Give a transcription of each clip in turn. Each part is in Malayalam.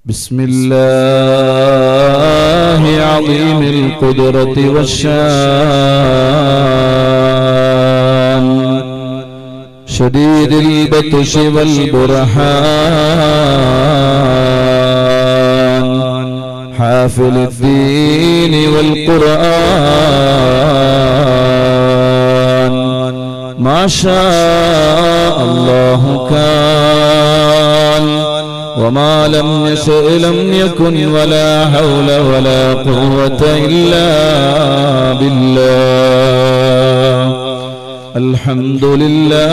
بسم الله عظيم القدرة والشان شديد البطش والبرهان حافل الدين والقرآن ما شاء الله كان وما لم يشأ لم يكن ولا حول ولا قوة إلا بالله الحمد لله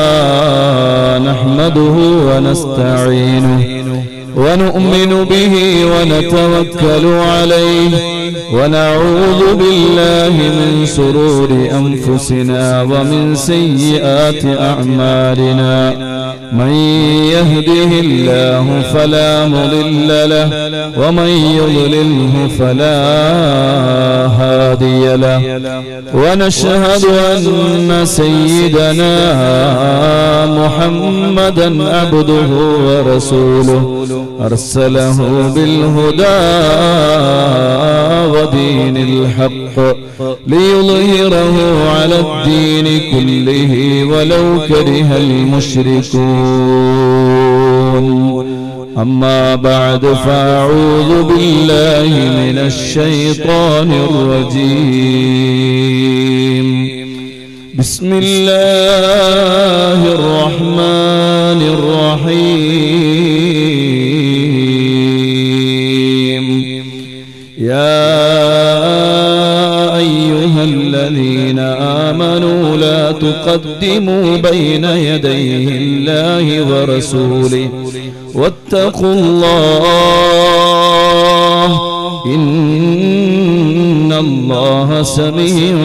نحمده ونستعينه ونؤمن به ونتوكل عليه ونعوذ بالله من شرور أنفسنا ومن سيئات أعمالنا من يهده الله فلا مضل له ومن يضلله فلا هادي له ونشهد أن سيدنا محمدا عبده ورسوله أرسله بالهدى ودين الحق ليظهره على الدين كله ولو كره المشركون أما بعد فأعوذ بالله من الشيطان الرجيم بسم الله الرحمن الرحيم يا أيها الذين آمنوا لا تقدموا بين يدي الله ورسوله واتقوا الله إن الله سميع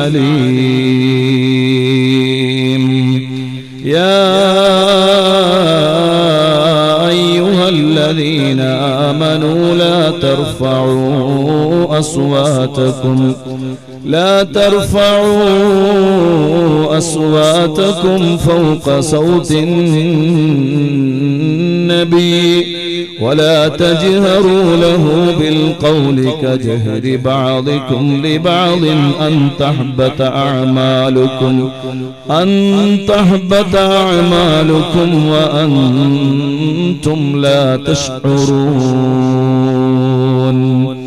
عليم يا أيها الذين آمنوا لا ترفعوا أصواتكم لا ترفعوا أصواتكم فوق صوت النبي ولا تجهروا له بالقول كجهر بعضكم لبعض أن تحبط أعمالكم أن تحبط أعمالكم وأنتم لا تشعرون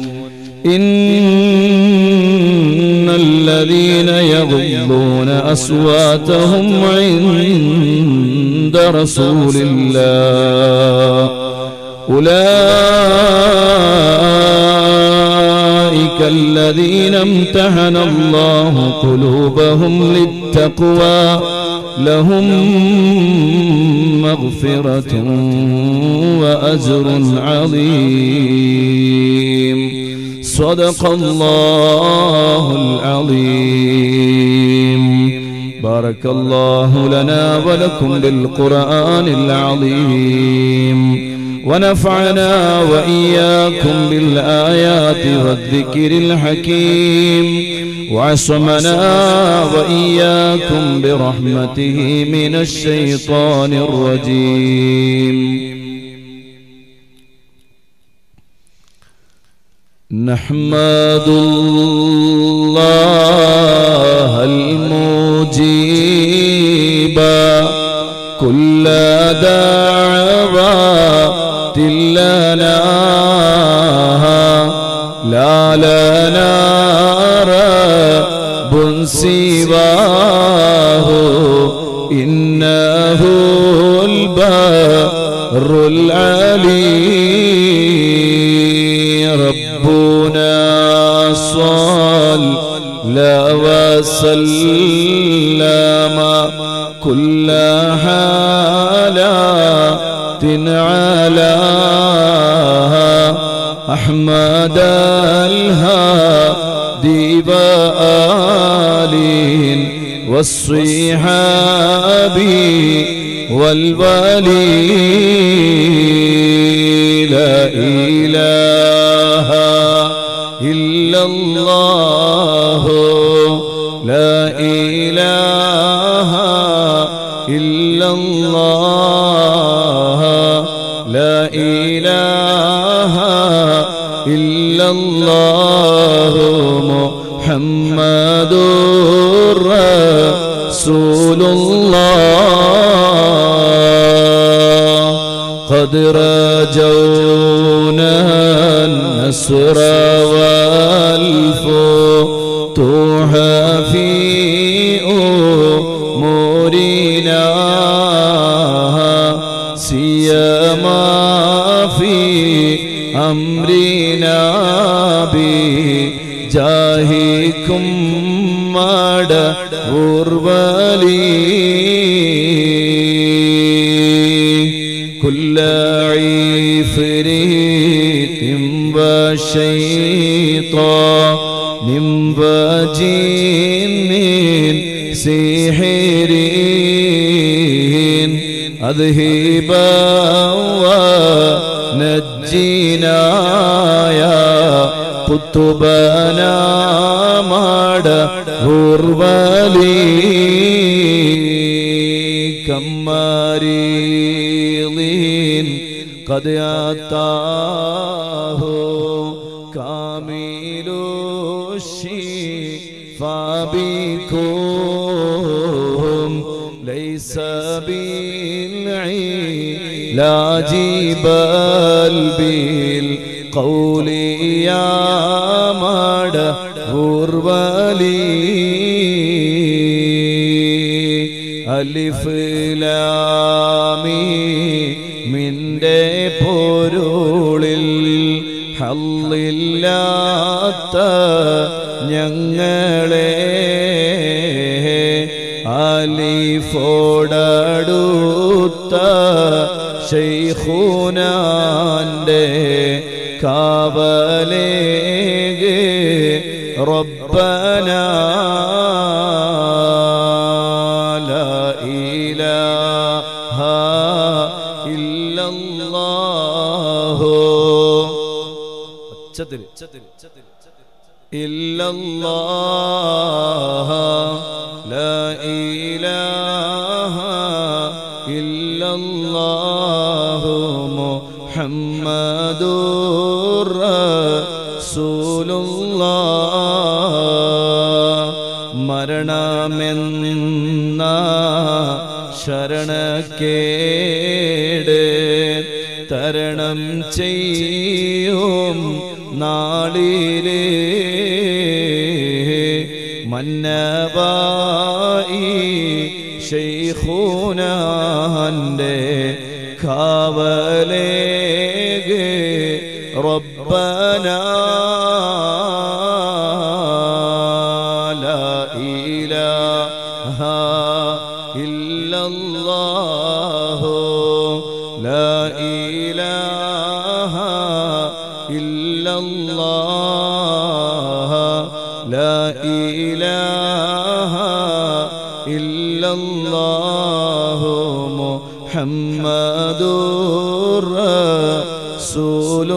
إن الذين يغضون أصواتهم عند رسول الله أولئك الذين امتحن الله قلوبهم للتقوى لهم مغفرة وأجر عظيم صدق الله العظيم بارك الله لنا ولكم بالقرآن العظيم ونفعنا وإياكم بالآيات والذكر الحكيم وعصمنا وإياكم برحمته من الشيطان الرجيم نحمد الله المجيب كل دعوات لنا لا لنا رب سواه إنه البر العلي ربنا صلى وسلم كل حالات على أحمد الهادي وآله والصحاب والولي لا إله إلا الله لا إله إلا الله لا إله محمد رسول الله قد رجونا النصر والفتوح في أمورنا سيما في أمرنا بجاهكم مد أربلي كل عفريت وشيطان وجن سحرين أذهبا ونجينا يا قطبنا مد غربلي كم مريض قد أتاه كامل الشفاء بكم ليس بالعلاج بل بالقول يا مد غربلي അലിഫ് ലാമി മിൻ്റെ പൊരുളിൽ ഹല്ലില്ലാത്ത ഞങ്ങളെ അലിഫോടടുത്ത ഷെയ്ഖുനാൻ്റെ കാവലേകെ ربنا لا إله إلا الله إلا الله لا إله إلا الله محمد رسول الله മരണമെന്ന ശരണക്കേട് തരണം ചെയ്യും നാളിലേ മന്നവായി ഷെയ്ഖൂനാൻ്റെ കാവലേകെ റബ്ബനാ لا إله إلا الله لا إله إلا الله لا إله إلا الله محمد رسول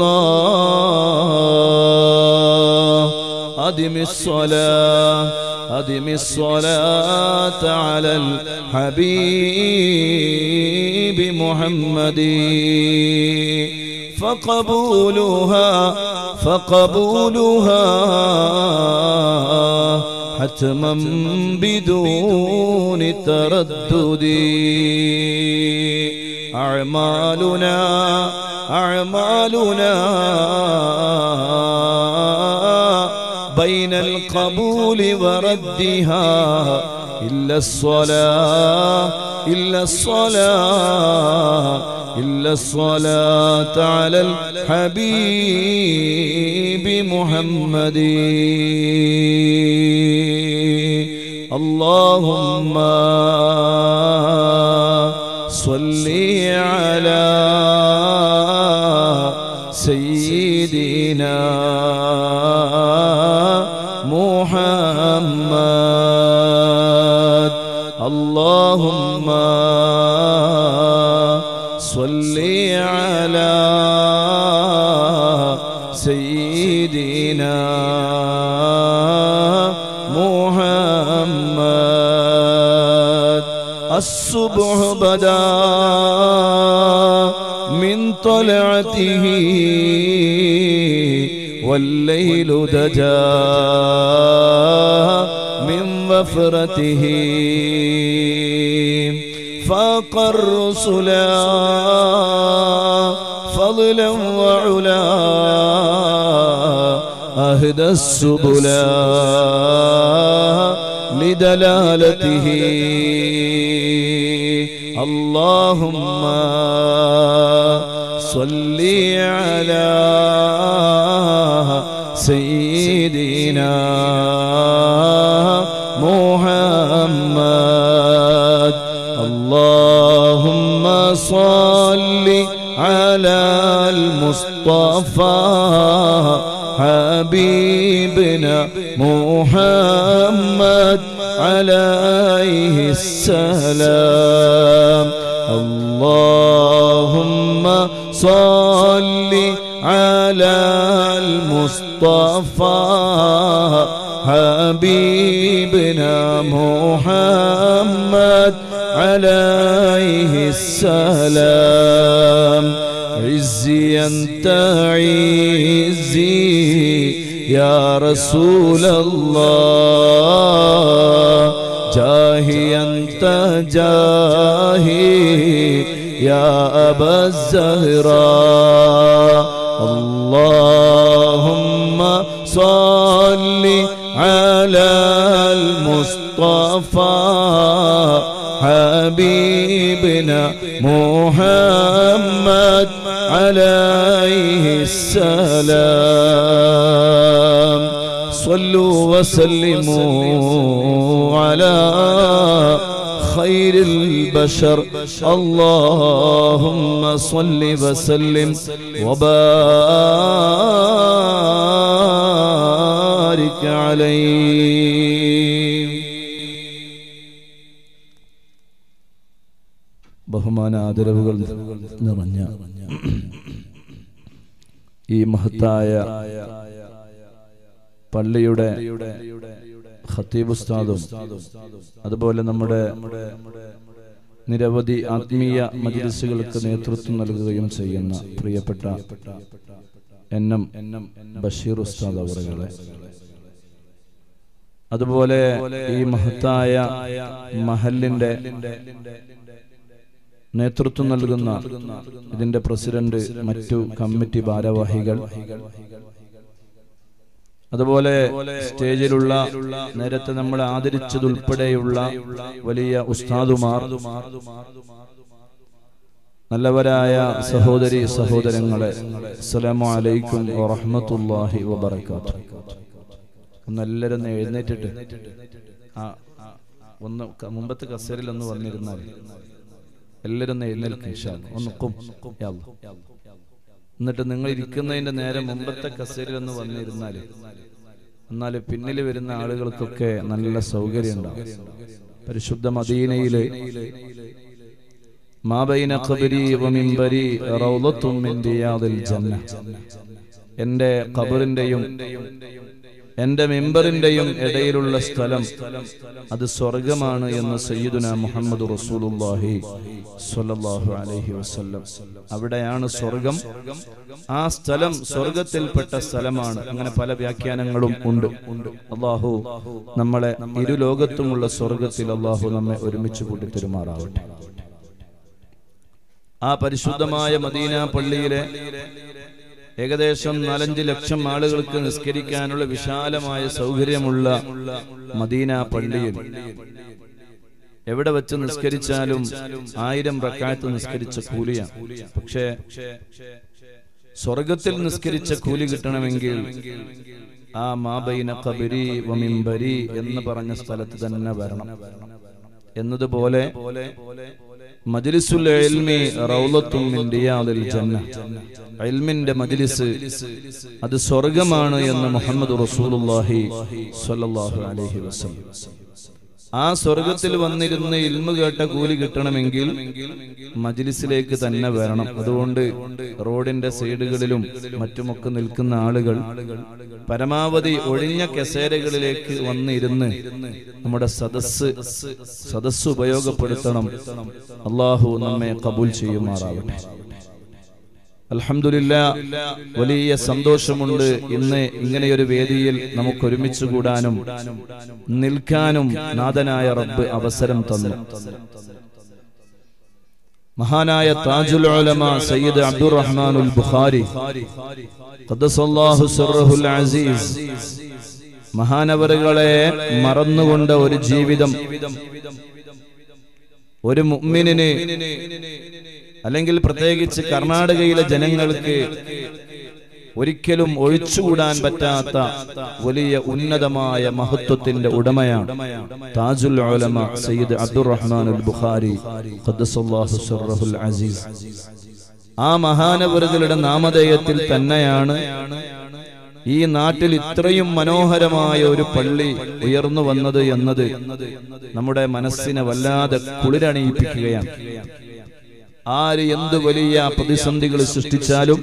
الله أدم الصلاة أدم الصلاة على الحبيب محمد فقبولها فقبولها حتما بدون تردد أعمالنا أعمالنا بين القبول وردها إلا الصلاة إلا الصلاة إلا الصلاة على الحبيب محمد اللهم صل على سيدنا محمد اللهم صل على سيدنا محمد الصبح بدا من طلعته والليل دجا من وفرته فاق الرسلا فضلا وعلا أهدى السبلا لدلالته اللهم صل على سيدنا محمد اللهم صل على المصطفى حبيبنا محمد عليه السلام اللهم صل على المصطفى حبيبنا محمد عليه السلام عزي أنت عزي يا رسول الله جاهي أنت جاهي يا أبا الزهراء اللهم صل على المصطفى حبيبنا محمد عليه السلام صلوا وسلموا على خير البشر اللهم صل وسلم وبارك عليه ബഹുമാന ആദരവുകൾ നിറഞ്ഞ ഈ മഹത്തായ പള്ളിയുടെ ഖത്തീബ് ഉസ്താദും അതുപോലെ നമ്മുടെ നിരവധി ആത്മീയ മജ്ലിസുകൾക്ക് നേതൃത്വം നൽകുകയും ചെയ്യുന്ന പ്രിയപ്പെട്ട എൻ എം ബഷീർ ഉസ്താദ് അവറുകളെ അതുപോലെ ഈ മഹത്തായ മഹലിന്റെ നേതൃത്വം നൽകുന്ന ഇതിന്റെ പ്രസിഡന്റ് മറ്റു കമ്മിറ്റി ഭാരവാഹികൾ അതുപോലെ സ്റ്റേജിലുള്ള നേരത്തെ നമ്മൾ ആദരിച്ചതുൾപ്പെടെയുള്ള വലിയ ഉസ്താദുമാർ നല്ലവരായ സഹോദരി സഹോദരങ്ങളെ അസ്സലാമു അലൈക്കും വറഹ്മത്തുള്ളാഹി വബറകാത്തു ഒന്ന് എല്ലാവരും ഒന്ന് എഴുന്നേറ്റിട്ട് ആ ഒന്ന് ക- മുമ്പത്തെ കസേരയിൽ ഒന്ന് വന്നിരുന്നാൽ എല്ലാവരും ഒന്ന് എഴുന്നേൽക്കും ഇൻഷാ അല്ലാ. ഒന്ന് ഖും യാ അല്ലാ. എന്നിട്ട് നിങ്ങൾ ഇരിക്കുന്നതിന്റെ നേരെ മുമ്പത്തെ കസേരയിൽ ഒന്ന് വന്നിരുന്നാൽ എന്നാൽ പിന്നിൽ വരുന്ന ആളുകൾക്കൊക്കെ നല്ല സൗകര്യം ഉണ്ടാവും പരിശുദ്ധ മദീനയില് മാബൈന ഖബരി വമിംബരി റൗളത്തും മിൻ റിയാദിൽ ജന്ന എന്റെ ഖബറിന്റെയും എന്റെ മെമ്പറിന്റെയും ഇടയിലുള്ള സ്ഥലം അത് സ്വർഗമാണ് എന്ന് സയ്യിദുന മുഹമ്മദ് റസൂലുള്ളാഹി സ്വല്ലല്ലാഹു അലൈഹി വസല്ലം അവിടെയാണ് സ്വർഗം ആ സ്ഥലം സ്വർഗത്തിൽപ്പെട്ട സ്ഥലമാണ് അങ്ങനെ പല വ്യാഖ്യാനങ്ങളും ഉണ്ട് അള്ളാഹു നമ്മളെ ഇരു ലോകത്തുമുള്ള സ്വർഗത്തിൽ അള്ളാഹു നമ്മെ ഒരുമിച്ച് കൂട്ടി പെരുമാറാവട്ടെ ആ പരിശുദ്ധമായ മദീന പള്ളിയിലെ ഏകദേശം നാലഞ്ച് ലക്ഷം ആളുകൾക്ക് നിസ്കരിക്കാനുള്ള വിശാലമായ സൗകര്യമുള്ള മദീന പള്ളിയിൽ എവിടെ വെച്ച് നിസ്കരിച്ചാലും ആയിരം റക്കായത്ത് നിസ്കരിച്ച കൂലിയാണ് പക്ഷേ സ്വർഗത്തിൽ നിസ്കരിച്ച കൂലി കിട്ടണമെങ്കിൽ ആ മാബൈന കബരി വമിംബരി എന്ന് പറഞ്ഞ സ്ഥലത്ത് തന്നെ വരണം എന്നതുപോലെ മജ്ലിസുൽ ഇൽമി റൗളത്തും മിൻ റിയാദിൽ ജന്ന ഇൽമിന്റെ മജ്ലിസ് അത് സ്വർഗമാണ് എന്ന് മുഹമ്മദ് റസൂലുള്ളാഹി സ്വല്ലല്ലാഹു അലൈഹി വസല്ലം ആ സ്വർഗത്തിൽ വന്നിരുന്ന് ഇൽമു കേട്ട കൂലി കിട്ടണമെങ്കിൽ മജ്ലിസിലേക്ക് തന്നെ വരണം അതുകൊണ്ട് റോഡിന്റെ സൈഡുകളിലും മറ്റുമൊക്കെ നിൽക്കുന്ന ആളുകൾ പരമാവധി ഒഴിഞ്ഞ കസേരകളിലേക്ക് വന്നിരുന്ന് നമ്മുടെ സദസ് സദസ് ഉപയോഗപ്പെടുത്തണം അള്ളാഹു നമ്മെ കബൂൽ ചെയ്യുമാറാവട്ടെ അൽഹംദുലില്ല വലിയ സന്തോഷമുണ്ട് ഇന്ന് ഇങ്ങനെയൊരു വേദിയിൽ നമുക്ക് ഒരുമിച്ച് കൂടാനും നിൽക്കാനും നാഥനായ റബ്ബ് അവസരം തന്നു മഹാനായ താജുൽ ഉലമ സയ്യിദ് അബ്ദുറഹ്മാനുൽ ബുഖാരി ഖദ്ദസല്ലാഹു സിർറഹുൽ അസീസ് മഹാനവറുകളെ മറന്നുകൊണ്ട ഒരു ജീവിതം ഒരു മുഅ്മിനിന് അല്ലെങ്കിൽ പ്രത്യേകിച്ച് കർണാടകയിലെ ജനങ്ങൾക്ക് ഒരിക്കലും ഒഴിച്ചുകൂടാൻ പറ്റാത്ത വലിയ ഉന്നതമായ മഹത്വത്തിന്റെ ഉടമയാണ് താജുൽ ഉലമ സയ്യിദ് അബ്ദുറഹ്മാനുൽ ബുഖാരി ഖദ്ദസല്ലാഹു സിർറഹുൽ അസീസ് ആ മഹാനവറുകളുടെ നാമധേയത്തിൽ തന്നെയാണ് ഈ നാട്ടിൽ ഇത്രയും മനോഹരമായ ഒരു പള്ളി ഉയർന്നു വന്നത് എന്നത് നമ്മുടെ മനസ്സിനെ വല്ലാതെ കുളിരണിയിപ്പിക്കുകയാണ് ആര് എന്ത് വലിയ പ്രതിസന്ധികൾ സൃഷ്ടിച്ചാലും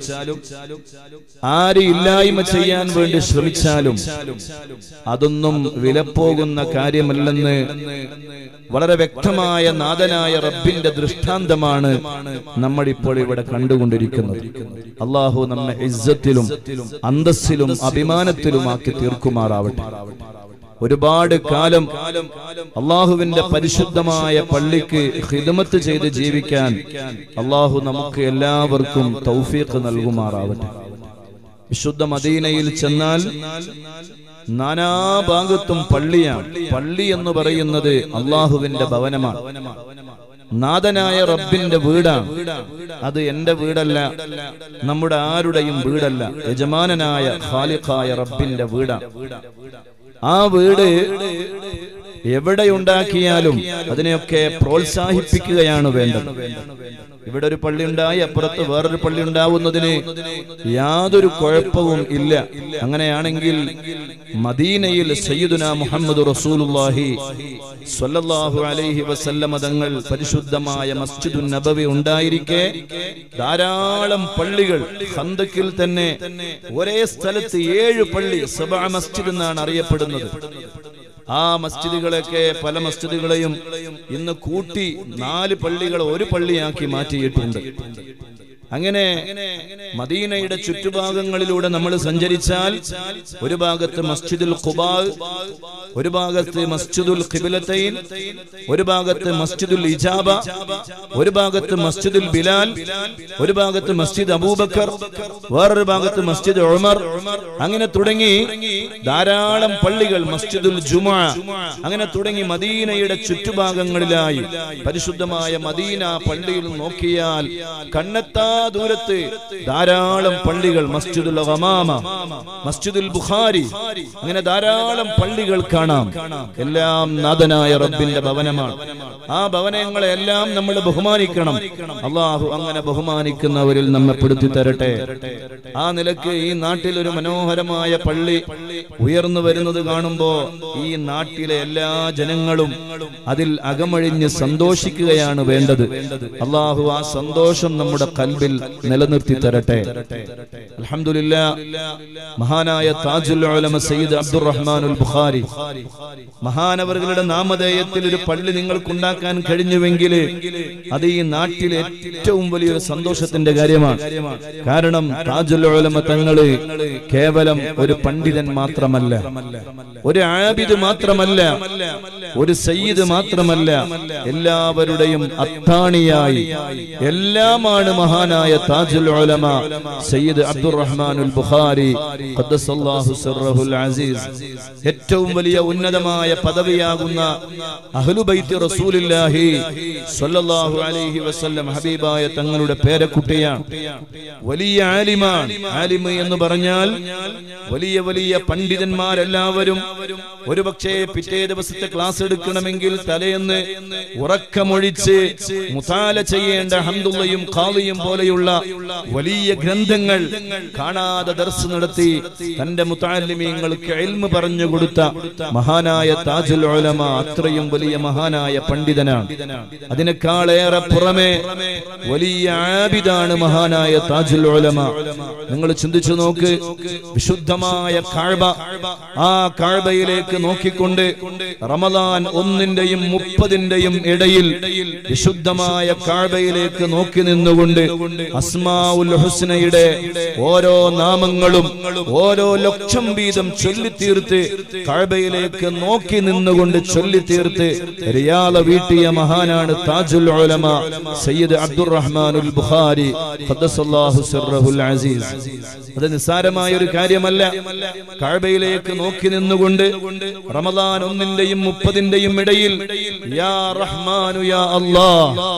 ആര് ഇല്ലായ്മ ചെയ്യാൻ വേണ്ടി ശ്രമിച്ചാലും അതൊന്നും വിലപ്പോകുന്ന കാര്യമല്ലെന്ന് വളരെ വ്യക്തമായ നാഥനായ റബ്ബിന്റെ ദൃഷ്ടാന്തമാണ് നമ്മൾ ഇപ്പോൾ ഇവിടെ കണ്ടുകൊണ്ടിരിക്കുന്നത് അള്ളാഹു നമ്മെ ഇസ്സത്തിലും അന്തസ്സിലും അഭിമാനത്തിലുമാക്കി തീർക്കുമാറാവട്ടെ ഒരുപാട് കാലം അള്ളാഹുവിന്റെ പരിശുദ്ധമായ പള്ളിക്ക് ഹിദമത്ത് ചെയ്ത് ജീവിക്കാൻ അള്ളാഹു നമുക്ക് എല്ലാവർക്കും തൗഫീഖ് നൽകുമാറാവട്ടെ വിശുദ്ധ മദീനയിൽ ചെന്നാൽ നാനാഭാഗത്തും പള്ളിയാണ് പള്ളി എന്ന് പറയുന്നത് അള്ളാഹുവിന്റെ ഭവനമാണ് നാഥനായ റബ്ബിന്റെ വീടാണ് അത് എന്റെ വീടല്ല നമ്മുടെ ആരുടെയും വീടല്ല യജമാനനായ ഖാലിഖായ റബ്ബിന്റെ വീടാണ് ആ വീട് എവിടെയുണ്ടാക്കിയാലും അതിനെയൊക്കെ പ്രോത്സാഹിപ്പിക്കുകയാണ് വേണ്ടത് ഇവിടെ ഒരു പള്ളി ഉണ്ടായി അപ്പുറത്ത് വേറൊരു പള്ളി ഉണ്ടാവുന്നതിന് യാതൊരു കുഴപ്പവും ഇല്ല അങ്ങനെയാണെങ്കിൽ മദീനയിൽ സയ്യിദുന മുഹമ്മദ് റസൂലുള്ളാഹി സ്വല്ലല്ലാഹു അലൈഹി വസല്ലമ തങ്ങൾ പരിശുദ്ധമായ മസ്ജിദുൻ നബവി ഉണ്ടായിരിക്കെ ധാരാളം പള്ളികൾ ഹന്തക്കിൽ തന്നെ ഒരേ സ്ഥലത്ത് ഏഴ് പള്ളി സബ മസ്ജിദ് എന്നാണ് അറിയപ്പെടുന്നത് ആ മസ്ജിദുകളൊക്കെ പല മസ്ജിദുകളെയും ഇന്ന് കൂട്ടി നാല് പള്ളികൾ ഒരു പള്ളിയാക്കി മാറ്റിയിട്ടുണ്ട് അങ്ങനെ മദീനയുടെ ചുറ്റുഭാഗങ്ങളിലൂടെ നമ്മൾ സഞ്ചരിച്ചാൽ ഒരു ഭാഗത്ത് മസ്ജിദുൽ ഖുബാ ഒരു ഭാഗത്ത് മസ്ജിദുൽ ഖിബിലത്തൈൻ ഒരു ഭാഗത്ത് മസ്ജിദുൽ ഇജാബ ഒരു ഭാഗത്ത് മസ്ജിദുൽ ബിലാൽ ഒരു ഭാഗത്ത് മസ്ജിദ് അബൂബക്കർ വേറൊരു ഭാഗത്ത് മസ്ജിദ് ഉമർ അങ്ങനെ തുടങ്ങി ധാരാളം പള്ളികൾ മസ്ജിദുൽ ജുമ അങ്ങനെ തുടങ്ങി മദീനയുടെ ചുറ്റുഭാഗങ്ങളിലായി പരിശുദ്ധമായ മദീന പള്ളിയിൽ നോക്കിയാൽ കണ്ണെത്താ ദൂരത്ത് ധാരാളം പള്ളികൾ മസ്ജിദുൽ ഗമാമ മസ്ജിദുൽ ബുഖാരി അങ്ങനെ ധാരാളം പള്ളികൾ കാണാം എല്ലാം നാഥനായ റബ്ബിന്റെ ഭവനമാണ് ആ ഭവനങ്ങളെ എല്ലാം നമ്മൾ ബഹുമാനിക്കണം അള്ളാഹു അങ്ങനെ ബഹുമാനിക്കുന്നവരിൽ നമ്മെ പെടുത്തി തരട്ടെ ആ നിലക്ക് ഈ നാട്ടിൽ ഒരു മനോഹരമായ പള്ളി ഉയർന്നു വരുന്നത് കാണുമ്പോ ഈ നാട്ടിലെ എല്ലാ ജനങ്ങളും അതിൽ അകമഴിഞ്ഞ് സന്തോഷിക്കുകയാണ് വേണ്ടത് അള്ളാഹു ആ സന്തോഷം നമ്മുടെ കൽബിൽ നിലനിർത്തി തരട്ടെ അൽഹംദുലില്ല മഹാനായ താജുൽ ഉലമ സയ്യിദ് അബ്ദുറഹ്മാനുൽ ബുഖാരി മഹാനവറുകളുടെ നാമധേയത്തിൽ ഒരു പള്ളി നിങ്ങൾക്കുണ്ടാക്കാൻ കഴിഞ്ഞുവെങ്കിൽ അത് ഈ നാട്ടിലെ ഏറ്റവും വലിയൊരു സന്തോഷത്തിന്റെ കാര്യമാണ് കാരണം താജുൽ ഉലമ തങ്ങള് കേവലം ഒരു പണ്ഡിതൻ മാത്രമല്ല ഒരു ആബിദ് മാത്രമല്ല ഒരു സയ്യിദ് മാത്രമല്ല എല്ലാവരുടെയും അത്താണിയായി എല്ലാമാണ് മഹാനായ താജുൽ ഉലമ സയ്യിദ് അബ്ദുറഹ്മാനുൽ ബുഖാരി ഖദ്ദസല്ലാഹു സിർറഹുൽ അസീസ് ഏറ്റവും വലിയ ഉന്നതമായ പദവിയാകുന്ന അഹ്ലുബൈത്ത് റസൂലുള്ളാഹി സ്വല്ലല്ലാഹു അലൈഹി വസല്ലം ഹബീബായ തങ്ങളുടെ പേരക്കുട്ടിയാണ് വലിയ ആലിമാണ് ആലിമ് എന്ന് പറഞ്ഞാൽ വലിയ വലിയ പണ്ഡിതന്മാരെല്ലാവരും ഒരുപക്ഷെ പിറ്റേ ദിവസത്തെ ക്ലാസ് എടുക്കണമെങ്കിൽ തലേന്ന് ഉറക്കമൊഴിച്ച് മുതാല ചെയ്യേണ്ട ഹംദുള്ളയും ഖാദിയും പോലെയുള്ള വലിയ ഗ്രന്ഥങ്ങൾ കാണാതെ ദർസ് നടത്തി തന്റെ മുത്താലിമീങ്ങൾക്ക് എൽമ് പറഞ്ഞു കൊടുത്ത മഹാനായ താജുൽ ഉലമ അത്രയും വലിയ മഹാനായ പണ്ഡിതനാണ് അതിനേക്കാളേറെ പുറമെ വലിയ ആബിദാണ് മഹാനായ താജുൽ ഉലമ നിങ്ങൾ ചിന്തിച്ചു നോക്ക് വിശുദ്ധമായ കാഴ്ബ ആ കാഴ്ബയിലേക്ക് നോക്കിക്കൊണ്ട് റമദാൻ ഒന്നിന്റെയും മുപ്പതിന്റെയും ഇടയിൽ വിശുദ്ധമായ കാഴ്ബയിലേക്ക് നോക്കി നിന്നുകൊണ്ട് അസ്മാഉൽ ഹുസ്നയുടെ ഓരോ നാമങ്ങളും ഓരോ ലക്ഷം വീതം ചൊല്ലിത്തീർത്ത് കഴബയിലേക്ക് നോക്കി നിന്നുകൊണ്ട് ചൊല്ലിത്തീർത്ത് റിയാല വീട്ടിയ മഹാനാണ് താജുൽ ഉലമ സയ്യിദ് അബ്ദുറഹ്മാനുൽ ബുഖാരി ഖദ്ദസല്ലാഹു സിർറഹുൽ അസീസ് അത് നിസ്സാരമായ ഒരു കാര്യമല്ല കഴബയിലേക്ക് നോക്കി നിന്നുകൊണ്ട് റമദാൻ ഒന്നിന്റെയും മുപ്പതിന്റെയും ഇടയിൽ യാ റഹ്മാനു യാ അല്ലാ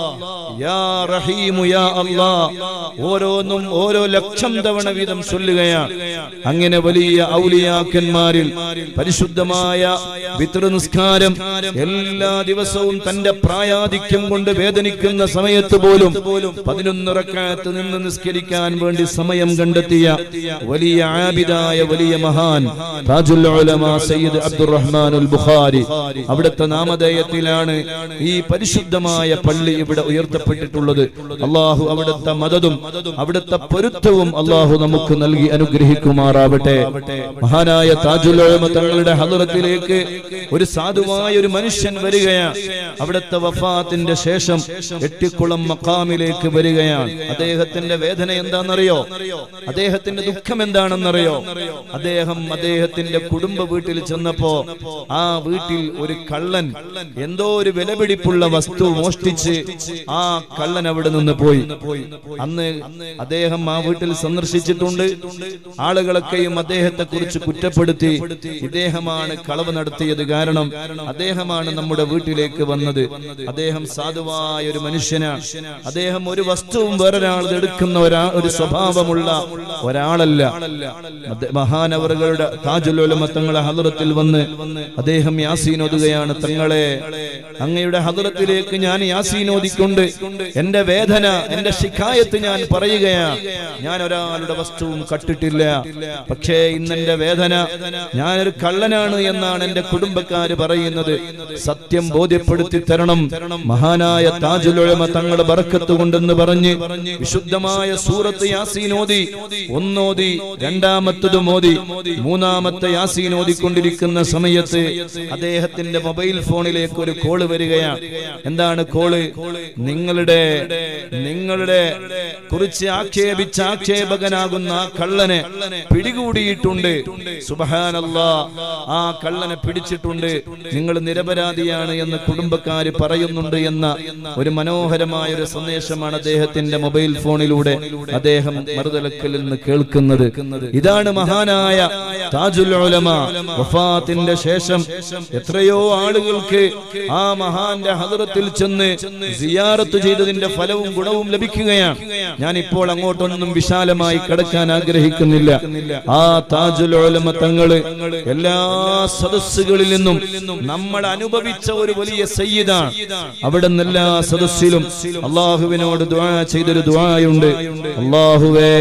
യാ റഹീമു യാ അല്ലാ ഓരോന്നും ഓരോ ലക്ഷം തവണ വീതം ചൊല്ലുകയാണ് അങ്ങനെ വലിയ ഔലിയാക്കന്മാരിൽ പരിശുദ്ധമായ വിതൃ നിസ്കാരം എല്ലാ ദിവസവും തന്റെ പ്രായാധിക്യം കൊണ്ട് വേദനിക്കുന്ന സമയത്ത് പോലും പതിനൊന്ന് റക്കാത്ത് നിന്ന് നിസ്കരിക്കാൻ വേണ്ടി സമയം കണ്ടെത്തിയ വലിയ ആബിദായ വലിയ മഹാൻ താജുൽ ഉലമ സയ്യിദ് അബ്ദുറഹ്മാനുൽ ബുഖാരി അവിടുത്തെ നാമധേയത്തിലാണ് ഈ പരിശുദ്ധമായ പള്ളി ഇവിടെ ഉയർത്തപ്പെട്ടിട്ടുള്ളത് അള്ളാഹു അവിടുത്തെ മദതും അവിടുത്തെ പൊരുത്തവും അള്ളാഹു നമുക്ക് നൽകി അനുഗ്രഹിക്കുമാറാവട്ടെ മഹാനായ താജുൽ ഉലമ തങ്ങളുടെ ഹദറത്തിലേക്ക് ഒരു സാധുവായ ഒരു മനുഷ്യൻ വരികയാണ് അവിടുത്തെ വഫാത്തിന്റെ ശേഷം എട്ടിക്കുളം മക്കാമിലേക്ക് വരികയാണ് അദ്ദേഹത്തിന്റെ വേദന എന്താണെന്നറിയോ അദ്ദേഹത്തിന്റെ ദുഃഖം എന്താണെന്നറിയോ അദ്ദേഹം അദ്ദേഹത്തിന്റെ കുടുംബ വീട്ടിൽ ചെന്നപ്പോ ആ വീട്ടിൽ ഒരു കള്ളൻ എന്തോ ഒരു വിലപിടിപ്പുള്ള വസ്തു മോഷ്ടിച്ച് ആ കള്ളൻ അവിടെ നിന്ന് പോയി അന്ന് അദ്ദേഹം ആ വീട്ടിൽ സന്ദർശിച്ചിട്ടുണ്ട് ആളുകളൊക്കെയും അദ്ദേഹത്തെ കുറിച്ച് കുറ്റപ്പെടുത്തി ഇദ്ദേഹമാണ് കളവ് നടത്തിയത് കാരണം അദ്ദേഹമാണ് നമ്മുടെ വീട്ടിലേക്ക് വന്നത് അദ്ദേഹം സാധുവായ ഒരു മനുഷ്യനാണ് അദ്ദേഹം ഒരു വസ്തുവും വേറൊരാൾ എടുക്കുന്ന ഒരാ ഒരു സ്വഭാവമുള്ള ഒരാളല്ല അദ്ദേ- മഹാനവറുകളുടെ താജുലോലമ തങ്ങളെ ഹദറത്തിൽ വന്ന് അദ്ദേഹം യാസീൻ ഓതുകയാണ് തങ്ങളെ അങ്ങയുടെ ഹദറത്തിലേക്ക് ഞാൻ യാസീൻ ഓതിക്കൊണ്ട് എന്റെ വേദന എന്റെ ശിക്കായത്ത് ഞാൻ പറയുകയാണ് ഞാൻ ഒരാളുടെ വസ്തുവും കട്ടിട്ടില്ല പക്ഷേ ഇന്നെന്റെ വേദന ഞാനൊരു കള്ളനാണ് എന്നാണ് എന്റെ കുടുംബക്കാര് പറയുന്നത് സത്യം ബോധ്യപ്പെടുത്തി തരണം മഹാനായ താജുലോലമ തങ്ങളെ ബറക്കത്ത് കൊണ്ടെന്ന് പറഞ്ഞ് വിശുദ്ധമായ സൂറത്ത് യാസീൻ ഓതി ഒന്നോതി രണ്ടാമത്തത് മോദി മൂന്നാമത്തെ യാസീൻ ഓതിക്കൊണ്ടിരിക്കുന്ന സമയത്ത് അദ്ദേഹത്തിന്റെ മൊബൈൽ ഫോണിലേക്ക് ഒരു കോള് വരികയാണ് എന്താണ് കോള് നിങ്ങളുടെ നിങ്ങളുടെ കുറിച്ച് ആക്ഷേപിച്ച ആക്ഷേപകനാകുന്ന ആ കള്ളനെ പിടികൂടിയിട്ടുണ്ട് സുബഹാനല്ലാ ആ കള്ളനെ പിടിച്ചിട്ടുണ്ട് നിങ്ങൾ നിരപരാധിയാണ് എന്ന് കുടുംബക്കാര് പറയുന്നുണ്ട് എന്ന ഒരു മനോഹരമായ ഒരു സന്ദേശമാണ് അദ്ദേഹത്തിന്റെ മൊബൈൽ ഫോണിലൂടെ അദ്ദേഹം മറുതലക്കിൽ നിന്ന് കേൾക്കുന്നത് ഇതാണ് മഹാനായ താജുൽ ഉലമ വഫാത്തിന്റെ ശേഷം എത്രയോ ആളുകൾക്ക് ആ മഹാന്റെ ഹദറത്തിൽ ചെന്ന് സിയാറത്ത് ചെയ്തതിന്റെ ഫലവും ഗുണവും ലഭിക്കുകയാണ് ഞാൻ ഇപ്പോൾ അങ്ങോട്ടൊന്നും വിശാലമായി കടക്കാൻ ആഗ്രഹിക്കുന്നില്ല ആ താജുൽ ഉലമ തങ്ങള് എല്ലാ സദസ്സുകളിൽ നിന്നും നമ്മൾ അനുഭവിച്ച ഒരു വലിയ സയ്യിദാണ് അവിടെ നിന്ന് എല്ലാ സദസ്സിലും അള്ളാഹുവിനോട് ദുആ ചെയ്തൊരു ദുആയുണ്ട് അള്ളാഹുവേ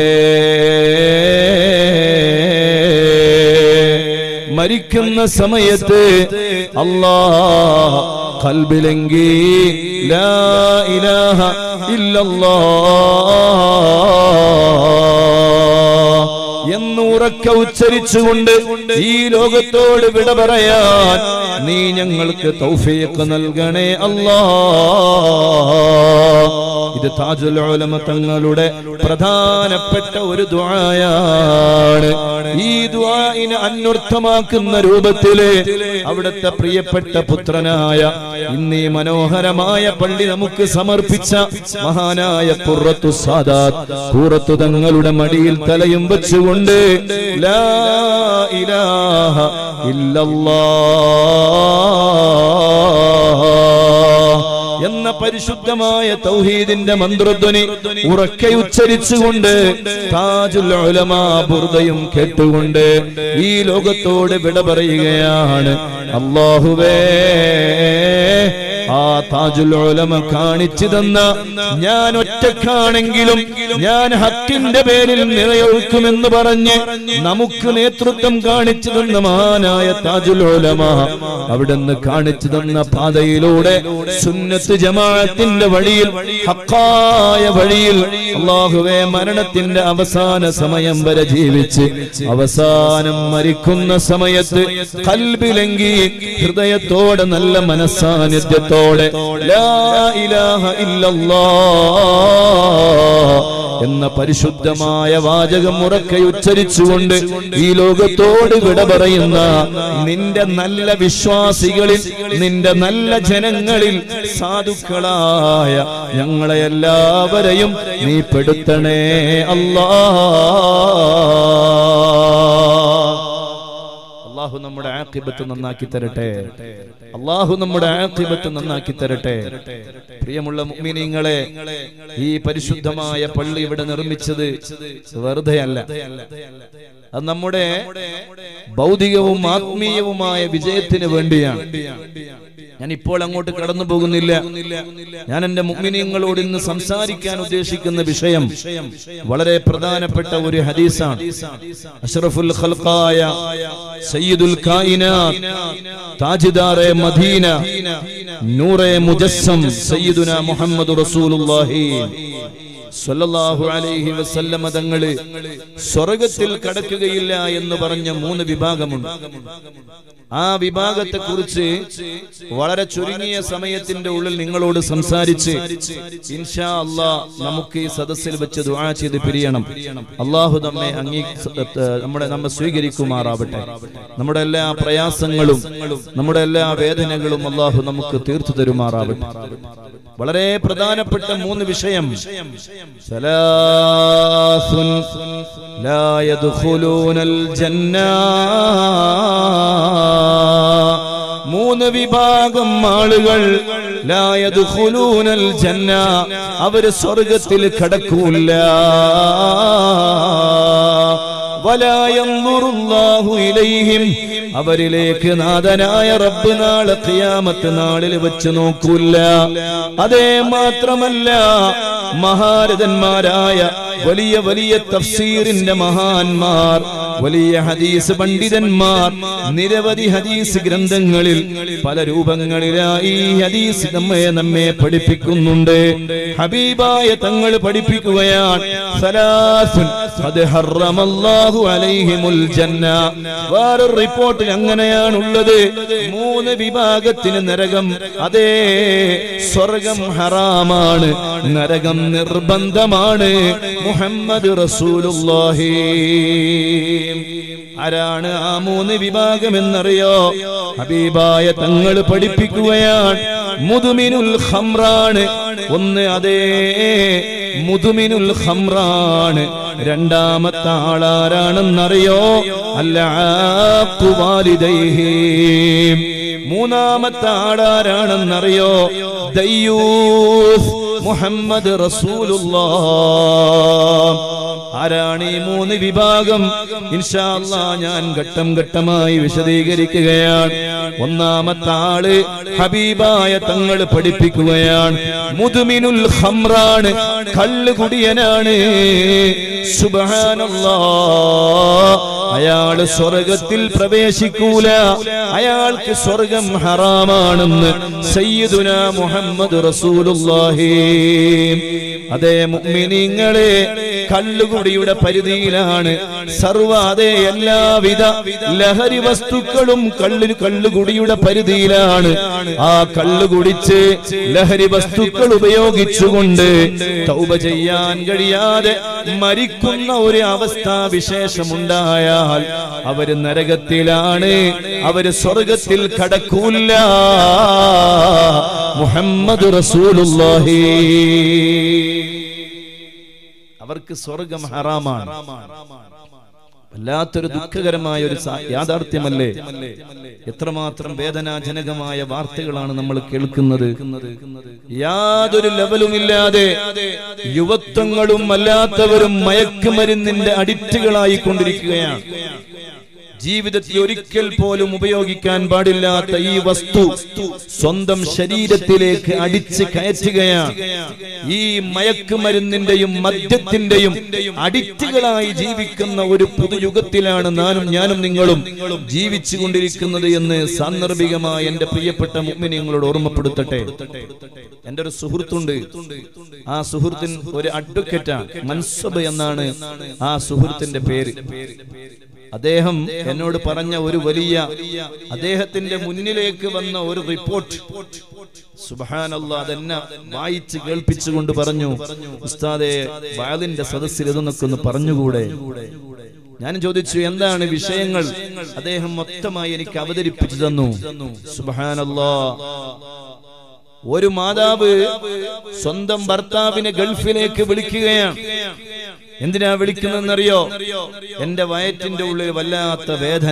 മരിക്കുന്ന സമയത്ത് അല്ലാ കൽബിലെങ്കി ലാ ഇലാഹ ഇല്ലല്ലാ എന്നുറക്ക ഉച്ചരിച്ചുകൊണ്ട് ഈ ലോകത്തോട് വിട പറയാൻ നീ ഞങ്ങൾക്ക് തൗഫീഖ് നൽകണേ അല്ലാ ഇത് താജുൽ ഉലമ തങ്ങളുടെ പ്രധാനപ്പെട്ട ഒരു ദുആയാണ് ഈ ദുആഇനെ അന്വർത്ഥമാക്കുന്ന രൂപത്തില് അവിടുത്തെ പ്രിയപ്പെട്ട പുത്രനായ ഇന്ന് ഈ മനോഹരമായ പള്ളി നമുക്ക് സമർപ്പിച്ച മഹാനായ ഖുറത്തു സാദാത്ത് ഖുറത്തു തങ്ങളുടെ മടിയിൽ തലയും വെച്ചുകൊണ്ട് ലാ ഇലാഹ ഇല്ലല്ലാഹ് എന്ന പരിശുദ്ധമായ തൗഹീദിന്റെ മന്ത്രധ്വനി ഉറക്കെ ഉച്ചരിച്ചുകൊണ്ട് താജുൽ ഉലമാ ബുർദയും കേട്ടുകൊണ്ട് ഈ ലോകത്തോട് വിട പറയുകയാണ് അള്ളാഹുവേ ആ താജുൽ ഉലമ കാണിച്ചു തന്ന ഞാൻ ഒറ്റക്കാണെങ്കിലും ഞാൻ ഹക്കിന്റെ പേരിൽ നിലയൊഴുക്കുമെന്ന് പറഞ്ഞ് നമുക്ക് നേതൃത്വം കാണിച്ചു തന്ന മഹാനായ താജുൽ ഉലമ അവിടുന്ന് കാണിച്ചു തന്ന പാതയിലൂടെ സുന്നത്ത് ജമാഅത്തിന്റെ വഴിയിൽ ഹക്കായ വഴിയിൽ അള്ളാഹുവെ മരണത്തിന്റെ അവസാന സമയം വരെ ജീവിച്ച് അവസാനം മരിക്കുന്ന സമയത്ത് കൽബിലെങ്കി ഹൃദയത്തോടെ നല്ല മനസ്സാന്നിധ്യത്തോടെ ലാ ഇലാഹ ഇല്ലല്ലാ എന്ന പരിശുദ്ധമായ വാചകം ഉറക്കെ ഉച്ചരിച്ചുകൊണ്ട് ഈ ലോകത്തോട് വിട പറയുന്ന നിന്റെ നല്ല വിശ്വാസികളിൽ നിന്റെ നല്ല ജനങ്ങളിൽ സാധുക്കളായ ഞങ്ങളെ എല്ലാവരെയും നീ പെടുത്തണേ അല്ലാ അള്ളാഹു നമ്മുടെ ആക്കിബത്ത് നന്നാക്കി തരട്ടെ അള്ളാഹു നമ്മുടെ ആക്കിബത്ത് നന്നാക്കി തരട്ടെ പ്രിയമുള്ള മുഅ്മിനീങ്ങളെ ഈ പരിശുദ്ധമായ പള്ളി ഇവിടെ നിർമ്മിച്ചത് വെറുതെയല്ല അത് നമ്മുടെ ഭൗതികവും ആത്മീയവുമായ വിജയത്തിന് വേണ്ടിയാണ് ഞാൻ ഇപ്പോൾ അങ്ങോട്ട് കടന്നു പോകുന്നില്ല ഞാൻ എന്റെ മുഗ്മിനിയങ്ങളോട് ഇന്ന് സംസാരിക്കാൻ ഉദ്ദേശിക്കുന്ന വിഷയം വളരെ പ്രധാനപ്പെട്ട ഒരു ഹദീസാണ് അഷ്റഫുൽ ഖൽഖായ സയ്യിദുൽ കായിനാത്ത് താജിദാറെ മദീന നൂറെ മുജസ്സം സയ്യിദുന മുഹമ്മദ് റസൂലുള്ളാഹി സ്വല്ലല്ലാഹു അലൈഹി വസല്ലമ തങ്ങള് സ്വർഗത്തിൽ കടക്കുകയില്ല എന്ന് പറഞ്ഞ മൂന്ന് വിഭാഗമുണ്ട് ആ വിഭാഗത്തെ കുറിച്ച് വളരെ ചുരുങ്ങിയ സമയത്തിന്റെ ഉള്ളിൽ നിങ്ങളോട് സംസാരിച്ച് ഇൻഷാ അള്ളാ നമുക്ക് ഈ സദസ്സിൽ വെച്ച് ദുആ ചെയ്ത് പിരിയണം അള്ളാഹു നമ്മെ അംഗീ നമ്മുടെ നമ്മെ സ്വീകരിക്കുമാറാവട്ടെ നമ്മുടെ എല്ലാ പ്രയാസങ്ങളും നമ്മുടെ എല്ലാ വേദനകളും അള്ളാഹു നമുക്ക് തീർത്തു തരുമാറാവട്ടെ വളരെ പ്രധാനപ്പെട്ട മൂന്ന് വിഷയം സലാസുൻ ലാ യദ്ഖുലൂനൽ ജന്ന മൂന്ന് വിഭാഗം ആളുകൾ ലാ യദ്ഖുലൂനൽ ജന്ന അവര് സ്വർഗത്തിൽ കടക്കൂല വലാ യൻദുറുല്ലാഹു ഇലൈഹിം അവരിലേക്ക് നാഥനായ റബ്ബ് നാളെ ഖിയാമത്ത് നാളിൽ വെച്ച് നോക്കൂല അതേ മാത്രമല്ല മഹാരഥന്മാരായ വലിയ വലിയ തഫ്സീറിന്റെ മഹാന്മാർ വലിയ ഹദീസ് പണ്ഡിതന്മാർ നിരവധി ഹദീസ് ഗ്രന്ഥങ്ങളിൽ പല രൂപങ്ങളിലായി ഈ ഹദീസ് നമ്മെ നമ്മെ പഠിപ്പിക്കുന്നുണ്ട് ഹബീബായ തങ്ങൾ പഠിപ്പിക്കുകയാണ് സലാസുൻ ഖദ് ഹറമല്ലാഹു അലൈഹിമുൽ ജന്ന വേറൊരു റിപ്പോർട്ടിൽ അങ്ങനെയാണുള്ളത് മൂന്ന് വിഭാഗത്തിന് നരകം അതേ സ്വർഗം ഹറാമാണ് നരകം നിർബന്ധമാണ് മുഹമ്മദ് റസൂലുള്ളാഹി ആരാണ് ആ മൂന്ന് വിഭാഗം എന്നറിയോ ഹബീബായ തങ്ങൾ പഠിപ്പിക്കുകയാണ് മുതുമിനുൽ ഖംറാണ് ഒന്ന് അതേ മുതുമിനുൽ ഖംറാണ് രണ്ടാമത്തെ ആളാരാണെന്നറിയോ അല്ല മൂന്നാമത്തെ ആളാരാണെന്നറിയോ ദയ്യൂസ് മുഹമ്മദ് റസൂലുള്ളാഹ് ആരാണ് ഈ മൂന്ന് വിഭാഗം ഇൻഷാ അല്ലാ ഞാൻ ഘട്ടം ഘട്ടമായി വിശദീകരിക്കുകയാണ് ഒന്നാമത്തെ ആള് ഹബീബായ തങ്ങൾ പഠിപ്പിക്കുകയാണ് മുതുമിനുൽ ഖംറാണ് കള്ളുകുടിയനാണ് സുബ്ഹാനല്ലാ അയാള് സ്വർഗത്തിൽ പ്രവേശിക്കൂല അയാൾക്ക് സ്വർഗം ഹറാമാണെന്ന് സയ്യിദുന മുഹമ്മദ് റസൂലുള്ളാഹി അതേ മുഅ്മിനീങ്ങളെ കള്ളുകുടിയുടെ പരിധിയിലാണ് സർവ അതേ എല്ലാവിധ ലഹരി വസ്തുക്കളും കള്ളു കള്ളുകുടിയുടെ പരിധിയിലാണ് ആ കള്ളു കുടിച്ച് ലഹരി വസ്തുക്കൾ ഉപയോഗിച്ചുകൊണ്ട് തൗബ ചെയ്യാൻ കഴിയാതെ മരിക്കുന്ന ഒരു അവസ്ഥാവിശേഷമുണ്ടായാൽ അവര് നരകത്തിലാണ് അവര് സ്വർഗത്തിൽ കടക്കൂല്ല മുഹമ്മദ് റസൂലുള്ളാഹി അവർക്ക് സ്വർഗം ഹറാമാണ് വല്ലാത്തൊരു ദുഃഖകരമായ ഒരു സാ- യാഥാർത്ഥ്യമല്ലേ എത്രമാത്രം വേദനാജനകമായ വാർത്തകളാണ് നമ്മൾ കേൾക്കുന്നത് യാതൊരു ലെവലുമില്ലാതെ യുവത്വങ്ങളും അല്ലാത്തവരും മയക്കുമരുന്നിന്റെ അഡിക്റ്റുകളായി കൊണ്ടിരിക്കുകയാണ് ജീവിതത്തിൽ ഒരിക്കൽ പോലും ഉപയോഗിക്കാൻ പാടില്ലാത്ത ഈ വസ്തു സ്വന്തം ശരീരത്തിലേക്ക് അടിച്ച് കയറ്റുകയാണ് ഈ മയക്കുമരുന്നിന്റെയും മദ്യത്തിന്റെയും അഡിക്റ്റുകളായി ജീവിക്കുന്ന ഒരു പുതുയുഗത്തിലാണ് നാനും ഞാനും നിങ്ങളും ജീവിച്ചു കൊണ്ടിരിക്കുന്നത് എന്ന് സാന്ദർഭികമായി എന്റെ പ്രിയപ്പെട്ട മുമ്മിനെ നിങ്ങളോട് ഓർമ്മപ്പെടുത്തട്ടെ എന്റെ ഒരു സുഹൃത്തുണ്ട് ആ സുഹൃത്തിൻ ഒരു അഡ്വക്കേറ്റാണ് മൻസബ് എന്നാണ് ആ സുഹൃത്തിന്റെ പേര് അദ്ദേഹം എന്നോട് പറഞ്ഞ ഒരു വലിയ അദ്ദേഹത്തിന്റെ മുന്നിലേക്ക് വന്ന ഒരു റിപ്പോർട്ട് സുബാനല്ല അതെന്നെ വായിച്ച് കേൾപ്പിച്ചുകൊണ്ട് പറഞ്ഞു ഉസ്താദെ വാലിന്റെ സദസ്സിൽ ഇതൊന്നൊക്കെ ഒന്ന് പറഞ്ഞുകൂടെ ഞാൻ ചോദിച്ചു എന്താണ് വിഷയങ്ങൾ അദ്ദേഹം മൊത്തമായി എനിക്ക് അവതരിപ്പിച്ചു തന്നു സുബാനല്ലാ ഒരു മാതാവ് സ്വന്തം ഭർത്താവിനെ ഗൾഫിലേക്ക് വിളിക്കുകയാണ് എന്തിനാ വിളിക്കുന്നതെന്നറിയോ എന്റെ വയറ്റിന്റെ ഉള്ളിൽ വല്ലാത്ത വേദന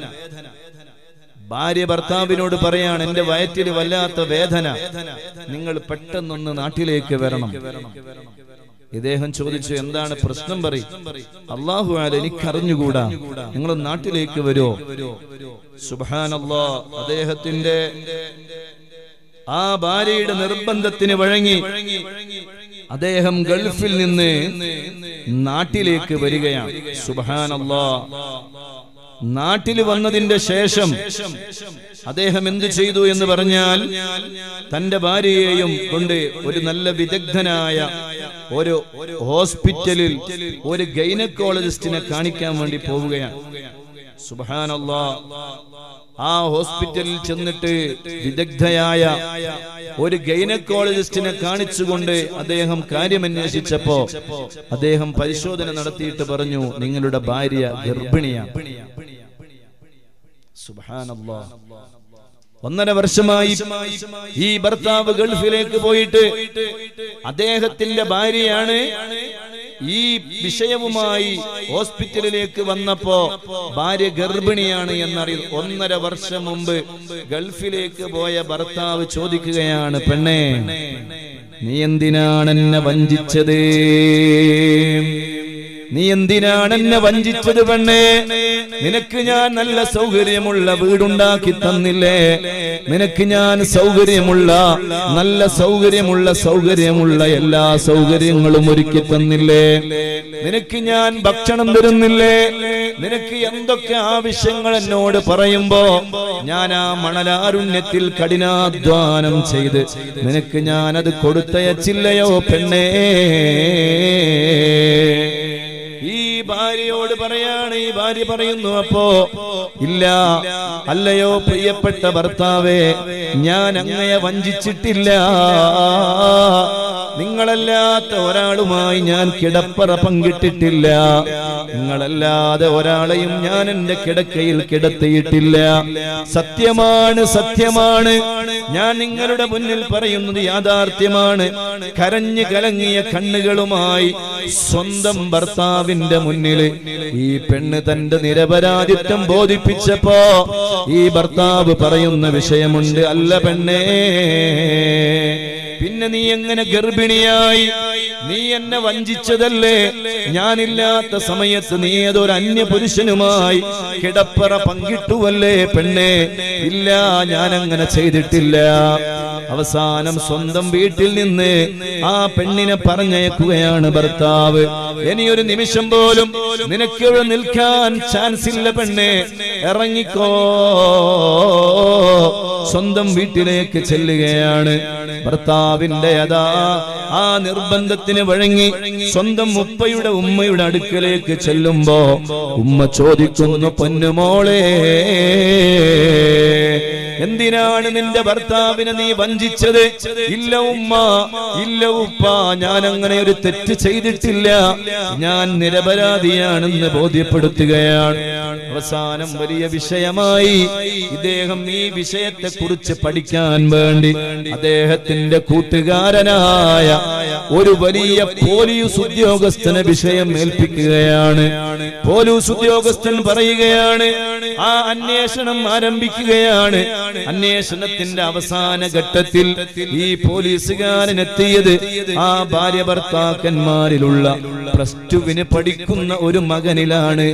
ഭാര്യ ഭർത്താവിനോട് പറയാണ് എന്റെ വയറ്റിൽ വല്ലാത്ത വേദന നിങ്ങൾ പെട്ടെന്നൊന്ന് നാട്ടിലേക്ക് വരണം ഇദ്ദേഹം ചോദിച്ചു എന്താണ് പ്രശ്നം പറയും അള്ളാഹു ആല എനിക്കറിഞ്ഞുകൂടാ നിങ്ങൾ നാട്ടിലേക്ക് വരുമോ സുബാനല്ലാ അദ്ദേഹത്തിന്റെ ആ ഭാര്യയുടെ നിർബന്ധത്തിന് വഴങ്ങി അദ്ദേഹം ഗൾഫിൽ നിന്ന് നാട്ടിലേക്ക് വരികയാണ് സുബാനല്ലാ നാട്ടിൽ വന്നതിന്റെ ശേഷം അദ്ദേഹം എന്തു ചെയ്തു എന്ന് പറഞ്ഞാൽ തന്റെ ഭാര്യയെയും കൊണ്ട് ഒരു നല്ല വിദഗ്ധനായ ഒരു ഹോസ്പിറ്റലിൽ ഒരു ഗൈനക്കോളജിസ്റ്റിനെ കാണിക്കാൻ വേണ്ടി പോവുകയാണ് സുബാനല്ലാ ആ ഹോസ്പിറ്റലിൽ ചെന്നിട്ട് വിദഗ്ധയായ ഒരു ഗൈനക്കോളജിസ്റ്റിനെ കാണിച്ചുകൊണ്ട് അദ്ദേഹം കാര്യമന്വേഷിച്ചപ്പോ അദ്ദേഹം പരിശോധന നടത്തിയിട്ട് പറഞ്ഞു നിങ്ങളുടെ ഭാര്യ ഗർഭിണിയാണ് സുബാനല്ലാ ഒന്നര വർഷമായി ഈ ഭർത്താവ് ഗൾഫിലേക്ക് പോയിട്ട് അദ്ദേഹത്തിന്റെ ഭാര്യയാണ് ഈ വിഷയവുമായി ഹോസ്പിറ്റലിലേക്ക് വന്നപ്പോ ഭാര്യ ഗർഭിണിയാണ് എന്നറിയ ഒന്നര വർഷം മുമ്പ് ഗൾഫിലേക്ക് പോയ ഭർത്താവ് ചോദിക്കുകയാണ് പെണ്ണേ നീ എന്തിനാണ് എന്നെ വഞ്ചിച്ചത് നീ എന്തിനാണ് എന്നെ വഞ്ചിച്ചത് പെണ്ണേ നിനക്ക് ഞാൻ നല്ല സൗകര്യമുള്ള വീടുണ്ടാക്കി തന്നില്ലേ നിനക്ക് ഞാൻ സൗകര്യമുള്ള നല്ല സൗകര്യമുള്ള സൗകര്യമുള്ള എല്ലാ സൗകര്യങ്ങളും ഒരുക്കി തന്നില്ലേ നിനക്ക് ഞാൻ ഭക്ഷണം തരുന്നില്ലേ നിനക്ക് എന്തൊക്കെ ആവശ്യങ്ങൾ എന്നോട് പറയുമ്പോ ഞാൻ ആ മണലാരുണ്യത്തിൽ കഠിനാധ്വാനം ചെയ്ത് നിനക്ക് ഞാൻ അത് കൊടുത്തയച്ചില്ലയോ പെണ്ണേ ഈ ഭാര്യയോട് പറയാണ് ഈ ഭാര്യ പറയുന്നു അപ്പോ ഇല്ല അല്ലയോ പ്രിയപ്പെട്ട ഭർത്താവേ ഞാൻ അങ്ങയെ വഞ്ചിച്ചിട്ടില്ല നിങ്ങളല്ലാത്ത ഒരാളുമായി ഞാൻ കിടപ്പറ പങ്കിട്ടിട്ടില്ല നിങ്ങളല്ലാതെ ഒരാളെയും ഞാൻ എന്റെ കിടക്കയിൽ കിടത്തിയിട്ടില്ല സത്യമാണ് സത്യമാണ് ഞാൻ നിങ്ങളുടെ മുന്നിൽ പറയുന്നത് യാഥാർത്ഥ്യമാണ് കരഞ്ഞു കലങ്ങിയ കണ്ണുകളുമായി സ്വന്തം ഭർത്താവിന്റെ മുന്നിൽ ഈ പെണ്ണ് തന്റെ നിരപരാധിത്വം ബോധിപ്പിച്ചപ്പോ ഈ ഭർത്താവ് പറയുന്ന വിഷയമുണ്ട് അല്ല പെണ്ണേ പിന്നെ നീ എങ്ങനെ ഗർഭിണിയായി നീ എന്നെ വഞ്ചിച്ചതല്ലേ ഞാനില്ലാത്ത സമയത്ത് നീ ഏതൊരു അന്യ പുരുഷനുമായി കിടപ്പറ പങ്കിട്ടുവല്ലേ പെണ്ണേ ഇല്ല ഞാൻ അങ്ങനെ ചെയ്തിട്ടില്ല അവസാനം സ്വന്തം വീട്ടിൽ നിന്ന് ആ പെണ്ണിനെ പറഞ്ഞയക്കുകയാണ് ഭർത്താവ് ഇനിയൊരു നിമിഷം പോലും നിനക്ക് ഇവിടെ നിൽക്കാൻ ചാൻസ് ഇല്ല പെണ്ണെ ഇറങ്ങിക്കോ സ്വന്തം വീട്ടിലേക്ക് ചെല്ലുകയാണ് ഭർത്താവിന്റെ യഥാ ആ നിർബന്ധത്തിന് വഴങ്ങി സ്വന്തം ഉപ്പയുടെ ഉമ്മയുടെ അടുക്കലേക്ക് ചെല്ലുമ്പോ ഉമ്മ ചോദിക്കുന്നു പൊന്നുമോളെ എന്തിനാണ് നിന്റെ ഭർത്താവിനെ നീ വഞ്ചിച്ചത് ഇല്ല ഉമ്മ ഇല്ല ഉപ്പ ഞാൻ അങ്ങനെ ഒരു തെറ്റ് ചെയ്തിട്ടില്ല ഞാൻ നിരപരാധിയാണെന്ന് ബോധ്യപ്പെടുത്തുകയാണ് അവസാനം വലിയ വിഷയമായി ഇദ്ദേഹം ഈ വിഷയത്തെ കുറിച്ച് പഠിക്കാൻ വേണ്ടി അദ്ദേഹത്തിന്റെ കൂട്ടുകാരനായ ഒരു വലിയ പോലീസ് ഉദ്യോഗസ്ഥനെ വിഷയം ഏൽപ്പിക്കുകയാണ് പോലീസ് ഉദ്യോഗസ്ഥൻ പറയുകയാണ് ആ അന്വേഷണം ആരംഭിക്കുകയാണ് അന്വേഷണത്തിന്റെ അവസാന ഘട്ടത്തിൽ ഈ പോലീസുകാരൻ എത്തിയത് ആ ഭാര്യ ഭർത്താക്കന്മാരിലുള്ള പ്ലസ് ടുവിന് പഠിക്കുന്ന ഒരു മകനിലാണ്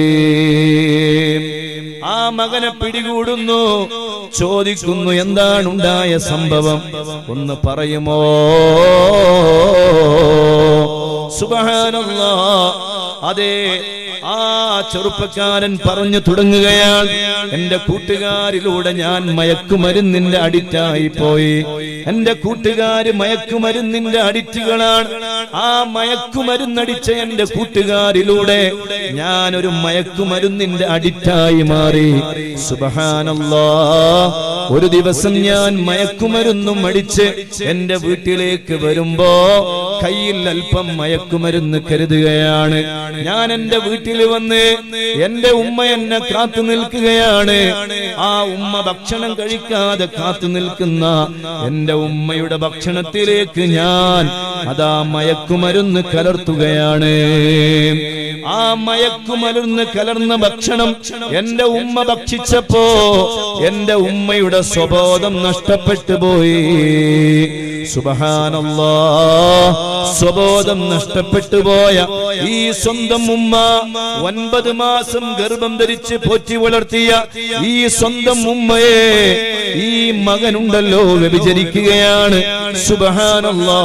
ആ മകനെ പിടികൂടുന്നു ചോദിക്കുന്നു എന്താണ് ഉണ്ടായ സംഭവം ഒന്ന് പറയുമോ സുബഹാനല്ലാ അതെ ആ ചെറുപ്പക്കാരൻ പറഞ്ഞു തുടങ്ങുകയാണ് എന്റെ കൂട്ടുകാരിലൂടെ ഞാൻ മയക്കുമരുന്നിന്റെ അഡിക്റ്റായി പോയി എന്റെ കൂട്ടുകാര് മയക്കുമരുന്നിന്റെ അഡിക്റ്റുകളാണ് ആ മയക്കുമരുന്നടിച്ച എന്റെ കൂട്ടുകാരിലൂടെ ഞാൻ ഒരു മയക്കുമരുന്നിന്റെ അഡിക്റ്റായി മാറി സുബഹാനല്ലാ ഒരു ദിവസം ഞാൻ മയക്കുമരുന്നും അടിച്ച് എന്റെ വീട്ടിലേക്ക് വരുമ്പോ കയ്യിൽ അല്പം മയക്കുമരുന്ന് കരുതുകയാണ് ഞാൻ എന്റെ വീട്ടിൽ വന്ന് എന്റെ ഉമ്മ എന്നെ കാത്തു നിൽക്കുകയാണ് ആ ഉമ്മ ഭക്ഷണം കഴിക്കാതെ കാത്തു നിൽക്കുന്ന എന്റെ ഉമ്മയുടെ ഭക്ഷണത്തിലേക്ക് ഞാൻ അതാ മയക്കുമരുന്ന് കലർത്തുകയാണ് ആ മയക്കുമരുന്ന് കലർന്ന ഭക്ഷണം എന്റെ ഉമ്മ ഭക്ഷിച്ചപ്പോ എന്റെ ഉമ്മയുടെ സ്വബോധം നഷ്ടപ്പെട്ടു പോയി സുബഹാനല്ലാ സ്വബോധം നഷ്ടപ്പെട്ടു പോയ ഈ സ്വന്തം ഉമ്മ ഒൻപത് മാസം ഗർഭം ധരിച്ച് പോറ്റി വളർത്തിയ ഈ സ്വന്തം ഉമ്മയെ ഈ മകനുണ്ടല്ലോ വ്യഭിചരിക്കുകയാണ് സുബഹാനല്ലാ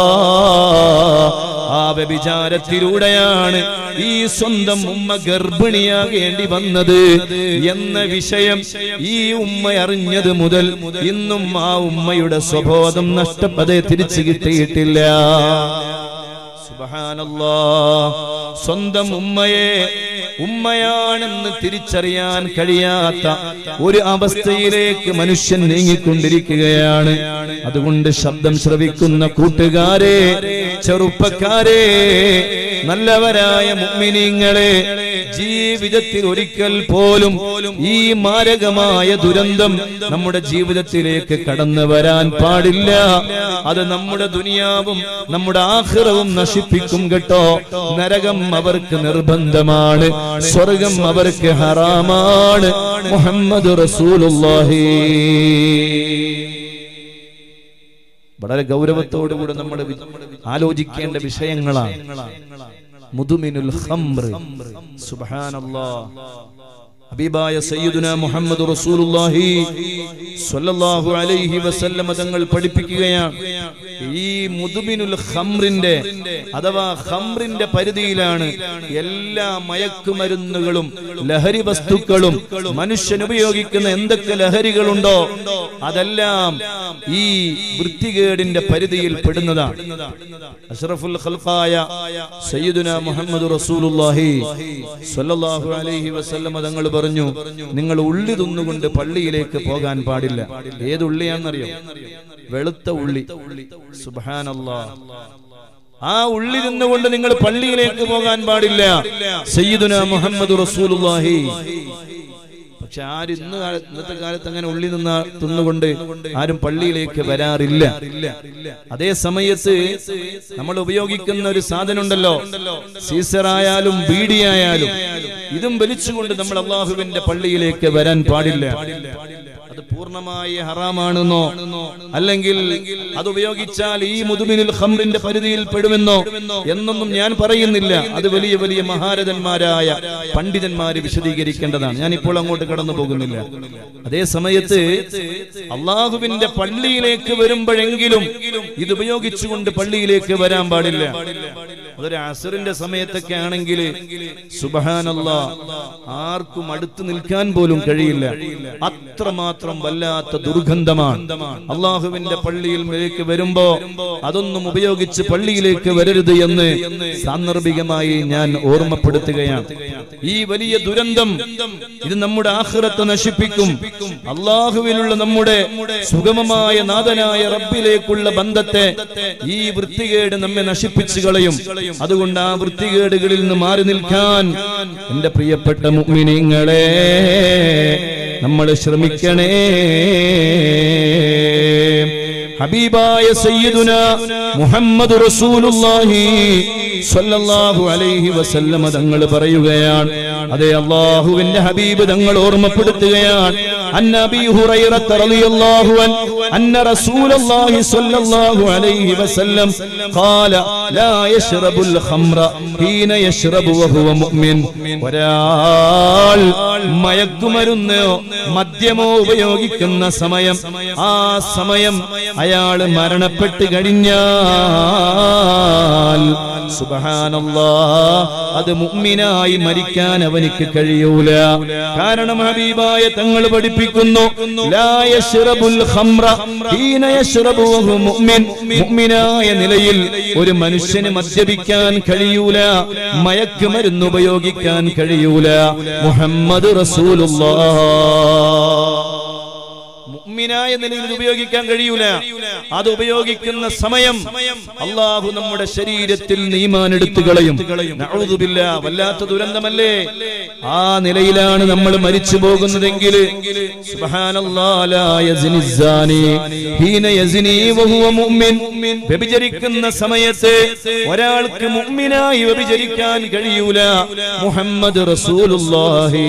ആ വ്യഭിചാരത്തിലൂടെയാണ് ഈ സ്വന്തം ഉമ്മ ഗർഭിണിയാകേണ്ടി വന്നത് എന്ന വിഷയം ഈ ഉമ്മ അറിഞ്ഞത് മുതൽ ഇന്നും ആ ഉമ്മയുടെ സ്വബോധം നഷ്ടപ്പതെ തിരിച്ചു കിട്ടിയിട്ടില്ല സുബ്ഹാനല്ലാ സ്വന്തം ഉമ്മയെ ഉമ്മയാണെന്ന് തിരിച്ചറിയാൻ കഴിയാത്ത ഒരു അവസ്ഥയിലേക്ക് മനുഷ്യൻ നീങ്ങിക്കൊണ്ടിരിക്കുകയാണ് അതുകൊണ്ട് ശബ്ദം ശ്രവിക്കുന്ന കൂട്ടുകാരെ ചെറുപ്പക്കാരെ നല്ലവരായ മുഅ്മിനീങ്ങളെ ജീവിതത്തിൽ ഒരിക്കൽ പോലും ഈ മാരകമായ ദുരന്തം നമ്മുടെ ജീവിതത്തിലേക്ക് കടന്നു വരാൻ പാടില്ല അത് നമ്മുടെ ദുനിയാവും നമ്മുടെ ആഹ്റവും നശിപ്പിക്കും കേട്ടോ നരകം അവർക്ക് നിർബന്ധമാണ് സ്വർഗം അവർക്ക് ഹറാമാണ് മുഹമ്മദ് റസൂലുള്ളാഹി വളരെ ഗൗരവത്തോടുകൂടെ നമ്മൾ വി- ആലോചിക്കേണ്ട വിഷയങ്ങളാണ് മുതുമിനുൽ ഖംറ് സുബ്ഹാനല്ലാഹ് ഹബീബായ സയ്യിദുന മുഹമ്മദ് റസൂലുള്ളാഹി സ്വല്ലല്ലാഹു അലൈഹി വസല്ലമ തങ്ങൾ പഠിപ്പിക്കുകയാണ് ഈ മുതുമിനുൽ ഖംറിന്റെ അഥവാ ഖംറിന്റെ പരിധിയിലാണ് എല്ലാ മയക്കുമരുന്നുകളും ലഹരി വസ്തുക്കളും മനുഷ്യൻ ഉപയോഗിക്കുന്ന എന്തൊക്കെ ലഹരികളുണ്ടോ അതെല്ലാം ഈ വൃത്തികേടിന്റെ പരിധിയിൽ പെടുന്നതാണ് അഷ്റഫുൽ ഖൽഖായ സയ്യിദുന മുഹമ്മദ് റസൂലുള്ളാഹി സ്വല്ലല്ലാഹു അലൈഹി വസല്ലമ തങ്ങൾ പറഞ്ഞു നിങ്ങൾ ഉള്ളി തിന്നുകൊണ്ട് പള്ളിയിലേക്ക് പോകാൻ പാടില്ല ഏത് ഉള്ളിയാണെന്നറിയോ വെളുത്ത ഉള്ളി സുബ്ഹാനല്ലാ ആ ഉള്ളി നിന്നുകൊണ്ട് നിങ്ങൾ പള്ളിയിലേക്ക് പോകാൻ പാടില്ല സയ്യിദുന മുഹമ്മദ് റസൂലുള്ളാഹി പക്ഷെ ആര് ഇന്ന് കാല- ഇന്നത്തെ കാലത്ത് അങ്ങനെ ഉള്ളി നിന്ന തിന്നുകൊണ്ട് ആരും പള്ളിയിലേക്ക് വരാറില്ല അതേ സമയത്ത് നമ്മൾ ഉപയോഗിക്കുന്ന ഒരു സാധനം ഉണ്ടല്ലോ സീസറായാലും ബീഡിയായാലും ഇതും വലിച്ചുകൊണ്ട് നമ്മൾ അള്ളാഹുവിന്റെ പള്ളിയിലേക്ക് വരാൻ പാടില്ല അത് പൂർണ്ണമായി ഹറാമാണെന്നോ അല്ലെങ്കിൽ അത് ഉപയോഗിച്ചാൽ ഈ മുതുമിനിൽ ഖംറിന്റെ പരിധിയിൽ പെടുമെന്നോ എന്നൊന്നും ഞാൻ പറയുന്നില്ല അത് വലിയ വലിയ മഹാരഥന്മാരായ പണ്ഡിതന്മാര് വിശദീകരിക്കേണ്ടതാണ് ഞാൻ ഇപ്പോൾ അങ്ങോട്ട് കടന്നു പോകുന്നില്ല അതേ സമയത്ത് അള്ളാഹുവിന്റെ പള്ളിയിലേക്ക് വരുമ്പോഴെങ്കിലും ഇത് ഉപയോഗിച്ചുകൊണ്ട് പള്ളിയിലേക്ക് വരാൻ പാടില്ല അതൊരു അസറിന്റെ സമയത്തൊക്കെ ആണെങ്കിൽ സുബഹാനല്ല ആർക്കും അടുത്ത് നിൽക്കാൻ പോലും കഴിയില്ല അത്രമാത്രം വല്ലാത്ത ദുർഗന്ധമാണ് അള്ളാഹുവിന്റെ പള്ളിയിലേക്ക് വരുമ്പോ അതൊന്നും ഉപയോഗിച്ച് പള്ളിയിലേക്ക് വരരുത് എന്ന് സാന്ദർഭികമായി ഞാൻ ഓർമ്മപ്പെടുത്തുകയാണ് ഈ വലിയ ദുരന്തം ഇത് നമ്മുടെ ആഹ്റത്തെ നശിപ്പിക്കും അള്ളാഹുവിലുള്ള നമ്മുടെ സുഗമമായ നാഥനായ റബ്ബിലേക്കുള്ള ബന്ധത്തെ ഈ വൃത്തികേട് നമ്മെ നശിപ്പിച്ചു കളയും അതുകൊണ്ട് ആ വൃത്തികേടുകളിൽ നിന്ന് മാറി നിൽക്കാൻ എന്റെ പ്രിയപ്പെട്ട മുഅ്മിനീങ്ങളെ നമ്മൾ ശ്രമിക്കണേ ഹബീബായ സയ്യിദുന മുഹമ്മദ് റസൂലുള്ളാഹി സ്വല്ലല്ലാഹു അലൈഹി വസല്ലമ തങ്ങൾ പറയുകയാണ് അതെ അള്ളാഹുവിന്റെ ഹബീബ് തങ്ങൾ ഓർമ്മപ്പെടുത്തുകയാണ് അൻ അബീ ഹുറൈറത്ത റളിയല്ലാഹു അൻ അന്ന റസൂലല്ലാഹി സ്വല്ലല്ലാഹു അലൈഹി വസല്ലം ഖാല ലാ യശ്റബുൽ ഖംറ ഹീന യശ്റബു വഹുവ മുഅ്മിൻ ഒരാൾ മയക്കുമരുന്നോ മദ്യമോ ഉപയോഗിക്കുന്ന സമയം ആ സമയം അയാൾ മരണപ്പെട്ട് കഴിഞ്ഞാൽ സുബ്ഹാനല്ലാ അത് മുഅ്മിനായി മരിക്കാൻ അവനിക്ക് കഴിയൂല കാരണം ഹബീബായ തങ്ങൾ പഠിപ്പിക്കുന്നു ലാ യശ്റബുൽ ഖംറ ഹീന യശ്റബു വഹു മുഅ്മിൻ മുഅ്മിനായ നിലയിൽ ഒരു മനുഷ്യന് മദ്യപിക്കാൻ കഴിയൂല മയക്കുമരുന്ന് ഉപയോഗിക്കാൻ കഴിയൂല മുഹമ്മദ് റസൂലുള്ളാഹ് മുഅ്മിനായ നിലയിൽ ഇത് ഉപയോഗിക്കാൻ കഴിയൂല അത് ഉപയോഗിക്കുന്ന സമയം അള്ളാഹു നമ്മുടെ ശരീരത്തിൽ നീമാൻ എടുത്തു കളയും നഅൂദുബില്ല വല്ലാത്ത ദുരന്തമല്ലേ ആ നിലയിലാണ് നമ്മൾ മരിച്ചു പോകുന്നതെങ്കിൽ സുബ്ഹാനല്ലാഹ് ലാ യസ്നി الزاني ഹീന യസ്നി വഹുവ മുഅ്മിൻ വ്യഭിചരിക്കുന്ന സമയത്ത് ഒരാൾക്ക് മുഅ്മിനായി വ്യഭിചരിക്കാൻ കഴിയൂല മുഹമ്മദ് റസൂലുള്ളാഹി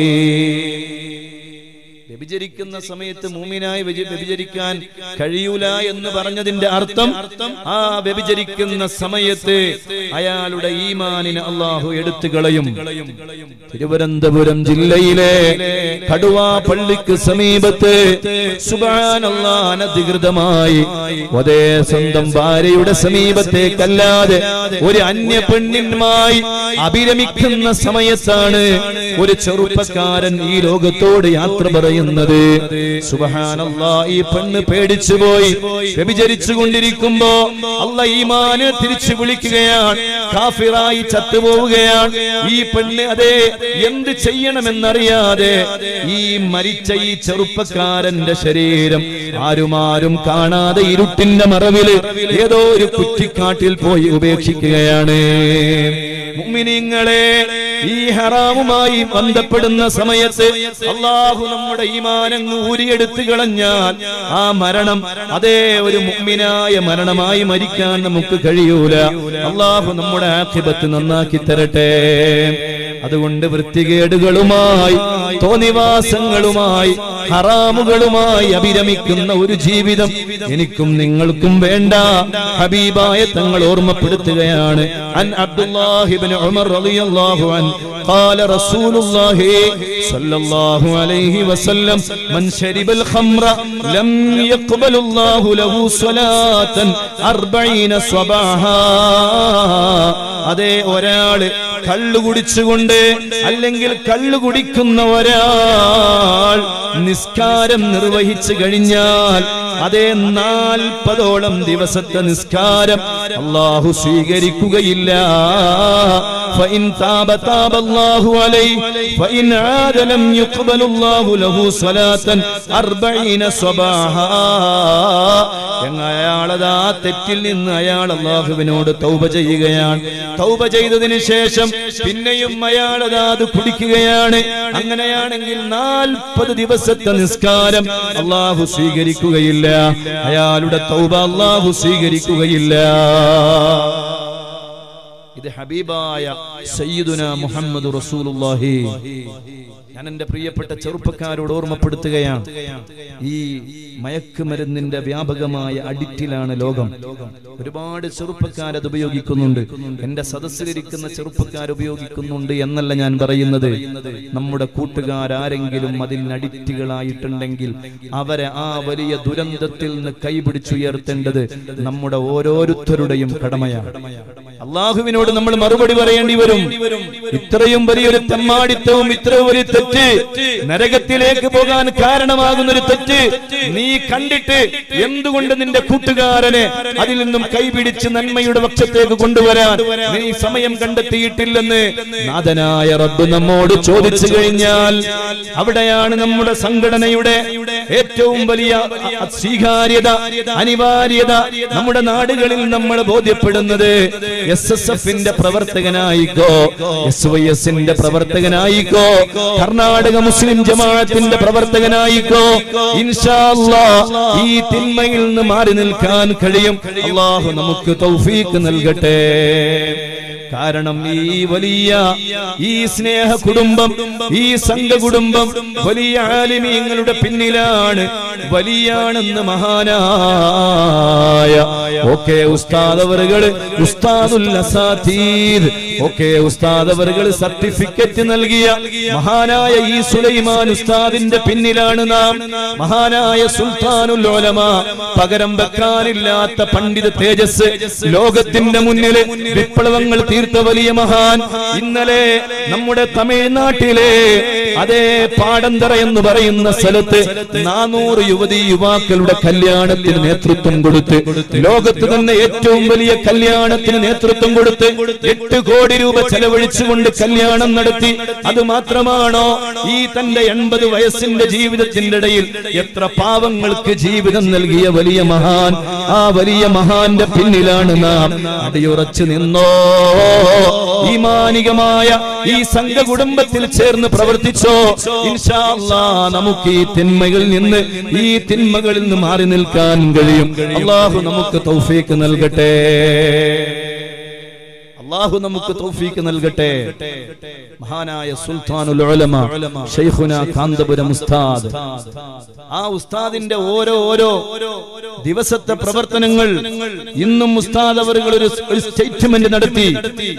വ്യഭിചരിക്കുന്ന സമയത്ത് മൂമിനായി വ്യജി- വ്യഭിചരിക്കാൻ കഴിയൂല എന്ന് പറഞ്ഞതിന്റെ അർത്ഥം ആ വ്യഭിചരിക്കുന്ന സമയത്ത് അയാളുടെ ഈമാനിനെ അള്ളാഹു എടുത്തു കളയും തിരുവനന്തപുരം ജില്ലയിലെ കടുവാ പള്ളിക്ക് സമീപത്ത് സുബാനല്ലാ അനധികൃതമായി ഒരേ സ്വന്തം ഭാര്യയുടെ സമീപത്തേക്കല്ലാതെ ഒരു അന്യ പെണ്ണിനുമായി അഭിരമിക്കുന്ന സമയത്താണ് ഒരു ചെറുപ്പക്കാരൻ ഈ ലോകത്തോട് യാത്ര പറയുന്നത് സുബഹാനല്ലാ ഈ പെണ്ണ് പേടിച്ചു പോയി വ്യഭിചരിച്ചു കൊണ്ടിരിക്കുമ്പോ അല്ല ഈമാന് തിരിച്ചു വിളിക്കുകയാണ് കാഫിറായി ചത്തുപോവുകയാണ് ഈ പെണ്ണ് അതെ എന്ത് ചെയ്യണമെന്നറിയാതെ ഈ മരിച്ച ഈ ചെറുപ്പക്കാരന്റെ ശരീരം ആരുമാരും കാണാതെ ഇരുട്ടിന്റെ മറവില് ഏതോ ഒരു കുറ്റിക്കാട്ടിൽ പോയി ഉപേക്ഷിക്കുകയാണ് മുഅ്മിനീങ്ങളെ ഈ ഹറാമുമായി ബന്ധപ്പെടുന്ന സമയത്ത് അള്ളാഹു നമ്മുടെ ഈമാനങ്ങ് ഊരിയെടുത്തു കളഞ്ഞാൽ ആ മരണം അതേ ഒരു മുഅ്മിനായ മരണമായി മരിക്കാൻ നമുക്ക് കഴിയൂല അള്ളാഹു നമ്മുടെ ആഖിബത്ത് നന്നാക്കി തരട്ടെ അതുകൊണ്ട് വൃത്തികേടുകളുമായി തോന്നിവാസങ്ങളുമായി ഹറാമുകളുമായി അഭിരമിക്കുന്ന ഒരു ജീവിതം എനിക്കും നിങ്ങൾക്കും വേണ്ട ഹബീബായ തങ്ങൾ ഓർമ്മപ്പെടുത്തുകയാണ് അൻ അബ്ദുല്ലാഹിബ്നു ഉമർ റളിയല്ലാഹു അൻ قال رسول الله صلى الله عليه وسلم من شرب الخمر لم يقبل الله له صلاة أربعين صباحا അതെ ഒരാള് കള്ളു കുടിച്ചുകൊണ്ട് അല്ലെങ്കിൽ കള്ളു കുടിക്കുന്ന ഒരാൾ നിസ്കാരം നിർവഹിച്ചു കഴിഞ്ഞാൽ അതേ നാൽപ്പതോളം ദിവസത്തെ നിസ്കാരം അള്ളാഹു സ്വീകരിക്കുകയില്ല فإن تاب تاب الله عليه فإن عاد لم يقبل الله له صلاة أربعين صباحا അയാളത് ആ തെറ്റിൽ നിന്ന് അയാൾ അള്ളാഹുവിനോട് തൗബ ചെയ്യുകയാണ് തൗബ ചെയ്തതിന് ശേഷം പിന്നെയും അയാളത് അത് കുടിക്കുകയാണ് അങ്ങനെയാണെങ്കിൽ നാൽപ്പത് ദിവസത്തെ നിസ്കാരം അള്ളാഹു സ്വീകരിക്കുകയില്ല അയാളുടെ തൗബ അള്ളാഹു സ്വീകരിക്കുകയില്ല ഇത് ഹബീബായ സയ്യിദുന മുഹമ്മദ് റസൂലുള്ളാഹി ഞാൻ എന്റെ പ്രിയപ്പെട്ട ചെറുപ്പക്കാരോട് ഓർമ്മപ്പെടുത്തുകയാണ് ഈ മയക്കുമരുന്നിന്റെ വ്യാപകമായ അഡിക്റ്റിലാണ് ലോകം ഒരുപാട് ചെറുപ്പക്കാർ അത് ഉപയോഗിക്കുന്നുണ്ട് എന്റെ സദസ്സിലിരിക്കുന്ന ചെറുപ്പക്കാർ ഉപയോഗിക്കുന്നുണ്ട് എന്നല്ല ഞാൻ പറയുന്നത് നമ്മുടെ കൂട്ടുകാരാരെങ്കിലും അതിൽ അഡിക്റ്റുകളായിട്ടുണ്ടെങ്കിൽ അവരെ ആ വലിയ ദുരന്തത്തിൽ നിന്ന് കൈപിടിച്ചുയർത്തേണ്ടത് നമ്മുടെ ഓരോരുത്തരുടെയും കടമയാണ് അള്ളാഹുവിനോട് നമ്മൾ മറുപടി പറയേണ്ടി വരും ഇത്രയും വലിയൊരു തെമ്മാടിത്തവും ഇത്രയും വലിയ തെറ്റ് നരകത്തിലേക്ക് പോകാൻ കാരണമാകുന്ന ഒരു തെറ്റ് നീ കണ്ടിട്ട് എന്തുകൊണ്ട് നിന്റെ കൂട്ടുകാരനെ അതിൽ നിന്നും കൈപിടിച്ച് നന്മയുടെ പക്ഷത്തേക്ക് കൊണ്ടുവരാൻ നീ സമയം കണ്ടെത്തിയിട്ടില്ലെന്ന് നാഥനായ റബ്ബ് നമ്മോട് ചോദിച്ചു കഴിഞ്ഞാൽ അവിടെയാണ് നമ്മുടെ സംഘടനയുടെ ഏറ്റവും വലിയ സ്വീകാര്യത അനിവാര്യത നമ്മുടെ നാടുകളിൽ നമ്മൾ ബോധ്യപ്പെടുന്നത് എസ് എസ് എഫിന്റെ പ്രവർത്തകനായിക്കോ എസ് വൈ എസിന്റെ പ്രവർത്തകനായിക്കോ കർണാടക മുസ്ലിം ജമാഅത്തിന്റെ പ്രവർത്തകനായിക്കോ ഇൻഷാ അല്ലാ ഈ തിന്മയിൽ നിന്ന് മാറി നിൽക്കാൻ കഴിയും അള്ളാഹു നമുക്ക് തൗഫീക്ക് നൽകട്ടെ കാരണം ഈ വലിയ ഈ സ്നേഹ കുടുംബം ഈ സംഘ കുടുംബം വലിയ ആലിമീങ്ങളുടെ പിന്നിലാണ് വലിയാണെന്ന് മഹാനായ ഓക്കെ ഉസ്താദ് അവറുകള് ഉസ്താദുൽ അസാതീർ ഓക്കെ ഉസ്താദ് അവറുകള് സർട്ടിഫിക്കറ്റ് നൽകിയ മഹാനായ ഈ സുലൈമാൻ ഉസ്താദിന്റെ പിന്നിലാണ് നാം മഹാനായ സുൽത്താനുൽ ഉലമ പകരം വെക്കാനില്ലാത്ത പണ്ഡിത തേജസ് ലോകത്തിന്റെ മുന്നിൽ വിപ്ലവങ്ങൾ തീർത്ത വലിയ മഹാൻ ഇന്നലെ നമ്മുടെ തമിഴ്നാട്ടിലെ അതേ പാടന്തറ എന്ന് പറയുന്ന സ്ഥലത്ത് നാനൂറ് യുവതി യുവാക്കളുടെ കല്യാണത്തിന് നേതൃത്വം കൊടുത്ത് ലോകത്ത് തന്നെ ഏറ്റവും വലിയ കല്യാണത്തിന് നേതൃത്വം കൊടുത്ത് എട്ട് കോടി രൂപ ചെലവഴിച്ചുകൊണ്ട് കല്യാണം നടത്തി അത് മാത്രമാണോ ഈ തന്റെ എൺപത് വയസ്സിന്റെ ജീവിതത്തിന്റെ ഇടയിൽ എത്ര പാവങ്ങൾക്ക് ജീവിതം നൽകിയ വലിയ മഹാൻ ആ വലിയ മഹാന്റെ പിന്നിലാണ് നാം അടിയുറച്ചു നിന്നോ ഈ മാനികമായ ഈ സംഘ കുടുംബത്തിൽ ചേർന്ന് പ്രവർത്തിച്ചോ ഇൻഷാ അല്ലാ നമുക്ക് ഈ തിന്മകളിൽ നിന്ന് ഈ തിന്മകളിൽ നിന്ന് മാറി നിൽക്കാൻ കഴിയും അള്ളാഹു നമുക്ക് തൗഫീക്ക് നൽകട്ടെ അള്ളാഹു നമുക്ക് തൗഫീക്ക് നൽകട്ടെ മഹാനായ സുൽത്താനുൽ ഉലമ ഷൈഖുന കാന്തപുരം ഉസ്താദ് ആ ഉസ്താദിന്റെ ഓരോ ഓരോ ദിവസത്തെ പ്രവർത്തനങ്ങൾ ഇന്നും ഉസ്താദ് അവർ ഒരു ഒരു സ്റ്റേറ്റ്മെന്റ് നടത്തി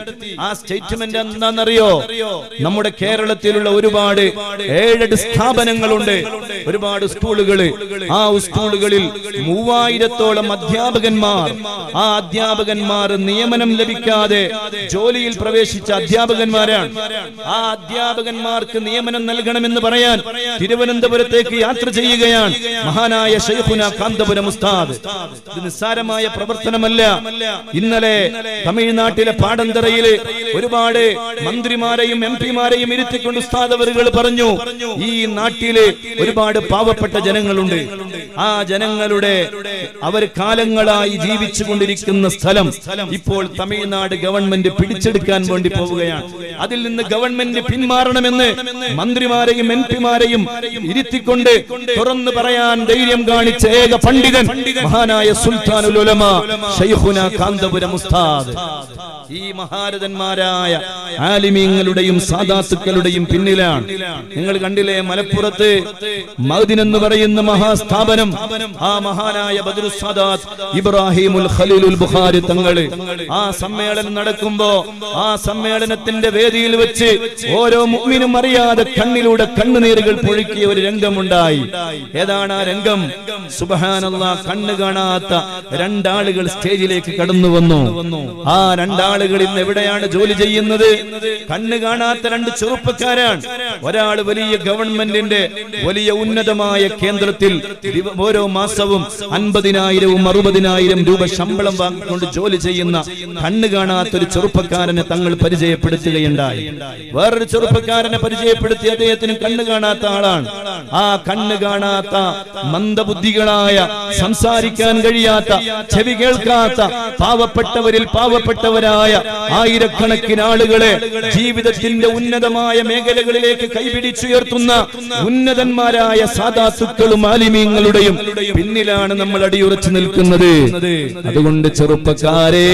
ആ സ്റ്റേറ്റ്മെന്റ് എന്താണെന്നറിയോ നമ്മുടെ കേരളത്തിലുള്ള ഒരുപാട് ഏഴെട്ട് സ്ഥാപനങ്ങളുണ്ട് ഒരുപാട് സ്കൂളുകള് ആ സ്കൂളുകളിൽ മൂവായിരത്തോളം അധ്യാപകന്മാർ ആ അധ്യാപകന്മാർ നിയമനം ലഭിക്കാതെ ജോലിയിൽ പ്രവേശിച്ച അധ്യാപകന്മാരാണ് ആ അധ്യാപകന്മാർക്ക് നിയമനം നൽകണമെന്ന് പറയാൻ തിരുവനന്തപുരത്തേക്ക് യാത്ര ചെയ്യുകയാണ് മഹാനായ ഷെയ്ഖുന കാന്തപുരം ഉസ്താദ് ഇത് നിസ്സാരമായ പ്രവർത്തനമല്ല ഇന്നലെ തമിഴ്നാട്ടിലെ പാടന്തറയില് ഒരുപാട് മന്ത്രിമാരെയും എം പിമാരെയും ഇരുത്തിക്കൊണ്ട് ഉസ്താദ് അവറുകൾ പറഞ്ഞു ഈ നാട്ടില് ഒരുപാട് പാവപ്പെട്ട ജനങ്ങളുണ്ട് ആ ജനങ്ങളുടെ അവർ കാലങ്ങളായി ജീവിച്ചു കൊണ്ടിരിക്കുന്ന സ്ഥലം ഇപ്പോൾ തമിഴ്നാട് ഗവൺമെന്റ് പിടിച്ചെടുക്കാൻ വേണ്ടി പോവുകയാണ് അതിൽ നിന്ന് ഗവൺമെന്റ് പിന്മാറണമെന്ന് മന്ത്രിമാരെയും എം പിമാരെയും ഇരുത്തിക്കൊണ്ട് തുറന്നു പറയാൻ ധൈര്യം കാണിച്ച ഏക പണ്ഡിതൻ മഹാനായ സുൽത്താനുൽ ഉലമ ഷൈഖുന കാന്തപുരം ഉസ്താദ് ഈ മഹാരഥന്മാരായ ആലിമീങ്ങളുടെയും സാദാത്തുക്കളുടെയും പിന്നിലാണ് നിങ്ങൾ കണ്ടില്ലേ മലപ്പുറത്ത് മഹദിൻ എന്ന് പറയുന്ന മഹാസ്ഥാപനം ആ മഹാനായ ബദറു സാദാത്ത് ഇബ്രാഹിമുൽ ഖലീലുൽ ബുഖാരി തങ്ങള് ആ സമ്മേളനം നടക്കുമ്പോ ആ സമ്മേളനത്തിന്റെ വേദിയിൽ വെച്ച് ഓരോ മുഅ്മിനും അറിയാതെ കണ്ണിലൂടെ കണ്ണുനീരുകൾ പൊഴുക്കിയ ഒരു രംഗമുണ്ടായി ഏതാണ് ആ രംഗം സുബഹാനല്ലാ കണ്ണ് കാണാത്ത രണ്ടാളുകൾ സ്റ്റേജിലേക്ക് കടന്നു വന്നു ആ രണ്ടാളുകൾ ഇന്ന് എവിടെയാണ് ജോലി ചെയ്യുന്നത് കണ്ണ് കാണാത്ത രണ്ട് ചെറുപ്പക്കാരാണ് ഒരാൾ വലിയ ഗവൺമെന്റിന്റെ വലിയ ഉന്നതമായ കേന്ദ്രത്തിൽ ദിവ- ഓരോ മാസവും അൻപതിനായിരവും അറുപതിനായിരം രൂപ ശമ്പളം വാങ്ങിക്കൊണ്ട് ജോലി ചെയ്യുന്ന കണ്ണ് കാണാത്ത ഒരു ചെറുപ്പക്കാരനെ തങ്ങൾ പരിചയപ്പെടുത്തുകയുണ്ടായി വേറൊരു ചെറുപ്പക്കാരനെ പരിചയപ്പെടുത്തി അദ്ദേഹത്തിന് കണ്ണ് കാണാത്ത ആളാണ് ആ കണ്ണ് കാണാത്ത മന്ദബുദ്ധികളായ സംസാരിക്കാൻ കഴിയാത്ത ചെവി കേൾക്കാത്ത പാവപ്പെട്ടവരിൽ പാവപ്പെട്ടവരായ ആയിരക്കണക്കിന് ആളുകളെ ജീവിതത്തിന്റെ ഉന്നതമായ മേഖലകളിലേക്ക് കൈപിടിച്ചുയർത്തുന്ന ഉന്നതന്മാരായ സാധാത്തുക്കളും ആലിമീങ്ങളുടെയും പിന്നിലാണ് നമ്മൾ അടിയുറച്ചു നിൽക്കുന്നത് അതുകൊണ്ട് ചെറുപ്പക്കാരെ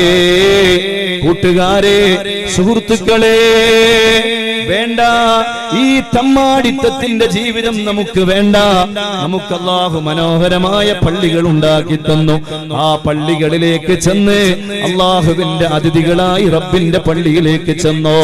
കൂട്ടുകാരെ സുഹൃത്തുക്കളെ വേണ്ട ഈ തമ്മാടിത്തത്തിന്റെ ജീവിതം നമുക്ക് വേണ്ട നമുക്ക് അള്ളാഹു മനോഹരമായ പള്ളികൾ ഉണ്ടാക്കി തന്നു ആ പള്ളികളിലേക്ക് ചെന്ന് അള്ളാഹുവിന്റെ അതിഥികളായി റബ്ബിന്റെ പള്ളിയിലേക്ക് ചെന്നോ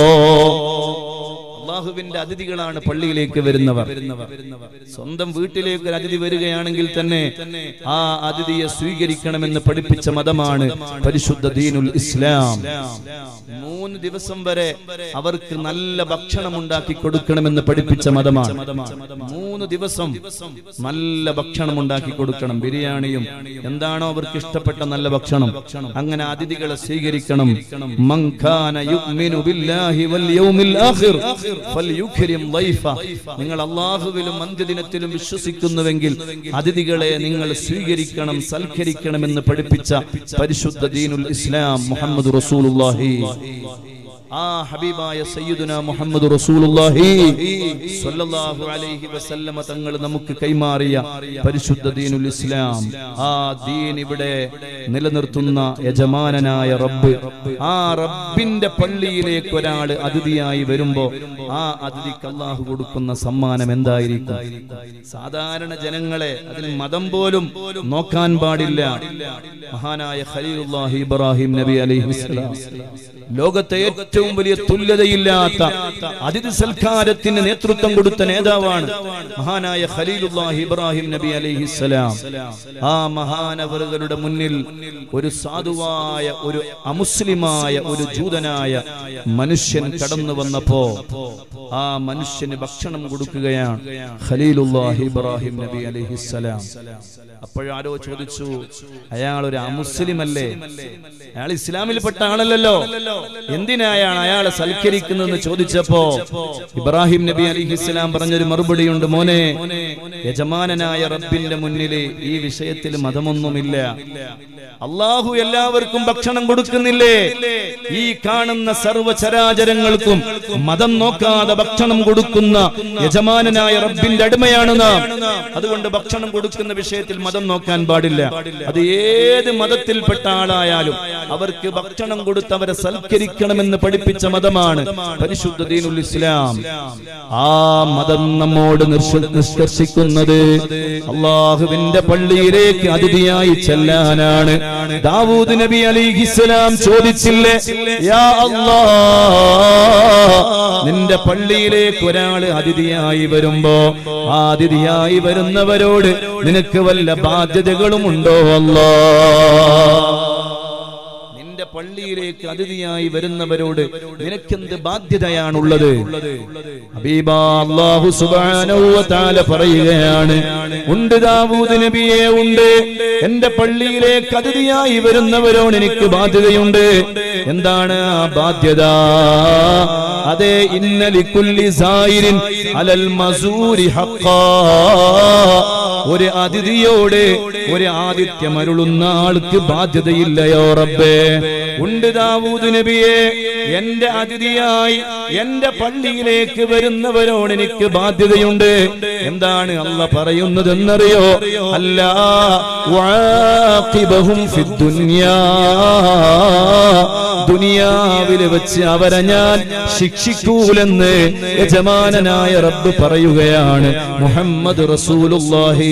അള്ളാഹുവിന്റെ അതിഥികളാണ് പള്ളിയിലേക്ക് വരുന്നവർ സ്വന്തം വീട്ടിലേക്ക് ഒരു അതിഥി വരികയാണെങ്കിൽ തന്നെ ആ അതിഥിയെ സ്വീകരിക്കണമെന്ന് പഠിപ്പിച്ച മതമാണ് പരിശുദ്ധ ദീനുൽ ഇസ്ലാം മൂന്ന് ദിവസം വരെ അവർക്ക് നല്ല ഭക്ഷണം ഉണ്ടാക്കി കൊടുക്കണമെന്ന് പഠിപ്പിച്ച മതമാണ് മൂന്ന് ദിവസം നല്ല ഭക്ഷണം ഉണ്ടാക്കി കൊടുക്കണം ബിരിയാണിയും എന്താണോ അവർക്ക് ഇഷ്ടപ്പെട്ട നല്ല ഭക്ഷണം അങ്ങനെ അതിഥികളെ സ്വീകരിക്കണം മൻ കാന യുഅ്മിനു ബില്ലാഹി വൽ യൗമിൽ ആഖിർ ഫൽയുക്രിം ളൈഫ നിങ്ങൾ അല്ലാഹുവിലും അന്ത്യദിനത്തിലും വിശ്വസിക്കുന്നുവെങ്കിൽ അതിഥികളെ നിങ്ങൾ സ്വീകരിക്കണം സൽക്കരിക്കണമെന്ന് പഠിപ്പിച്ച പരിശുദ്ധ ദീനുൽ ഇസ്ലാം മുഹമ്മദ് റസൂലുള്ളാഹി ആ ഹബീബായ സയ്യിദുന മുഹമ്മദ് റസൂലുള്ളാഹി സ്വല്ലല്ലാഹു അലൈഹി വസല്ലമ തങ്ങൾ നമുക്ക് കൈമാറിയ പരിശുദ്ധ ദീനുൽ ഇസ്ലാം ആ ദീൻ ഇവിടെ നിലനിർത്തുന്ന യജമാനനായ റബ്ബ് ആ റബ്ബിന്റെ പള്ളിയിലേക്ക് ഒരാൾ അതിഥിയായി വരുമ്പോ ആ അതിഥിക്ക് അള്ളാഹു കൊടുക്കുന്ന സമ്മാനം എന്തായിരിക്കും സാധാരണ ജനങ്ങളെ അതിൽ മതം പോലും നോക്കാൻ പാടില്ല മഹാനായ ഖലീലുല്ലാഹി ഇബ്രാഹിം നബി അലൈഹിസ്സലാം ലോകത്തെ ഏറ്റവും വലിയ തുല്യതയില്ലാത്ത അതിഥി സൽക്കാരത്തിന് നേതൃത്വം കൊടുത്ത നേതാവാണ് മഹാനായ ഖലീലുല്ലാഹി ഇബ്രാഹിം നബി അലൈഹിസ്സലാം ആ മഹാനവറുകളുടെ മുന്നിൽ ഒരു സാധുവായ ഒരു അമുസ്ലിമായ ഒരു ജൂതനായ മനുഷ്യൻ കടന്നു വന്നപ്പോ ആ മനുഷ്യന് ഭക്ഷണം കൊടുക്കുകയാണ് ഖലീലുല്ലാഹി ഇബ്രാഹിം നബി അലൈഹിസ്സലാം അപ്പോഴാരോ ചോദിച്ചു അയാൾ ഒരു അമുസ്ലിം അല്ലേ അയാൾ ഇസ്ലാമിൽപ്പെട്ട ആളല്ലല്ലോ എന്തിനായാണ് അയാളെ സൽക്കരിക്കുന്നതെന്ന് ചോദിച്ചപ്പോ ഇബ്രാഹിം നബി അലിഹിസ്ലാം പറഞ്ഞൊരു മറുപടിയുണ്ട് മോനെ യജമാനനായ റബ്ബിന്റെ മുന്നില് ഈ വിഷയത്തിൽ മതമൊന്നുമില്ല അള്ളാഹു എല്ലാവർക്കും ഭക്ഷണം കൊടുക്കുന്നില്ലേ ഈ കാണുന്ന സർവചരാചരങ്ങൾക്കും മതം നോക്കാതെ ഭക്ഷണം കൊടുക്കുന്ന യജമാനനായ റബ്ബിന്റെ അടിമയാണ് നാം അതുകൊണ്ട് ഭക്ഷണം കൊടുക്കുന്ന വിഷയത്തിൽ മതം നോക്കാൻ പാടില്ല അത് ഏത് മതത്തിൽപ്പെട്ട ആളായാലും അവർക്ക് ഭക്ഷണം കൊടുത്ത് അവരെ സൽക്കരിക്കണമെന്ന് പഠിപ്പിച്ച മതമാണ് പരിശുദ്ധ ദീനുൽ ഇസ്ലാം ആ മതം നമ്മോട് നിർശ- നിഷ്കർഷിക്കുന്നത് അള്ളാഹുവിന്റെ പള്ളിയിലേക്ക് അതിഥിയായി ചെല്ലാനാണ് ദാവൂദ് നബി അലിഹിസ്സലാം ചോദിച്ചില്ലേ യാ അല്ലാ നിന്റെ പള്ളിയിലേക്ക് ഒരാൾ അതിഥിയായി വരുമ്പോ ആ അതിഥിയായി വരുന്നവരോട് നിനക്ക് വല്ല ബാധ്യതകളും ഉണ്ടോ അല്ലാ നിന്റെ പള്ളിയിലേക്ക് അതിഥിയായി വരുന്നവരോട് നിനക്കെന്ത് ബാധ്യതയാണുള്ളത് ഹബീബാ അല്ലാഹു സുബ്ഹാനഹു വ തആല പറയുകയാണ് ഉണ്ട് ദാവൂദ് നബിയെ ഉണ്ട് എന്റെ പള്ളിയിലേക്ക് അതിഥിയായി വരുന്നവരോട് എനിക്ക് ബാധ്യതയുണ്ട് എന്താണ് ആ ബാധ്യത അതെ ഇന്നലിക്കുല്ലി സായിരിൻ അലൽ മസൂരി ഹഖാ ഒരു അതിഥിയോട് ഒരു ആദിത്യം അരുളുന്ന ആൾക്ക് ബാധ്യതയില്ലയോ റബ്ബേ ഉണ്ട് ദാവൂദ് നബിയെ എന്റെ അതിഥിയായി എന്റെ പള്ളിയിലേക്ക് വരുന്നവരോട് എനിക്ക് ബാധ്യതയുണ്ട് എന്താണ് അല്ല പറയുന്നത് എന്നറിയോ അല്ല വാഖിബഹും ഫിദ്ദുനിയാ ദുനിയാവിൽ വെച്ച് അവരെ ഞാൻ ശിക്ഷിക്കൂലെന്ന് യജമാനനായ റബ്ബ് പറയുകയാണ് മുഹമ്മദ് റസൂലുള്ളാഹി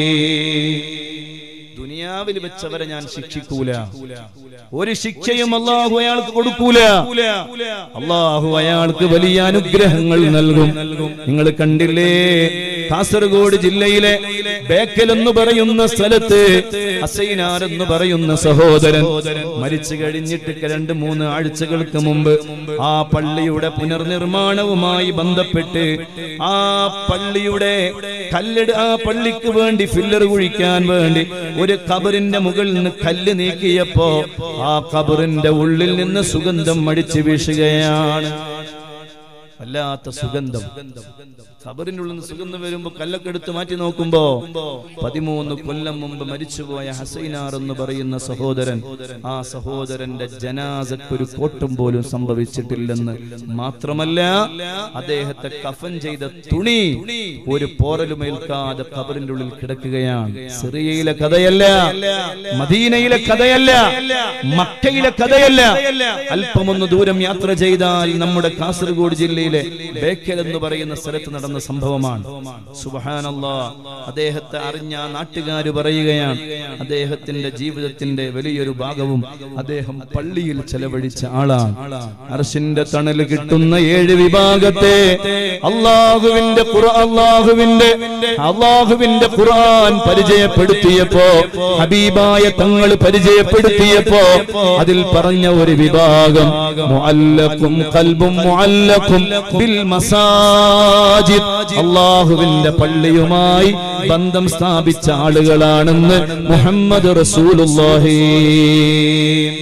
ദുനിയാവിൽ വെച്ചവരെ ഞാൻ ശിക്ഷിക്കൂല ഒരു ശിക്ഷയും അള്ളാഹു അയാൾക്ക് കൊടുക്കൂല അള്ളാഹു അയാൾക്ക് വലിയ അനുഗ്രഹങ്ങൾ നൽകും നിങ്ങൾ കണ്ടില്ലേ കാസർഗോഡ് ജില്ലയിലെ ബേക്കൽ എന്ന് പറയുന്ന സ്ഥലത്ത് അസൈനാർ എന്ന് പറയുന്ന സഹോദരൻ മരിച്ചു കഴിഞ്ഞിട്ട് രണ്ട് മൂന്ന് ആഴ്ചകൾക്ക് മുമ്പ് ആ പള്ളിയുടെ പുനർനിർമ്മാണവുമായി ബന്ധപ്പെട്ട് ആ പള്ളിയുടെ കല്ലിട് ആ പള്ളിക്ക് വേണ്ടി ഫില്ലർ കുഴിക്കാൻ വേണ്ടി ഒരു കബറിന്റെ മുകളിൽ നിന്ന് കല്ല് നീക്കിയപ്പോ ആ കബറിന്റെ ഉള്ളിൽ നിന്ന് സുഗന്ധം അടിച്ചു വീശുകയാണ് വല്ലാത്ത സുഗന്ധം ഖബറിന്റെ ഉള്ളിൽ നിന്ന് സുഗന്ധം വരുമ്പോ കല്ലൊക്കെ എടുത്ത് മാറ്റി നോക്കുമ്പോ പതിമൂന്ന് കൊല്ലം മുമ്പ് മരിച്ചുപോയ ഹസൈനാർ എന്ന് പറയുന്ന സഹോദരൻ ആ സഹോദരന്റെ ജനാസക്ക് ഒരു കോട്ടും പോലും സംഭവിച്ചിട്ടില്ലെന്ന് മാത്രമല്ല അദ്ദേഹത്തെ കഫൻ ചെയ്ത തുണി ഒരു പോറലുമേൽക്കാതെ ഖബറിന്റെ ഉള്ളിൽ കിടക്കുകയാണ് സിറിയയിലെ കഥയല്ല മദീനയിലെ കഥയല്ല മക്കയിലെ കഥയല്ല അല്പമൊന്ന് ദൂരം യാത്ര ചെയ്താൽ നമ്മുടെ കാസർഗോഡ് ജില്ലയിലെ ബേക്കൽ എന്ന് പറയുന്ന സ്ഥലത്ത് നടന്ന സംഭവമാണ് സുബഹാനല്ലാ അദ്ദേഹത്തെ അറിഞ്ഞ നാട്ടുകാര് പറയുകയാണ് അദ്ദേഹത്തിന്റെ ജീവിതത്തിന്റെ വലിയൊരു ഭാഗവും അദ്ദേഹം പള്ളിയിൽ ചെലവഴിച്ച ആളാണ് അർശിന്റെ തണൽ കിട്ടുന്ന ഏഴ് വിഭാഗത്തെ അള്ളാഹുവിന്റെ ഖുർആൻ അള്ളാഹുവിന്റെ അള്ളാഹുവിന്റെ ഖുർആൻ പരിചയപ്പെടുത്തിയപ്പോ ഹബീബായ തങ്ങൾ പരിചയപ്പെടുത്തിയപ്പോ അതിൽ പറഞ്ഞ ഒരു വിഭാഗം മുഅല്ലഖും ഖൽബും മുഅല്ലഖും ബിൽ മസാജിദ് അള്ളാഹുവിന്റെ പള്ളിയുമായി ബന്ധം സ്ഥാപിച്ച ആളുകളാണെന്ന് മുഹമ്മദ് റസൂലുള്ളാഹി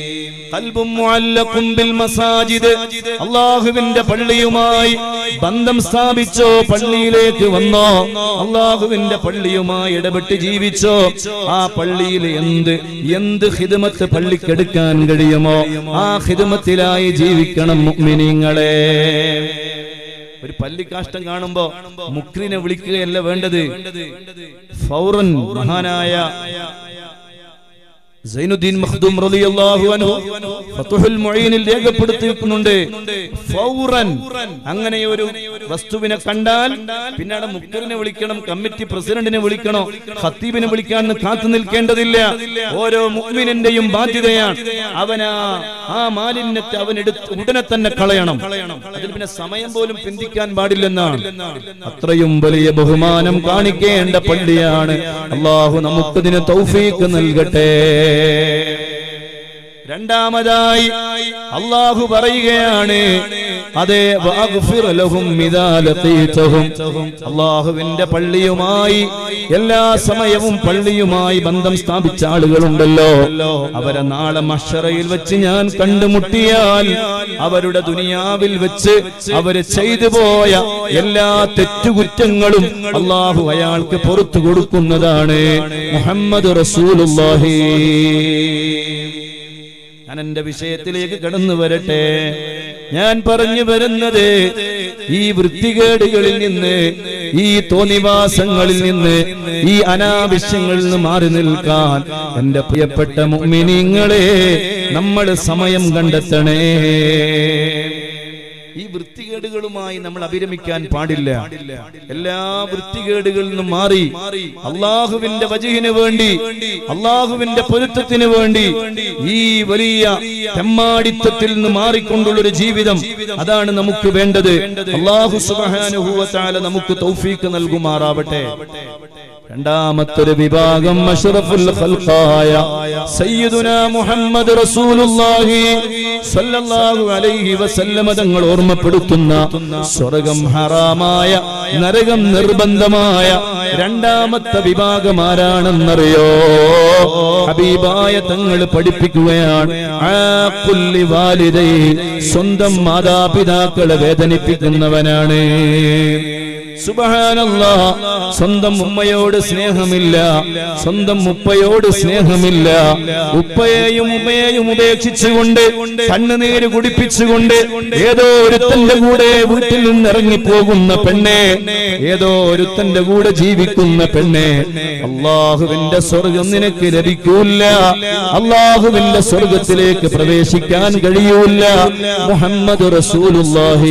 ഖൽബും മുഅല്ലഖും ബിൽ മസാജിദ് അള്ളാഹുവിന്റെ പള്ളിയുമായി ബന്ധം സ്ഥാപിച്ചോ പള്ളിയിലേക്ക് വന്നോ അള്ളാഹുവിന്റെ പള്ളിയുമായി ഇടപെട്ട് ജീവിച്ചോ ആ പള്ളിയിൽ എന്ത് എന്ത് ഹിദമത്ത് പള്ളിക്കെടുക്കാൻ കഴിയുമോ ആ ഹിദമത്തിലായി ജീവിക്കണം മുഅ്മിനീങ്ങളെ ഒരു പല്ലിക്കാഷ്ടം കാണുമ്പോ മുക്രിനെ വിളിക്കുകയല്ല വേണ്ടത് ഫൗറൻ മഹാനായ സൈനുദ്ദീൻ മഖ്ദൂം റളിയല്ലാഹു അൻഹു ഫത്ഹുൽ മുഈനിൽ രേഖപ്പെടുത്തിയിരിക്കുന്നുണ്ട് ഫൗറൻ അങ്ങനെ ഒരു വസ്തുവിനെ കണ്ടാൽ പിന്നാടെ മുക്കറിനെ വിളിക്കണം കമ്മിറ്റി പ്രസിഡന്റിനെ വിളിക്കണോ ഖത്തീബിനെ വിളിക്കാൻ കാത്തു നിൽക്കേണ്ടതില്ല ഓരോ മുഅ്മിനിന്റെയും ബാധ്യതയാണ് അവനാ ആ മാലിന്യത്തെ അവൻ എടുത്ത് ഉടനെ തന്നെ കളയണം അതിൽ പിന്നെ സമയം പോലും പിന്തിക്കാൻ പാടില്ലെന്നാണ് അത്രയും വലിയ ബഹുമാനം കാണിക്കേണ്ട പള്ളിയാണ് അള്ളാഹു നമുക്കതിന് തൗഫീക്ക് നൽകട്ടെ രണ്ടാമതായി അള്ളാഹു പറയുകയാണ് അതെ വഅഗ്ഫിർ ലഹും ഇദാ ലഖീതഹും അള്ളാഹുവിന്റെ പള്ളിയുമായി എല്ലാ സമയവും പള്ളിയുമായി ബന്ധം സ്ഥാപിച്ച ആളുകളുണ്ടല്ലോ അവരെ നാളെ മഷറയിൽ വെച്ച് ഞാൻ കണ്ടുമുട്ടിയാൽ അവരുടെ ദുനിയാവിൽ വെച്ച് അവര് ചെയ്തു പോയ എല്ലാ തെറ്റുകുറ്റങ്ങളും അള്ളാഹു അയാൾക്ക് പുറത്തു കൊടുക്കുന്നതാണ് മുഹമ്മദ് റസൂലുള്ളാഹി ഞാൻ എന്റെ വിഷയത്തിലേക്ക് കടന്നു വരട്ടെ ഞാൻ പറഞ്ഞു വരുന്നത് ഈ വൃത്തികേടുകളിൽ നിന്ന് ഈ തോന്നിവാസങ്ങളിൽ നിന്ന് ഈ അനാവശ്യങ്ങളിൽ നിന്ന് മാറി നിൽക്കാൻ എന്റെ പ്രിയപ്പെട്ട മുഅ്മിനീങ്ങളെ നമ്മൾ സമയം കണ്ടെത്തണേ ഈ വൃത്തികേടുകളുമായി നമ്മൾ അഭിരമിക്കാൻ പാടില്ല എല്ലാ വൃത്തികേടുകളിൽ നിന്നും മാറി അള്ളാഹുവിന്റെ വജുഹിന് വേണ്ടി അള്ളാഹുവിന്റെ പൊരുത്തത്തിന് വേണ്ടി ഈ വലിയ തെമ്മാടിത്തത്തിൽ നിന്ന് മാറിക്കൊണ്ടുള്ള ഒരു ജീവിതം അതാണ് നമുക്ക് വേണ്ടത് അള്ളാഹു സുബാനുഭൂവത്താല നമുക്ക് തൗഫീക്ക് നൽകുമാറാവട്ടെ രണ്ടാമത്തൊരു വിഭാഗം അഷ്റഫുൽ ഖൽഖായ സയ്യിദുന മുഹമ്മദ് റസൂലുള്ളാഹി സ്വല്ലല്ലാഹു അലൈഹി വസല്ലമ തങ്ങൾ ഓർമ്മപ്പെടുത്തുന്ന സ്വർഗം ഹറാമായ നരകം നിർബന്ധമായ രണ്ടാമത്തെ വിഭാഗം ആരാണെന്നറിയോ ഹബീബായ തങ്ങൾ പഠിപ്പിക്കുകയാണ് ആഖുല്ലി വാലിദൈ സ്വന്തം മാതാപിതാക്കളെ വേദനിപ്പിക്കുന്നവനാണ് സുബഹാനല്ലാ സ്വന്തം ഉമ്മയോട് സ്നേഹമില്ല സ്വന്തം ഉപ്പയോട് സ്നേഹമില്ല ഉപ്പയെയും ഉമ്മയെയും ഉപേക്ഷിച്ചുകൊണ്ട് കണ്ണുനീര് കുടിപ്പിച്ചുകൊണ്ട് ഏതോ ഒരുത്തന്റെ കൂടെ വീട്ടിൽ നിന്ന് ഇറങ്ങിപ്പോകുന്ന പെണ്ണെ ഏതോ ഒരുത്തന്റെ കൂടെ ജീവിക്കുന്ന പെണ്ണെ അള്ളാഹുവിന്റെ സ്വർഗം നിനക്ക് ലഭിക്കൂല അള്ളാഹുവിന്റെ സ്വർഗത്തിലേക്ക് പ്രവേശിക്കാൻ കഴിയൂല മുഹമ്മദ് റസൂലുള്ളാഹി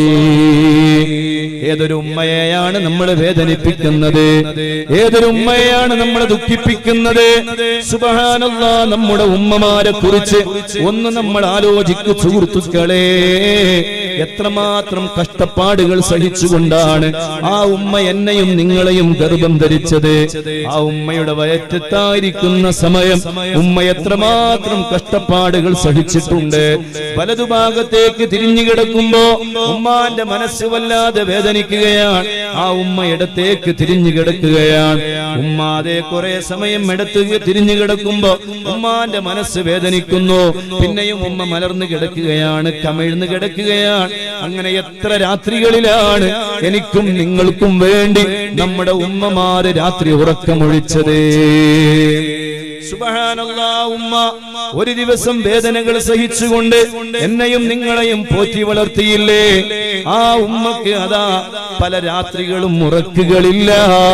ഏതൊരു ഉമ്മയെയാണ് നമ്മൾ വേദനിപ്പിക്കുന്നത് ഏതൊരു ഉമ്മയെയാണ് നമ്മളെ ദുഃഖിപ്പിക്കുന്നത് സുബഹാനല്ല നമ്മുടെ ഉമ്മമാരെ കുറിച്ച് ഒന്ന് നമ്മൾ ആലോചിക്കു സുഹൃത്തുക്കളെ എത്രമാത്രം കഷ്ടപ്പാടുകൾ സഹിച്ചുകൊണ്ടാണ് ആ ഉമ്മ എന്നെയും നിങ്ങളെയും ഗർഭം ധരിച്ചത് ആ ഉമ്മയുടെ വയറ്റത്തായിരിക്കുന്ന സമയം ഉമ്മ എത്രമാത്രം കഷ്ടപ്പാടുകൾ സഹിച്ചിട്ടുണ്ട് വലതുഭാഗത്തേക്ക് തിരിഞ്ഞു കിടക്കുമ്പോ ഉമ്മാന്റെ മനസ്സ് വല്ലാതെ വേദനിക്കുകയാണ് ആ ഉമ്മ ഇടത്തേക്ക് തിരിഞ്ഞു കിടക്കുകയാണ് ഉമ്മ അതേ കുറെ സമയം ഇടത്ത് തിരിഞ്ഞു കിടക്കുമ്പോ ഉമ്മാന്റെ മനസ്സ് വേദനിക്കുന്നു പിന്നെയും ഉമ്മ മലർന്നു കിടക്കുകയാണ് കമിഴ്ന്ന് കിടക്കുകയാണ് അങ്ങനെ എത്ര രാത്രികളിലാണ് എനിക്കും നിങ്ങൾക്കും വേണ്ടി നമ്മുടെ ഉമ്മമാര് രാത്രി ഉറക്കമൊഴിച്ചത് സുബഹാനല്ലാ ഉമ്മ ഒരു ദിവസം വേദനകൾ സഹിച്ചുകൊണ്ട് എന്നെയും നിങ്ങളെയും പോറ്റി വളർത്തിയില്ലേ ആ ഉമ്മക്ക് അതാ പല രാത്രികളും ഉറക്കുകളില്ല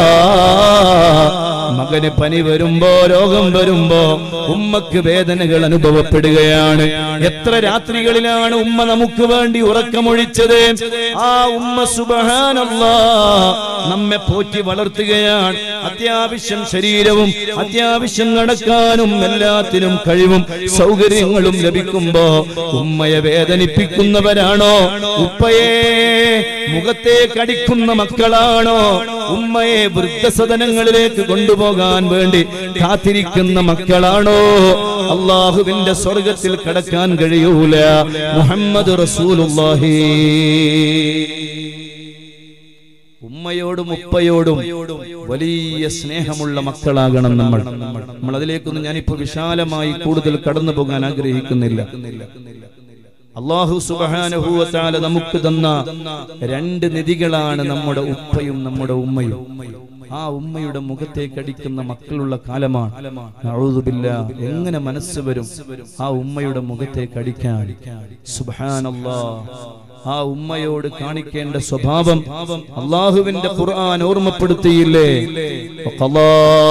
മകന് പനി വരുമ്പോ രോഗം വരുമ്പോ ഉമ്മക്ക് വേദനകൾ അനുഭവപ്പെടുകയാണ് എത്ര രാത്രികളിലാണ് ഉമ്മ നമുക്ക് വേണ്ടി ഉറക്കമൊഴിച്ചത് ആ ഉമ്മ സുബഹാനല്ലാ നമ്മെ പോറ്റി വളർത്തുകയാണ് അത്യാവശ്യം ശരീരവും അത്യാവശ്യം നടക്കാനും എല്ലാത്തിനും കഴിവും സൗകര്യങ്ങളും ലഭിക്കുമ്പോ ഉമ്മയെ വേദനിപ്പിക്കുന്നവരാണോ ഉപ്പയെ മുഖത്തേക്ക് അടിക്കുന്ന മക്കളാണോ ഉമ്മയെ വൃദ്ധസദനങ്ങളിലേക്ക് കൊണ്ടുപോകാൻ വേണ്ടി കാത്തിരിക്കുന്ന മക്കളാണോ അള്ളാഹുവിന്റെ സ്വർഗത്തിൽ കടക്കാൻ കഴിയൂല മുഹമ്മദ് റസൂലുള്ളാഹി ഉമ്മ ഉമ്മയോടും ഉപ്പയോടും വലിയ സ്നേഹമുള്ള മക്കളാകണം നമ്മൾ നമ്മൾ അതിലേക്കൊന്നും ഞാനിപ്പോ വിശാലമായി കൂടുതൽ കടന്നു പോകാൻ ആഗ്രഹിക്കുന്നില്ല അള്ളാഹു സുബാനുഭൂവത്താല നമുക്ക് തന്ന രണ്ട് നിധികളാണ് നമ്മുടെ ഉപ്പയും നമ്മുടെ ഉമ്മയും ആ ഉമ്മയുടെ മുഖത്തേക്ക് അടിക്കുന്ന മക്കളുള്ള കാലമാണ് നഊദുബില്ല. എങ്ങനെ മനസ്സ് വരും ആ ഉമ്മയുടെ മുഖത്തേക്ക് അടിക്കാൻ സുബാനല്ലാ ആ ഉമ്മയോട് കാണിക്കേണ്ട സ്വഭാവം അള്ളാഹുവിന്റെ ഖുർആൻ ഓർമ്മപ്പെടുത്തിയില്ലേ വഖളാ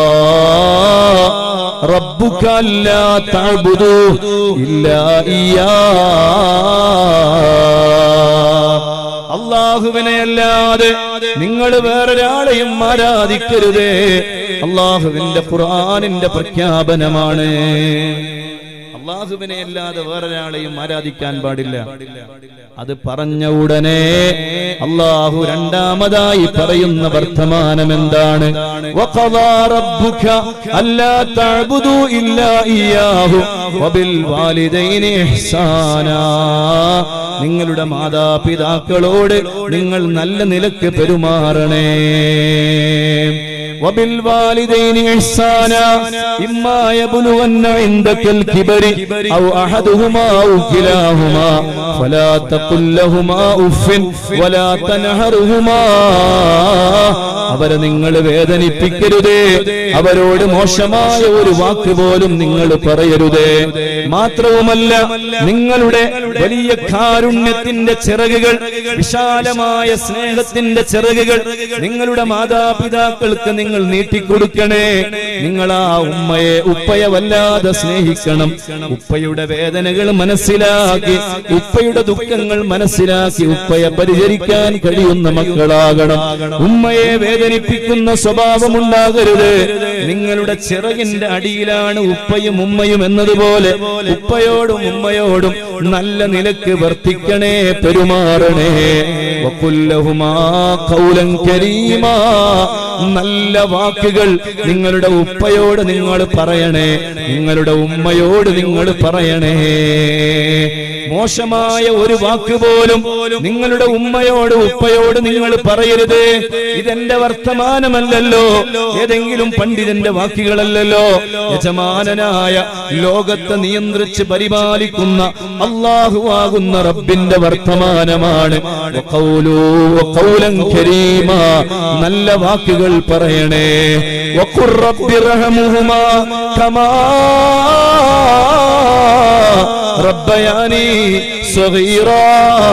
റബ്ബുക അല്ലാ തഅബുദു ഇല്ലാ ഇയ്യാ അള്ളാഹുവിനെ അല്ലാതെ നിങ്ങൾ വേറൊരാളെയും ആരാധിക്കരുതേ അള്ളാഹുവിന്റെ ഖുർആനിന്റെ പ്രഖ്യാപനമാണ് അള്ളാഹുവിനെ അല്ലാതെ വേറൊരാളെയും ആരാധിക്കാൻ പാടില്ല അത് പറഞ്ഞ ഉടനെ അള്ളാഹു രണ്ടാമതായി പറയുന്ന വർത്തമാനം എന്താണ് വഖളാ റബ്ബുക അല്ലാ തഅബുദു ഇല്ലാ ഇയ്യാഹു വബിൽ വാലിദൈനി ഇഹ്സാനാ നിങ്ങളുടെ മാതാപിതാക്കളോട് നിങ്ങൾ നല്ല നിലക്ക് പെരുമാറണേ وبالوالدين إحسانا إما يبلغن عندك الكبر أو أحدهما أو كلاهما فلا تقل لهما أف ولا تنهرهما അവരെ നിങ്ങൾ വേദനിപ്പിക്കരുതേ അവരോട് മോശമായ ഒരു വാക്ക് പോലും നിങ്ങൾ പറയരുതേ മാത്രവുമല്ല നിങ്ങളുടെ വലിയ കാരുണ്യത്തിന്റെ ചിറകുകൾ വിശാലമായ സ്നേഹത്തിന്റെ ചിറകുകൾ നിങ്ങളുടെ മാതാപിതാക്കൾക്ക് നിങ്ങൾ നീട്ടിക്കൊടുക്കണേ നിങ്ങൾ ആ ഉമ്മയെ ഉപ്പയെ വല്ലാതെ സ്നേഹിക്കണം ഉപ്പയുടെ വേദനകൾ മനസ്സിലാക്കി ഉപ്പയുടെ ദുഃഖങ്ങൾ മനസ്സിലാക്കി ഉപ്പയെ പരിചരിക്കാൻ കഴിയുന്ന മക്കളാകണം ഉമ്മയെ വേദനിപ്പിക്കുന്ന സ്വഭാവം ഉണ്ടാകരുത് നിങ്ങളുടെ ചിറകിന്റെ അടിയിലാണ് ഉപ്പയും ഉമ്മയും എന്നതുപോലെ ഉപ്പയോടും ഉമ്മയോടും നല്ല നിലക്ക് വർത്തിക്കണേ പെരുമാറണേ വക്കുല്ലഹുമാ ഖൗലൻ കരീമാ നല്ല വാക്കുകൾ നിങ്ങളുടെ ഉപ്പയോട് നിങ്ങൾ പറയണേ നിങ്ങളുടെ ഉമ്മയോട് നിങ്ങൾ പറയണേ മോശമായ ഒരു വാക്ക് പോലും നിങ്ങളുടെ ഉമ്മയോട് ഉപ്പയോട് നിങ്ങൾ പറയരുത് ഇതെന്റെ വർത്തമാനമല്ലല്ലോ ഏതെങ്കിലും പണ്ഡിതന്റെ വാക്കുകളല്ലല്ലോ യജമാനനായ ലോകത്തെ നിയന്ത്രിച്ച് പരിപാലിക്കുന്ന അള്ളാഹുവാകുന്ന റബ്ബിന്റെ വർത്തമാനമാണ് വഖൗലൂ വഖൗലൻ കരീമാ. നല്ല വാക്കുകൾ പറയണേ വഖുർ റബ്ബിർഹമുഹുമാ കമാ റബ്ബയാനി സഗീറാ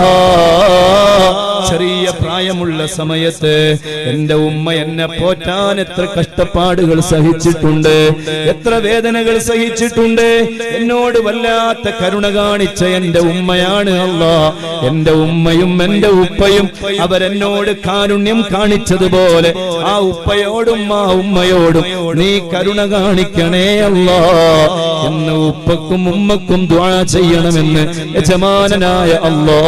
ചെറിയ പ്രായമുള്ള സമയത്ത് എന്റെ ഉമ്മ എന്നെ പോറ്റാൻ എത്ര കഷ്ടപ്പാടുകൾ സഹിച്ചിട്ടുണ്ട് എത്ര വേദനകൾ സഹിച്ചിട്ടുണ്ട് എന്നോട് വല്ലാത്ത കരുണ കാണിച്ച എന്റെ ഉമ്മയാണ് അല്ല എന്റെ ഉമ്മയും എന്റെ ഉപ്പയും അവരെന്നോട് കാരുണ്യം കാണിച്ചതുപോലെ ആ ഉപ്പയോടും ആ ഉമ്മയോടും നീ കരുണ കാണിക്കണേ അല്ല എന്ന് ഉപ്പക്കും ഉമ്മക്കും ദ്വാ ചെയ്യണമെന്ന് യജമാനനായ അല്ലാ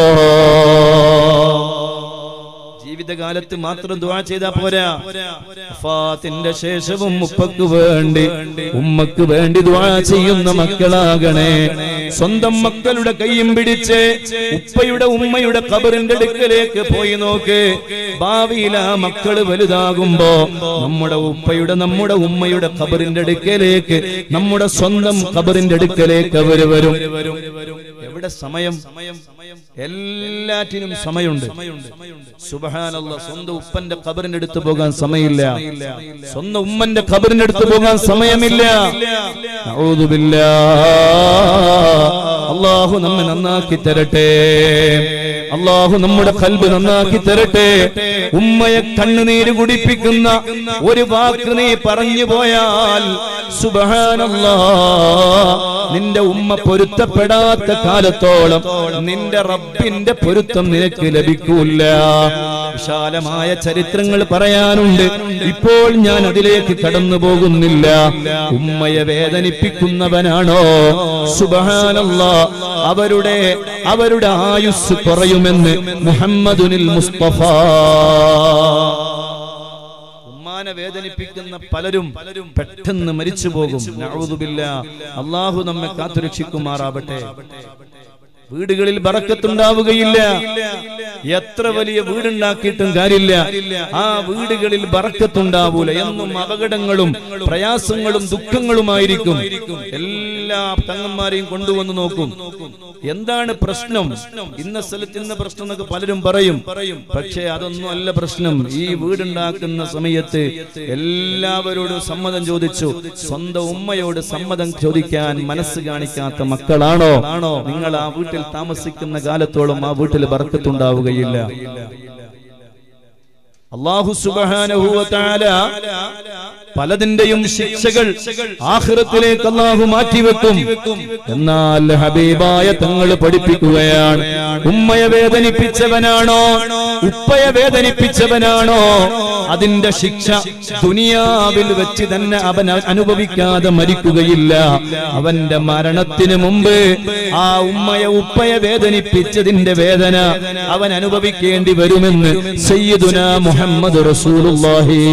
ജീവിതകാലത്ത് മാത്രം ദുആ ചെയ്താ പോരാ വഫാത്തിന്റെ ശേഷവും ഉപ്പക്ക് വേണ്ടി ഉമ്മക്ക് വേണ്ടി ദുആ ചെയ്യുന്ന മക്കളാകണേ സ്വന്തം മക്കളുടെ കൈയും പിടിച്ച് ഉപ്പയുടെ ഉമ്മയുടെ കബറിന്റെ അടുക്കലേക്ക് പോയി നോക്ക് ഭാവിയിൽ ആ മക്കള് വലുതാകുമ്പോ നമ്മുടെ ഉപ്പയുടെ നമ്മുടെ ഉമ്മയുടെ കബറിന്റെ അടുക്കലേക്ക് നമ്മുടെ സ്വന്തം കബറിന്റെ അടുക്കലേക്ക് അവര് വരും എവിടെ സമയം എല്ലാറ്റിനും സമയമുണ്ട് സുബഹാനല്ല സ്വന്തം ഉപ്പന്റെ കബറിന്റെ അടുത്ത് പോകാൻ സമയമില്ല സ്വന്തം ഉമ്മന്റെ കബറിന്റെ അടുത്ത് പോകാൻ സമയമില്ല നഊദുബില്ലാ. അള്ളാഹു നമ്മെ നന്നാക്കി തരട്ടെ അള്ളാഹു നമ്മുടെ കൽബ് നന്നാക്കി തരട്ടെ ഉമ്മയെ കണ്ണുനീര് കുടിപ്പിക്കുന്ന ഒരു വാക്ക് നീ പറഞ്ഞു പോയാൽ സുബഹാനല്ലാ നിന്റെ ഉമ്മ പൊരുത്തപ്പെടാത്ത കാലത്തോളം നിന്റെ റബ്ബിന്റെ പൊരുത്തം നിനക്ക് ലഭിക്കൂല വിശാലമായ ചരിത്രങ്ങൾ പറയാനുണ്ട് ഇപ്പോൾ ഞാൻ അതിലേക്ക് കടന്നു പോകുന്നില്ല ഉമ്മയെ വേദനിപ്പിക്കുന്നവനാണോ സുബഹാനല്ല അവരുടെ അവരുടെ ആയുസ് കുറയുമെന്ന് മുഹമ്മദുനിൽ മുസ്തഫ ഉമ്മാനെ വേദനിപ്പിക്കുന്ന പലരും പെട്ടെന്ന് മരിച്ചു പോകും നഊദുബില്ലാ. അള്ളാഹു നമ്മെ കാത്തുരക്ഷിക്കുമാറാവട്ടെ വീടുകളിൽ ബറക്കത്തുണ്ടാവുകയില്ല എത്ര വലിയ വീടുണ്ടാക്കിയിട്ടും കാര്യമില്ല ആ വീടുകളിൽ ബറക്കത്തുണ്ടാവൂല എന്നും അപകടങ്ങളും പ്രയാസങ്ങളും ദുഃഖങ്ങളുമായിരിക്കും എല്ലാ തങ്ങന്മാരെയും കൊണ്ടുവന്ന് നോക്കും എന്താണ് പ്രശ്നം ഇന്ന സ്ഥലത്ത് ഇന്ന പ്രശ്നം എന്നൊക്കെ പലരും പറയും പക്ഷേ അതൊന്നും അല്ല പ്രശ്നം ഈ വീടുണ്ടാക്കുന്ന സമയത്ത് എല്ലാവരോടും സമ്മതം ചോദിച്ചു സ്വന്തം ഉമ്മയോട് സമ്മതം ചോദിക്കാൻ മനസ്സ് കാണിക്കാത്ത മക്കളാണോ നിങ്ങൾ ആ വീട്ടിൽ താമസിക്കുന്ന കാലത്തോളം ആ വീട്ടിൽ ബർക്കത്തുണ്ടാവുകയില്ല അള്ളാഹു സുബ്ഹാനഹു വ തആല പലതിന്റെയും ശിക്ഷകൾ ആഖിറത്തിലേക്ക് അള്ളാഹു മാറ്റിവെക്കും എന്നാൽ ഹബീബായ തങ്ങൾ പഠിപ്പിക്കുകയാണ് ഉമ്മയെ വേദനിപ്പിച്ചവനാണോ ഉപ്പയെ വേദനിപ്പിച്ചവനാണോ അതിന്റെ ശിക്ഷ ദുനിയാവിൽ വെച്ച് തന്നെ അവൻ അനുഭവിക്കാതെ മരിക്കുകയില്ല അവന്റെ മരണത്തിന് മുമ്പ് ആ ഉമ്മയെ ഉപ്പയെ വേദനിപ്പിച്ചതിന്റെ വേദന അവൻ അനുഭവിക്കേണ്ടി വരുമെന്ന് സയ്യിദുന മുഹമ്മദ് റസൂലുള്ളാഹി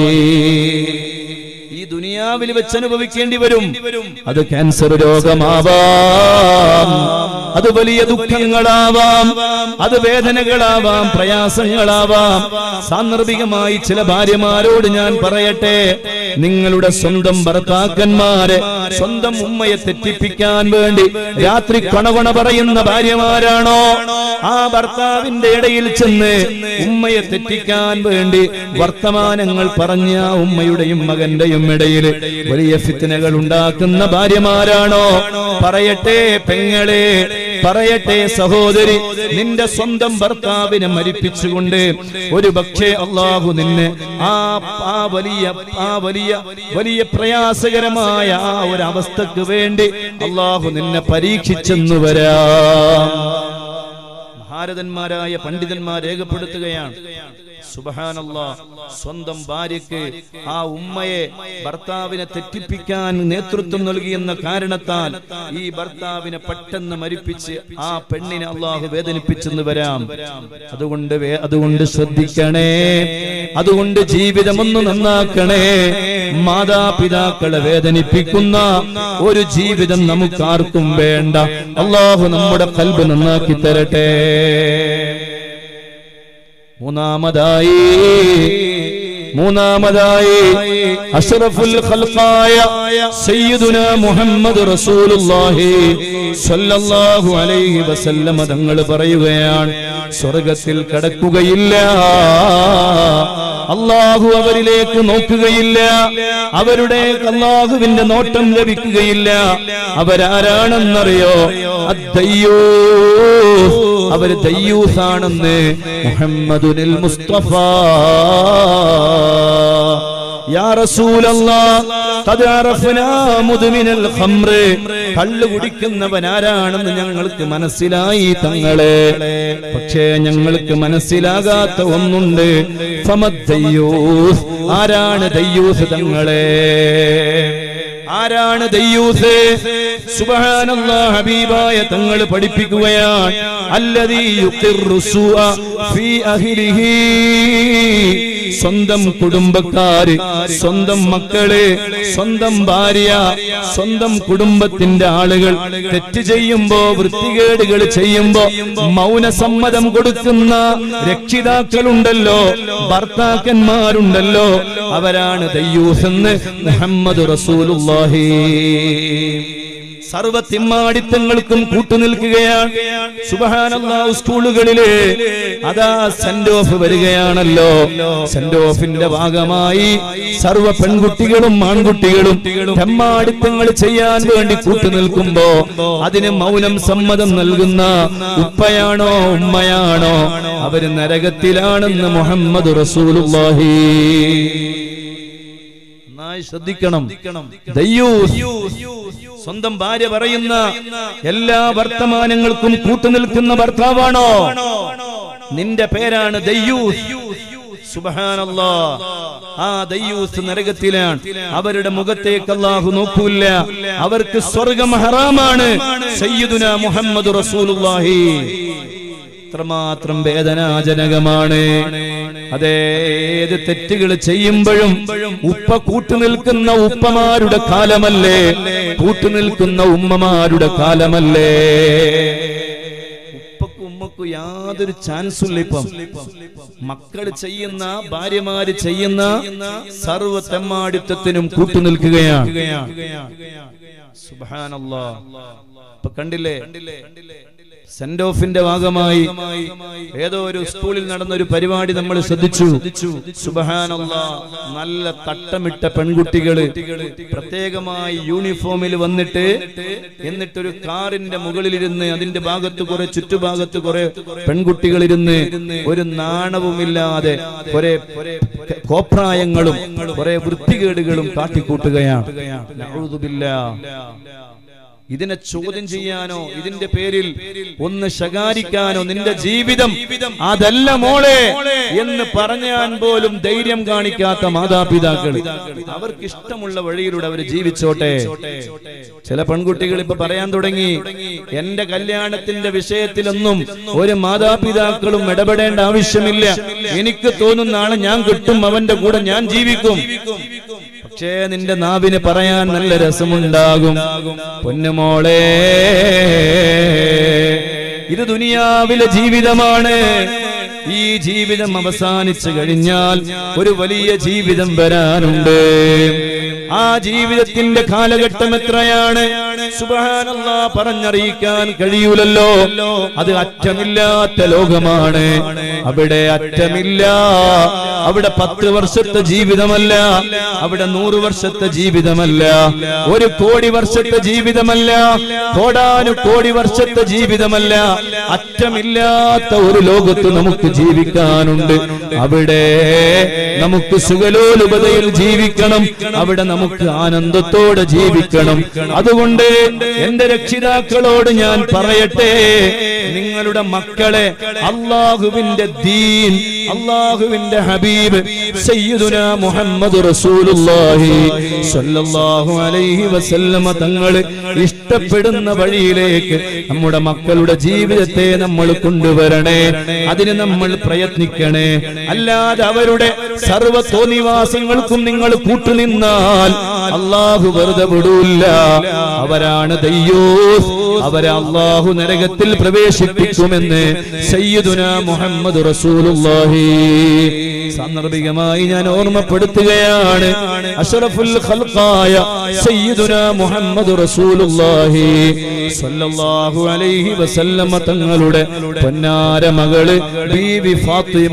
ഈ ദുനിയാവിൽ വെച്ച് അനുഭവിക്കേണ്ടി വരും അത് ക്യാൻസർ രോഗമാവാം അത് വലിയ ദുഃഖങ്ങളാവാം അത് വേദനകളാവാം പ്രയാസങ്ങളാവാം സാന്ദർഭികമായി ചില ഭാര്യമാരോട് ഞാൻ പറയട്ടെ നിങ്ങളുടെ സ്വന്തം ഭർത്താക്കന്മാരെ സ്വന്തം ഉമ്മയെ തെറ്റിപ്പിക്കാൻ വേണ്ടി രാത്രി കണവണ പറയുന്ന ഭാര്യമാരാണോ ആ ഭർത്താവിന്റെ ഇടയിൽ ചെന്ന് ഉമ്മയെ തെറ്റിക്കാൻ വേണ്ടി വർത്തമാനങ്ങൾ പറഞ്ഞ ആ ഉമ്മയുടെയും മകന്റെയും ഇടയിൽ വലിയ ഫിത്തനകൾ ഉണ്ടാക്കുന്ന ഭാര്യമാരാണോ പറയട്ടെ പെങ്ങളെ പറയട്ടെ സഹോദരി നിന്റെ സ്വന്തം ഭർത്താവിനെ മരിപ്പിച്ചുകൊണ്ട് ഒരു പക്ഷേ അള്ളാഹു നിന്നെ ആ ആ വലിയ ആ വലിയ വലിയ പ്രയാസകരമായ ആ ഒരു അവസ്ഥക്ക് വേണ്ടി അള്ളാഹു നിന്നെ പരീക്ഷിച്ചെന്നു വരാം മഹാരഥന്മാരായ പണ്ഡിതന്മാർ രേഖപ്പെടുത്തുകയാണ് സുബഹാനല്ലാ സ്വന്തം ഭാര്യയ്ക്ക് ആ ഉമ്മയെ ഭർത്താവിനെ തെറ്റിപ്പിക്കാൻ നേതൃത്വം നൽകിയെന്ന കാരണത്താൽ ഈ ഭർത്താവിനെ പെട്ടെന്ന് മരിപ്പിച്ച് ആ പെണ്ണിനെ അള്ളാഹു വേദനിപ്പിച്ചെന്ന് വരാം അതുകൊണ്ട് വേ- അതുകൊണ്ട് ശ്രദ്ധിക്കണേ അതുകൊണ്ട് ജീവിതമൊന്ന് നന്നാക്കണേ മാതാപിതാക്കളെ വേദനിപ്പിക്കുന്ന ഒരു ജീവിതം നമുക്കാർക്കും വേണ്ട അള്ളാഹു നമ്മുടെ കൽബ് നന്നാക്കി തരട്ടെ മൂന്നാമതായി മൂന്നാമതായി അഷ്റഫുൽ ഖൽഖായ സയ്യിദുന മുഹമ്മദ് റസൂലുള്ളാഹി സ്വല്ലല്ലാഹു അലൈഹി വസല്ലമ തങ്ങൾ പറയുകയാണ് സ്വർഗത്തിൽ കടക്കുകയില്ല അള്ളാഹു അവരിലേക്ക് നോക്കുകയില്ല അവരുടെ അള്ളാഹുവിന്റെ നോട്ടം ലഭിക്കുകയില്ല അവരാരാണെന്നറിയോ അദ്ദയ്യോ അവര് ദയ്യൂസാണെന്ന് മുഹമ്മദുനിൽ മുസ്തഫ യാ റസൂലല്ലാഹ് ഖദ് അറഫ്നാ മുദ്മിനൽ ഖംറ് കള്ള് കുടിക്കുന്നവൻ ആരാണെന്ന് ഞങ്ങൾക്ക് മനസ്സിലായി തങ്ങളെ പക്ഷേ ഞങ്ങൾക്ക് മനസ്സിലാകാത്ത ഒന്നുണ്ട് ഫമദ്ദയ്യൂസ് ആരാണ് ദയ്യൂസ് തങ്ങളെ ആരാണ് ദയ്യൂസ് സുബ്ഹാനല്ലാഹ് ഹബീബായ തങ്ങൾ പഠിപ്പിക്കുകയാണ് അല്ലദീ യുഖിറു സൂഅ ഫീ അഹ്ലിഹി സ്വന്തം കുടുംബക്കാര് സ്വന്തം മക്കള് സ്വന്തം ഭാര്യ സ്വന്തം കുടുംബത്തിന്റെ ആളുകൾ തെറ്റ് ചെയ്യുമ്പോ വൃത്തികേടുകൾ ചെയ്യുമ്പോ മൗനസമ്മതം കൊടുക്കുന്ന രക്ഷിതാക്കളുണ്ടല്ലോ ഭർത്താക്കന്മാരുണ്ടല്ലോ അവരാണ് ദയ്യൂസ് എന്ന് മുഹമ്മദ് റസൂലുള്ളാഹി സർവ തിമ്മാടിത്തങ്ങൾക്കും കൂട്ടുനിൽക്കുകയാണ് സുബഹാനല്ലാഹു സ്കൂളുകളില് അതാ സെന്റ് ഓഫ് വരികയാണല്ലോ സെന്റ് ഓഫിന്റെ ഭാഗമായി സർവ പെൺകുട്ടികളും ആൺകുട്ടികളും തെമ്മാടിത്തങ്ങൾ ചെയ്യാൻ വേണ്ടി കൂട്ടുനിൽക്കുമ്പോ അതിന് മൗനം സമ്മതം നൽകുന്ന ഉപ്പയാണോ ഉമ്മയാണോ അവര് നരകത്തിലാണെന്ന് മുഹമ്മദ് റസൂലുള്ളാഹി നന്നായി ശ്രദ്ധിക്കണം ദയ്യൂസ് സ്വന്തം ഭാര്യ പറയുന്ന എല്ലാ വർത്തമാനങ്ങൾക്കും കൂട്ടുനിൽക്കുന്ന ഭർത്താവാണോ നിന്റെ പേരാണ് ദയ്യൂസ് സുബ്ഹാനല്ലാ ആ ദയ്യൂസ് നരകത്തിലാണ് അവരുടെ മുഖത്തേക്ക് അല്ലാഹു നോക്കൂല അവർക്ക് സ്വർഗം ഹറാമാണ് സയ്യിദുന മുഹമ്മദ് റസൂലുള്ളാഹി എത്രമാത്രം വേദനാജനകമാണ് അതേത് തെറ്റുകൾ ചെയ്യുമ്പോഴും ഉപ്പ കൂട്ടുനിൽക്കുന്ന ഉപ്പമാരുടെ കാലമല്ലേ കൂട്ടുനിൽക്കുന്ന ഉമ്മമാരുടെ കാലമല്ലേ നമുക്ക് യാതൊരു ചാൻസും ഇല്ല ഇപ്പം മക്കൾ ചെയ്യുന്ന ഭാര്യമാര് ചെയ്യുന്ന സർവ തെമ്മാടിത്തത്തിനും കൂട്ടുനിൽക്കുകയാണ് സുബ്ഹാനല്ലാ ഇപ്പൊ കണ്ടില്ലേ സെന്റ് ഓഫിന്റെ ഭാഗമായി ഏതോ ഒരു സ്കൂളിൽ നടന്ന ഒരു പരിപാടി നമ്മൾ ശ്രദ്ധിച്ചു സുബഹാനല്ലാ നല്ല തട്ടമിട്ട പെൺകുട്ടികള് പ്രത്യേകമായി യൂണിഫോമിൽ വന്നിട്ട് എന്നിട്ടൊരു കാറിന്റെ മുകളിലിരുന്ന് അതിന്റെ ഭാഗത്ത് കുറെ ചുറ്റുഭാഗത്ത് കുറെ പെൺകുട്ടികൾ ഇരുന്ന് ഒരു നാണവുമില്ലാതെ കുറെ കോപ്രായങ്ങളും കുറെ വൃത്തികേടുകളും കാട്ടിക്കൂട്ടുകയാണ് നഊദുബില്ലാ. ഇതിനെ ചോദ്യം ചെയ്യാനോ ഇതിന്റെ പേരിൽ ഒന്ന് ശകാരിക്കാനോ നിന്റെ ജീവിതം അതല്ല മോളെ എന്ന് പറഞ്ഞാൻ പോലും ധൈര്യം കാണിക്കാത്ത മാതാപിതാക്കൾ അവർക്ക് ഇഷ്ടമുള്ള വഴിയിലൂടെ അവർ ജീവിച്ചോട്ടെ ചില പെൺകുട്ടികൾ ഇപ്പൊ പറയാൻ തുടങ്ങി എന്റെ കല്യാണത്തിന്റെ വിഷയത്തിലൊന്നും ഒരു മാതാപിതാക്കളും ഇടപെടേണ്ട ആവശ്യമില്ല എനിക്ക് തോന്നുന്ന ആളെ ഞാൻ കിട്ടും അവന്റെ കൂടെ ഞാൻ ജീവിക്കും പക്ഷേ നിന്റെ നാവിന് പറയാൻ നല്ല രസമുണ്ടാകും പൊന്നുമോളെ ഇത് ദുനിയാവിലെ ജീവിതമാണ് ഈ ജീവിതം അവസാനിച്ചു കഴിഞ്ഞാൽ ഒരു വലിയ ജീവിതം വരാനുണ്ട് ആ ജീവിതത്തിന്റെ കാലഘട്ടം എത്രയാണ് സുബഹാനല്ലാ പറഞ്ഞറിയിക്കാൻ കഴിയൂലല്ലോ അത് അറ്റമില്ലാത്ത ലോകമാണ് അവിടെ അറ്റമില്ല അവിടെ പത്ത് വർഷത്തെ ജീവിതമല്ല അവിടെ നൂറ് വർഷത്തെ ജീവിതമല്ല ഒരു കോടി വർഷത്തെ ജീവിതമല്ല കോടാനു കോടി വർഷത്തെ ജീവിതമല്ല അറ്റമില്ലാത്ത ഒരു ലോകത്ത് നമുക്ക് ജീവിക്കാനുണ്ട് അവിടെ നമുക്ക് സുഖലോലുപതയിൽ ജീവിക്കണം അവിടെ നമുക്ക് ആനന്ദത്തോടെ ജീവിക്കണം അതുകൊണ്ട് എന്റെ രക്ഷിതാക്കളോട് ഞാൻ പറയട്ടെ നിങ്ങളുടെ മക്കളെ അള്ളാഹുവിന്റെ ദീൻ അള്ളാഹുവിന്റെ ഹബീബ് സയ്യിദുന മുഹമ്മദ് റസൂലുള്ളാഹി സ്വല്ലല്ലാഹു അലൈഹി വസല്ലമ തങ്ങൾ ഇഷ്ടപ്പെടുന്ന വഴിയിലേക്ക് നമ്മുടെ മക്കളുടെ ജീവിതത്തെ നമ്മൾ കൊണ്ടുവരണേ അതിന് നമ്മൾ പ്രയത്നിക്കണേ അല്ലാതെ അവരുടെ സർവ തോന്നിവാസങ്ങൾക്കും നിങ്ങൾ കൂട്ടുനിന്നാൽ അള്ളാഹു വെറുതെ വിടൂല്ല അവരാണ് ദയ്യൂസ് അവരെ അള്ളാഹു നരകത്തിൽ പ്രവേശിപ്പിക്കുമെന്ന് സയ്യിദുന മുഹമ്മദ് റസൂലുള്ളാഹി സാന്ദർഭികമായി ഞാൻ ഓർമ്മപ്പെടുത്തുകയാണ് അഷറഫുൽ ഖൽഖായ സയ്യിദുന മുഹമ്മദ് റസൂലുള്ളാഹി സ്വല്ലല്ലാഹു അലൈഹി വസല്ലമ തങ്ങളുടെ പൊന്നാര മകള് ബീവി ഫാത്തിമ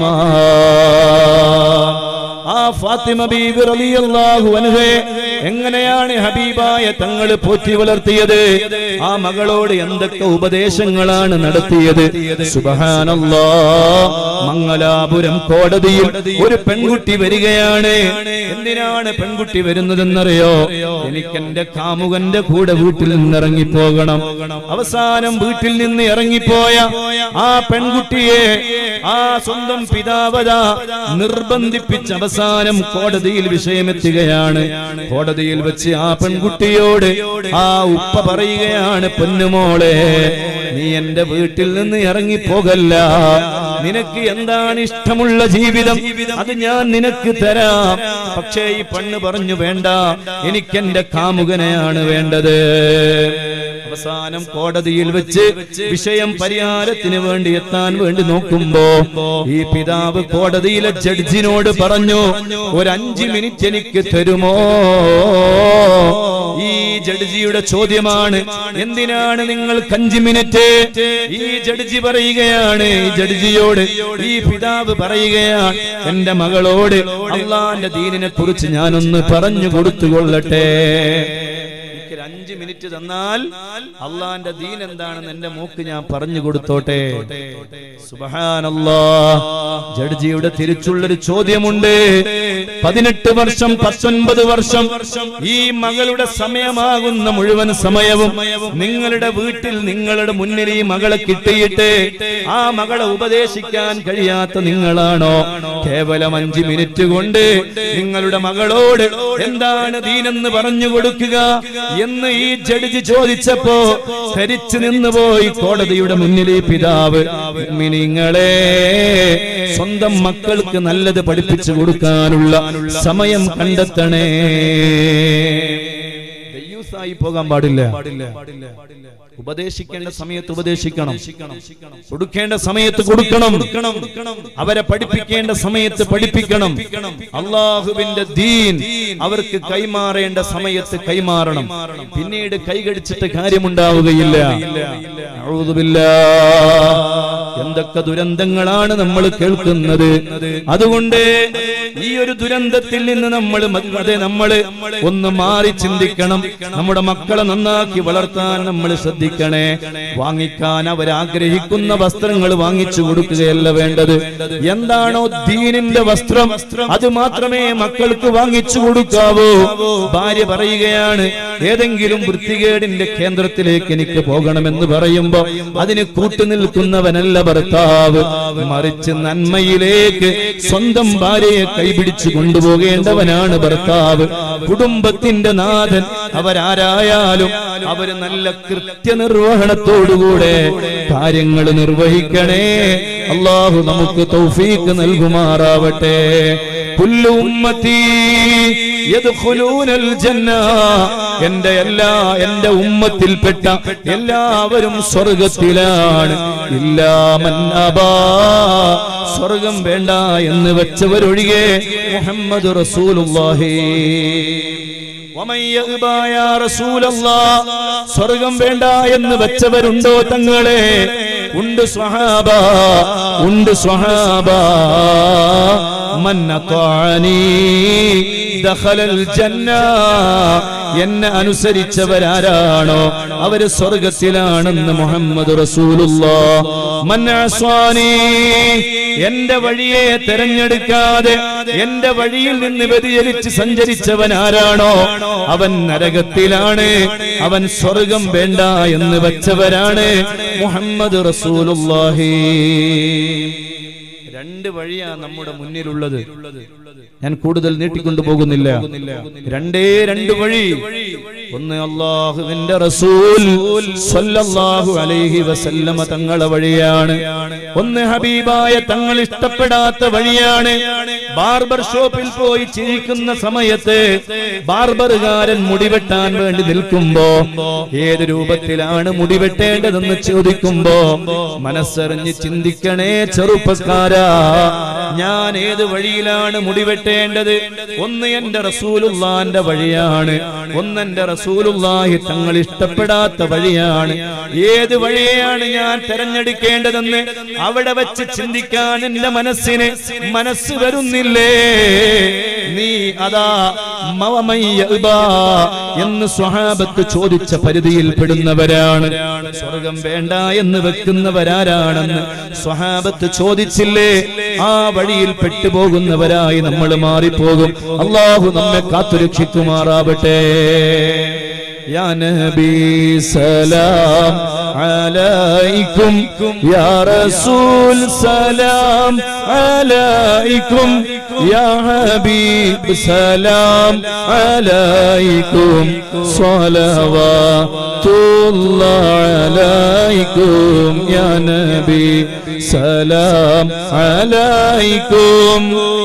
ആ ഫാത്തിമ ബീബി റളിയല്ലാഹു അൻഹയെ എങ്ങനെയാണ് ഹബീബായ തങ്ങൾ പോറ്റി വളർത്തിയത് ആ മകളോട് എന്തൊക്കെ ഉപദേശങ്ങളാണ് നടത്തിയത് സുബഹാനല്ലാ മംഗലാപുരം കോടതിയിൽ ഒരു പെൺകുട്ടി വരികയാണ് എന്തിനാണ് പെൺകുട്ടി വരുന്നതെന്നറിയോ എനിക്ക് എന്റെ കാമുകന്റെ കൂടെ വീട്ടിൽ നിന്ന് ഇറങ്ങിപ്പോകണം അവസാനം വീട്ടിൽ നിന്ന് ഇറങ്ങിപ്പോയ ആ പെൺകുട്ടിയെ ആ സ്വന്തം പിതാവത നിർബന്ധിപ്പിച്ച് അവസാനം കോടതിയിൽ വിഷയമെത്തുകയാണ് കോടതിയിൽ വെച്ച് ആ പെൺകുട്ടിയോട് ആ ഉപ്പ പറയുകയാണ് പൊന്നുമോളെ നീ എന്റെ വീട്ടിൽ നിന്ന് ഇറങ്ങിപ്പോകല്ല നിനക്ക് എന്താണ് ഇഷ്ടമുള്ള ജീവിതം അത് ഞാൻ നിനക്ക് തരാം പക്ഷേ ഈ പെണ്ണ് പറഞ്ഞു വേണ്ട എനിക്ക് എന്റെ കാമുകനെയാണ് വേണ്ടത് അവസാനം കോടതിയിൽ വെച്ച് വിഷയം പരിഹാരത്തിന് വേണ്ടി എത്താൻ വേണ്ടി നോക്കുമ്പോ ഈ പിതാവ് കോടതിയിലെ ജഡ്ജിനോട് പറഞ്ഞു ഒരു അഞ്ച് മിനിറ്റ് എനിക്ക് തരുമോ ഈ ജഡ്ജിയുടെ ചോദ്യമാണ് എന്തിനാണ് നിങ്ങൾക്ക് അഞ്ച് മിനിറ്റ് ഈ ജഡ്ജി പറയുകയാണ് ഈ ജഡ്ജിയോട് ഈ പിതാവ് പറയുകയാണ് എന്റെ മകളോട് അള്ളാന്റെ ദീനിനെ കുറിച്ച് ഞാനൊന്ന് പറഞ്ഞു കൊടുത്തുകൊള്ളട്ടെ എനിക്കൊരു അഞ്ച് മിനിറ്റ് തന്നാൽ അള്ളാന്റെ ദീൻ എന്താണെന്ന് എന്റെ മൂക്ക് ഞാൻ പറഞ്ഞു കൊടുത്തോട്ടെ സുബഹാനല്ലാ ജഡ്ജിയുടെ തിരിച്ചുള്ളൊരു ചോദ്യമുണ്ട് പതിനെട്ട് വർഷം പത്തൊൻപത് വർഷം ഈ മകളുടെ സമയമാകുന്ന മുഴുവൻ സമയവും നിങ്ങളുടെ വീട്ടിൽ നിങ്ങളുടെ മുന്നിൽ ഈ മകളെ കിട്ടിയിട്ട് ആ മകളെ ഉപദേശിക്കാൻ കഴിയാത്ത നിങ്ങളാണോ കേവലം അഞ്ച് മിനിറ്റ് കൊണ്ട് നിങ്ങളുടെ മകളോട് എന്താണ് ദീനെന്ന് പറഞ്ഞു കൊടുക്കുക എന്ന് ഈ ജഡ്ജി ചോദിച്ചപ്പോ ധരിച്ചു നിന്നുപോയി കോടതിയുടെ മുന്നിൽ ഈ പിതാവ് നിങ്ങളെ സ്വന്തം മക്കൾക്ക് നല്ലത് പഠിപ്പിച്ചു കൊടുക്കാനുള്ള സമയം കണ്ടെത്തണേ ദയ്യൂസായി പോകാൻ പാടില്ല ഉപദേശിക്കേണ്ട സമയത്ത് ഉപദേശിക്കണം കൊടുക്കേണ്ട സമയത്ത് കൊടുക്കണം അവരെ പഠിപ്പിക്കേണ്ട സമയത്ത് പഠിപ്പിക്കണം അള്ളാഹുവിന്റെ ദീൻ അവർക്ക് കൈമാറേണ്ട സമയത്ത് കൈമാറണം പിന്നീട് കൈകടിച്ചിട്ട് കാര്യമുണ്ടാവുകയില്ല ഔദുബില്ലാ. എന്തൊക്കെ ദുരന്തങ്ങളാണ് നമ്മൾ കേൾക്കുന്നത് അതുകൊണ്ട് ഈ ഒരു ദുരന്തത്തിൽ നിന്ന് നമ്മൾ അതെ നമ്മൾ ഒന്ന് മാറി ചിന്തിക്കണം നമ്മുടെ മക്കളെ നന്നാക്കി വളർത്താൻ നമ്മൾ ശ്രദ്ധിക്കണേ വാങ്ങിക്കാൻ അവരാഗ്രഹിക്കുന്ന വസ്ത്രങ്ങൾ വാങ്ങിച്ചു കൊടുക്കുകയല്ല വേണ്ടത് എന്താണോ ദീനിന്റെ വസ്ത്രം അത് മാത്രമേ മക്കൾക്ക് വാങ്ങിച്ചു കൊടുക്കാവൂ ഭാര്യ പറയുകയാണ് ഏതെങ്കിലും വൃത്തികേടിന്റെ കേന്ദ്രത്തിലേക്ക് എനിക്ക് പോകണമെന്ന് പറയുമ്പോ അതിന് കൂട്ടുനിൽക്കുന്നവനല്ല ഭർത്താവ് മറിച്ച് നന്മയിലേക്ക് സ്വന്തം ഭാര്യയെ കൈപിടിച്ചു കൊണ്ടുപോകേണ്ടവനാണ് ഭർത്താവ് കുടുംബത്തിന്റെ നാഥൻ അവരാരായാലും അവര് നല്ല കൃത്യനിർവഹണത്തോടുകൂടെ കാര്യങ്ങൾ നിർവഹിക്കണേ അള്ളാഹു നമുക്ക് തൗഫീക്ക് നൽകുമാറാവട്ടെ പുല്ലു ഉമ്മത്തി യദ്ഖുലൂനൽ ജന്ന എന്റെ എല്ലാ എന്റെ ഉമ്മത്തിൽപ്പെട്ട എല്ലാവരും സ്വർഗത്തിലാണ് ഇല്ലാമൻ അബാ സ്വർഗം വേണ്ട എന്ന് വെച്ചവരൊഴികെ മുഹമ്മദ് റസൂലുള്ളാഹി വമൻ യഅ്ബാ യാ റസൂലല്ലാഹ് സ്വർഗം വേണ്ട എന്ന് വെച്ചവരുണ്ടോ തങ്ങളെ ഉണ്ട് സ്വഹാബ ഉണ്ട് സ്വഹാബ മൻ അത്വാനി ദഖലൽ ജന്ന എന്നെ അനുസരിച്ചവരാരാണോ അവര് സ്വർഗത്തിലാണെന്ന് മുഹമ്മദ് റസൂലുള്ളാഹ് മൻ അസ്വാനി എന്റെ വഴിയെ തെരഞ്ഞെടുക്കാതെ എന്റെ വഴിയിൽ നിന്ന് വ്യതിചലിച്ച് സഞ്ചരിച്ചവൻ ആരാണോ അവൻ നരകത്തിലാണ് അവൻ സ്വർഗം വേണ്ട എന്ന് വെച്ചവരാണ് മുഹമ്മദ് റസൂലുള്ളാഹി രണ്ട് വഴിയാ നമ്മുടെ മുന്നിലുള്ളത് ഞാൻ കൂടുതൽ നീട്ടിക്കൊണ്ടു പോകുന്നില്ല രണ്ടേ രണ്ട് വഴി ഒന്ന് അള്ളാഹുവിന്റെ റസൂൽ സ്വല്ലല്ലാഹു അലൈഹി വസല്ലമ തങ്ങളെ വഴിയാണ് ഒന്ന് ഹബീബായ തങ്ങൾ ഇഷ്ടപ്പെടാത്ത വഴിയാണ് ബാർബർ ഷോപ്പിൽ പോയി ചിരിക്കുന്ന സമയത്ത് ബാർബറുകാരൻ മുടിവെട്ടാൻ വേണ്ടി നിൽക്കുമ്പോ ഏത് രൂപത്തിലാണ് മുടിവെട്ടേണ്ടതെന്ന് ചോദിക്കുമ്പോ മനസ്സറിഞ്ഞ് ചിന്തിക്കണേ ചെറുപ്പക്കാരാ ഞാൻ ഏത് വഴിയിലാണ് മുടിവെട്ടേണ്ടത് ഒന്ന് എന്റെ റസൂലുള്ളാന്റെ വഴിയാണ് ഒന്ന് എന്റെ റസൂലുള്ളാഹി തങ്ങൾ ഇഷ്ടപ്പെടാത്ത വഴിയാണ് ഏത് വഴിയാണ് ഞാൻ തെരഞ്ഞെടുക്കേണ്ടതെന്ന് അവിടെ വെച്ച് ചിന്തിക്കാൻ എന്റെ മനസ്സിന് മനസ്സ് വരുന്നില്ലേ നീ അതാ മവമയ്യബാ എന്ന് സ്വഹാബത്ത് ചോദിച്ച പരിധിയിൽ പെടുന്നവരാണ് സ്വർഗം വേണ്ട എന്ന് വെക്കുന്നവരാരാണെന്ന് സ്വഹാബത്ത് ചോദിച്ചില്ലേ ആ വഴിയിൽ പെട്ടുപോകുന്നവരായി നമ്മൾ മാറിപ്പോകും അള്ളാഹു നമ്മെ കാത്തുരക്ഷിക്കുമാറാവട്ടെ يا نبي سلام عليكم يا رسول سلام عليكم يا حبيب سلام عليكم صلوات الله عليكم يا نبي سلام عليكم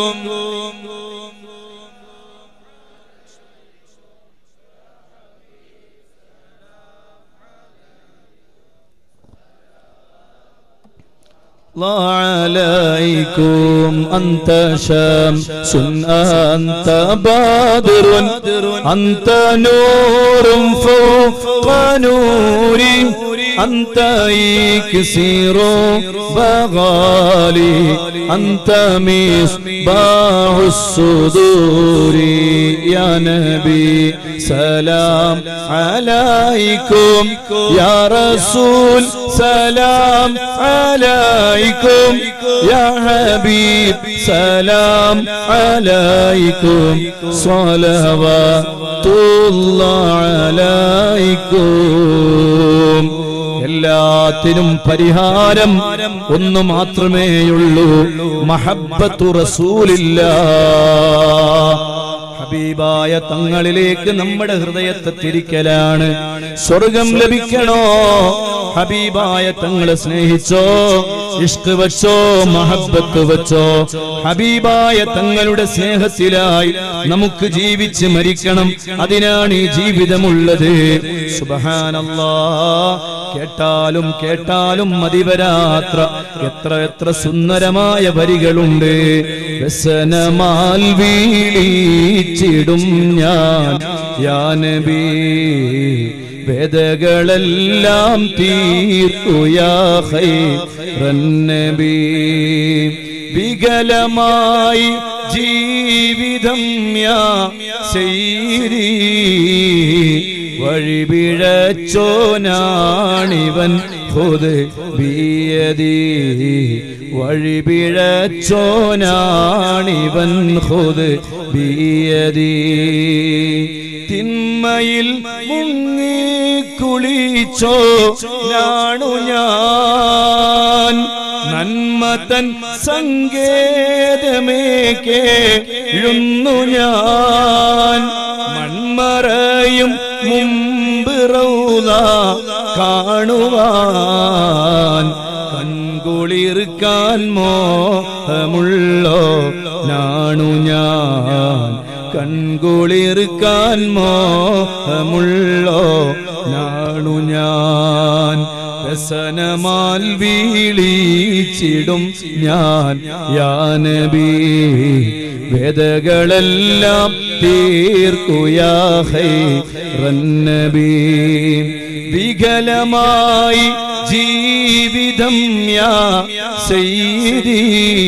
الله عليكم أنت شمس أنت بدر أنت نور فوق نوري أنت إكسير بغالي أنت مصباح الصدور يا نبي سلام عليكم يا رسول سلام عليكم يا حبيب سلام عليكم صلوات الله عليكم എല്ലാത്തിനും പരിഹാരം ഒന്ന് മാത്രമേയുള്ളൂ മഹബത്തു റസൂലില്ല ഹബീബായ തങ്ങളിലേക്ക് നമ്മുടെ ഹൃദയത്തെ തിരിക്കലാണ് സ്വർഗം ലഭിക്കണോ ഹബീബായ തങ്ങളെ സ്നേഹിച്ചോ ഇഷ്ക് വെച്ചോ മഹബത്ത് വെച്ചോ ഹബീബായ തങ്ങളുടെ സ്നേഹത്തിലായി നമുക്ക് ജീവിച്ച് മരിക്കണം അതിനാണ് ഈ ജീവിതമുള്ളത് സുബഹാനല്ലാ കേട്ടാലും കേട്ടാലും മതിവരാത്ര എത്ര എത്ര സുന്ദരമായ വരികളുണ്ട് വ്യസനമാൽ വീളിച്ചിടും ഞാൻ യാനബി വേദകളെല്ലാം തീർക്കുയാഹൈറന്നബി വികലമായി ജീവിതം യാ ചെയ്തി വഴിപിഴച്ചോനാണിവൻ ഹുദ് ബിയതി വഴിപിഴച്ചോനാണിവൻ ഹുദ് ബിയതി തിന്മയിൽ മുങ്ങി കുളിച്ചോ ഞാണു ഞാൻ നന്മതൻ സങ്കേതമേ കേഴുന്നു ഞാൻ മൺമറയും മുമ്പ് റൗല കാണുവാൻ കൺകുളിർക്കാൻ മോഹമുള്ളോ നാണു ഞാൻ കൺകുളിർക്കാൻ മോഹമുള്ളോ നാണു ഞാൻ വ്യസനമാൽ വീളിച്ചിടും ഞാൻ യാനബി വേദകളെല്ലാം തീർക്കുയാഹൈറന്നബി വികലമായി ജീവിതം യാ ചെയ്തി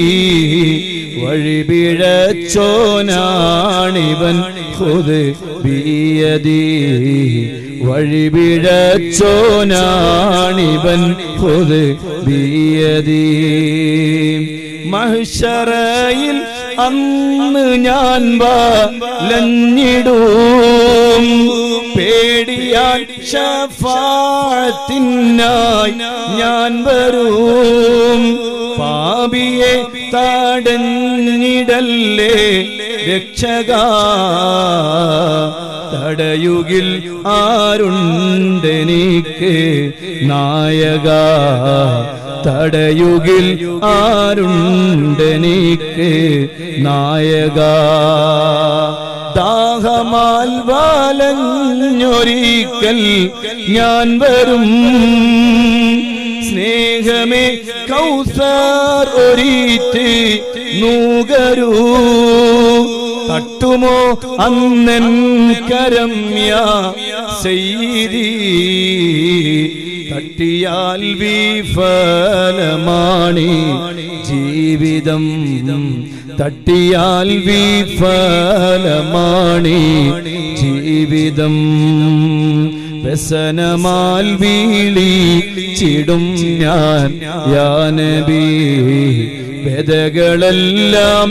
വഴിപിഴച്ചോനാണിവൻ ഹുദ് ബിയതി വഴിപിഴച്ചോനാണിവൻ ഹുദ് ബിയതി മഹ്ശറയിൽ അന്ന് ഞാൻ വലഞ്ഞിടും പേടിയാൻ ഷഫാത്തിനായി ഞാൻ വരും പാപിയെ തടഞ്ഞിടല്ലേ രക്ഷക തടയുകിൽ ആരുണ്ടെനിക്ക് നായക തടയുകിൽ ആരുണ്ടെനിക്ക് നായക ദാഹമാൽ വാലഞ്ഞൊരിക്കൽ ഞാൻ വരും സ്നേഹമേ കൗസർ ഒരീറ്റ് നൂകരൂ തട്ടുമോ അന്നൻ കരമ്യ ചെയ്തി തട്ടിയാൽ വിഫലമാണി ജീവിതം തട്ടിയാൽ വിഫലമാണി ജീവിതം വ്യസനമാൽ വീളി ചിടും ഞാൻ യാനബി വേദകളെല്ലാം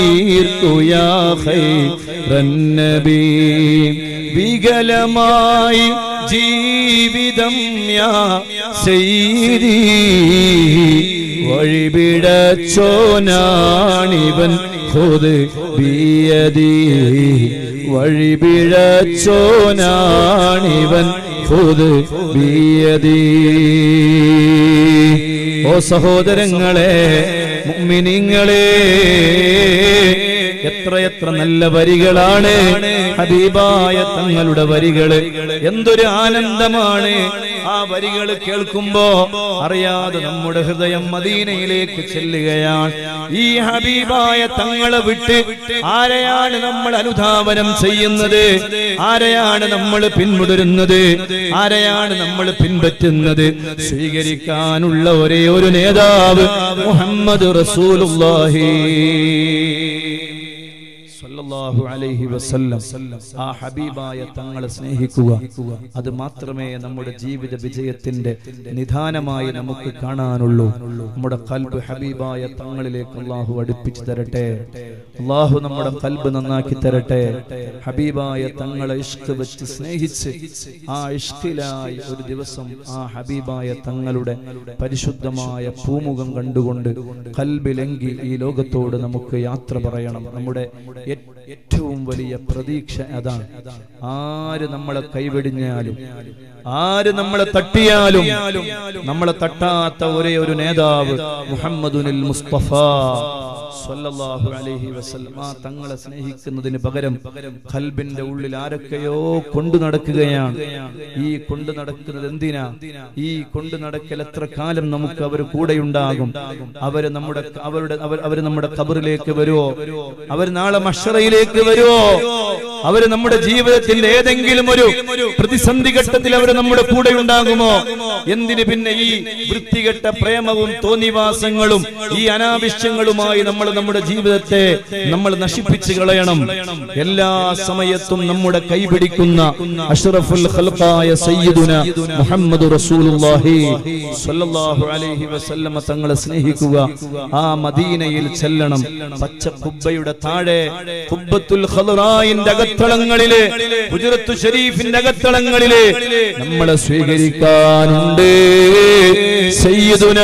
തീർക്കുയാഹൈറന്നബി വികലമായി ജീവിതം യാ ചെയ്തി വഴിപിടച്ചോനാണിവൻ ഹുദ് ബിയതി വഴിപിഴച്ചോനാണിവൻ ഹുദ് ബിയതി ഓ സഹോദരങ്ങളെ മുഅ്മിനീങ്ങളെ എത്രയെത്ര നല്ല വരികളാണ് ഹബീബായ തങ്ങളുടെ വരികള് എന്തൊരു ആനന്ദമാണ് ആ വരികൾ കേൾക്കുമ്പോ അറിയാതെ നമ്മുടെ ഹൃദയം മദീനയിലേക്ക് ചെല്ലുകയാണ് ഈ ഹബീബായ തങ്ങളെ വിട്ട് ആരെയാണ് നമ്മൾ അനുധാവനം ചെയ്യുന്നത് ആരെയാണ് നമ്മൾ പിന്തുടരുന്നത് ആരെയാണ് നമ്മൾ പിൻപറ്റുന്നത് സ്വീകരിക്കാനുള്ള ഒരേ ഒരു നേതാവ് മുഹമ്മദ് റസൂലുള്ളാഹി സല്ലല്ലാഹു അലൈഹി വസല്ലം ആ ഹബീബായ തങ്ങളെ സ്നേഹിക്കുക അത് മാത്രമേ നമ്മുടെ ജീവിത വിജയത്തിന്റെ നിധാനമായി നമുക്ക് കാണാനുള്ളൂ നമ്മുടെ കൽബ് ഹബീബായ തങ്ങളിലേക്ക് അള്ളാഹു അടുപ്പിച്ചു തരട്ടെ അള്ളാഹു നമ്മുടെ കൽബ് നന്നാക്കി തരട്ടെ ഹബീബായ തങ്ങളെ ഇഷ്ക് വെച്ച് സ്നേഹിച്ച് ആ ഇഷ്കിലായി ഒരു ദിവസം ആ ഹബീബായ തങ്ങളുടെ പരിശുദ്ധമായ പൂമുഖം കണ്ടുകൊണ്ട് കൽബിലെങ്കി ഈ ലോകത്തോട് നമുക്ക് യാത്ര പറയണം നമ്മുടെ ഏറ്റവും വലിയ പ്രതീക്ഷ അതാണ് ആര് നമ്മളെ കൈവെടിഞ്ഞാലും ആര് നമ്മളെ തട്ടിയാലും നമ്മളെ തട്ടാത്ത ഒരേ ഒരു നേതാവ് മുഹമ്മദുനിൽ മുസ്തഫ സ്വല്ലല്ലാഹു അലൈഹി വസല്ലം ആ തങ്ങളെ സ്നേഹിക്കുന്നതിന് പകരം ഖൽബിന്റെ ഉള്ളിൽ ആരൊക്കെയോ കൊണ്ടു നടക്കുകയാണ് ഈ കൊണ്ടു നടക്കുന്നത് എന്തിനാ ഈ കൊണ്ടു നടക്കൽ എത്ര കാലം നമുക്ക് അവർ കൂടെയുണ്ടാകും അവര് നമ്മുടെ അവരുടെ അവർ അവര് നമ്മുടെ ഖബറിലേക്ക് വരുവോ അവർ നാളെ മഷറയിലേക്ക് വരുവോ അവര് നമ്മുടെ ജീവിതത്തിന്റെ ഏതെങ്കിലും ഒരു പ്രതിസന്ധി ഘട്ടത്തിൽ അവർ നമ്മുടെ കൂടെ ഉണ്ടാകുമോ എന്തിന് പിന്നെ ഈ വൃത്തികെട്ട പ്രേമവും തോന്നിവാസങ്ങളും ഈ അനാവശ്യങ്ങളുമായി നമ്മൾ നമ്മുടെ ജീവിതത്തെ നമ്മൾ നശിപ്പിച്ചു കളയണം എല്ലാ സമയത്തും നമ്മുടെ കൈപിടിക്കുന്ന അഷ്റഫുൽ ഖൽഖായ സയ്യിദുന മുഹമ്മദ് റസൂലുള്ളാഹി സ്വല്ലല്ലാഹു അലൈഹി വസല്ലമ തങ്ങളെ സ്നേഹിക്കുക ആ മദീനയിൽ ചെല്ലണം പച്ച കുബ്ബയുടെ താഴെ കുബ്ബത്തുൽ ഖദറായിന്റെ അകത്തളങ്ങളിലെ ഹുജറത്തു ഷരീഫിന്റെ അകത്തളങ്ങളിലെ നമ്മളെ സ്വീകരിക്കാനുണ്ട് സയ്യിദുന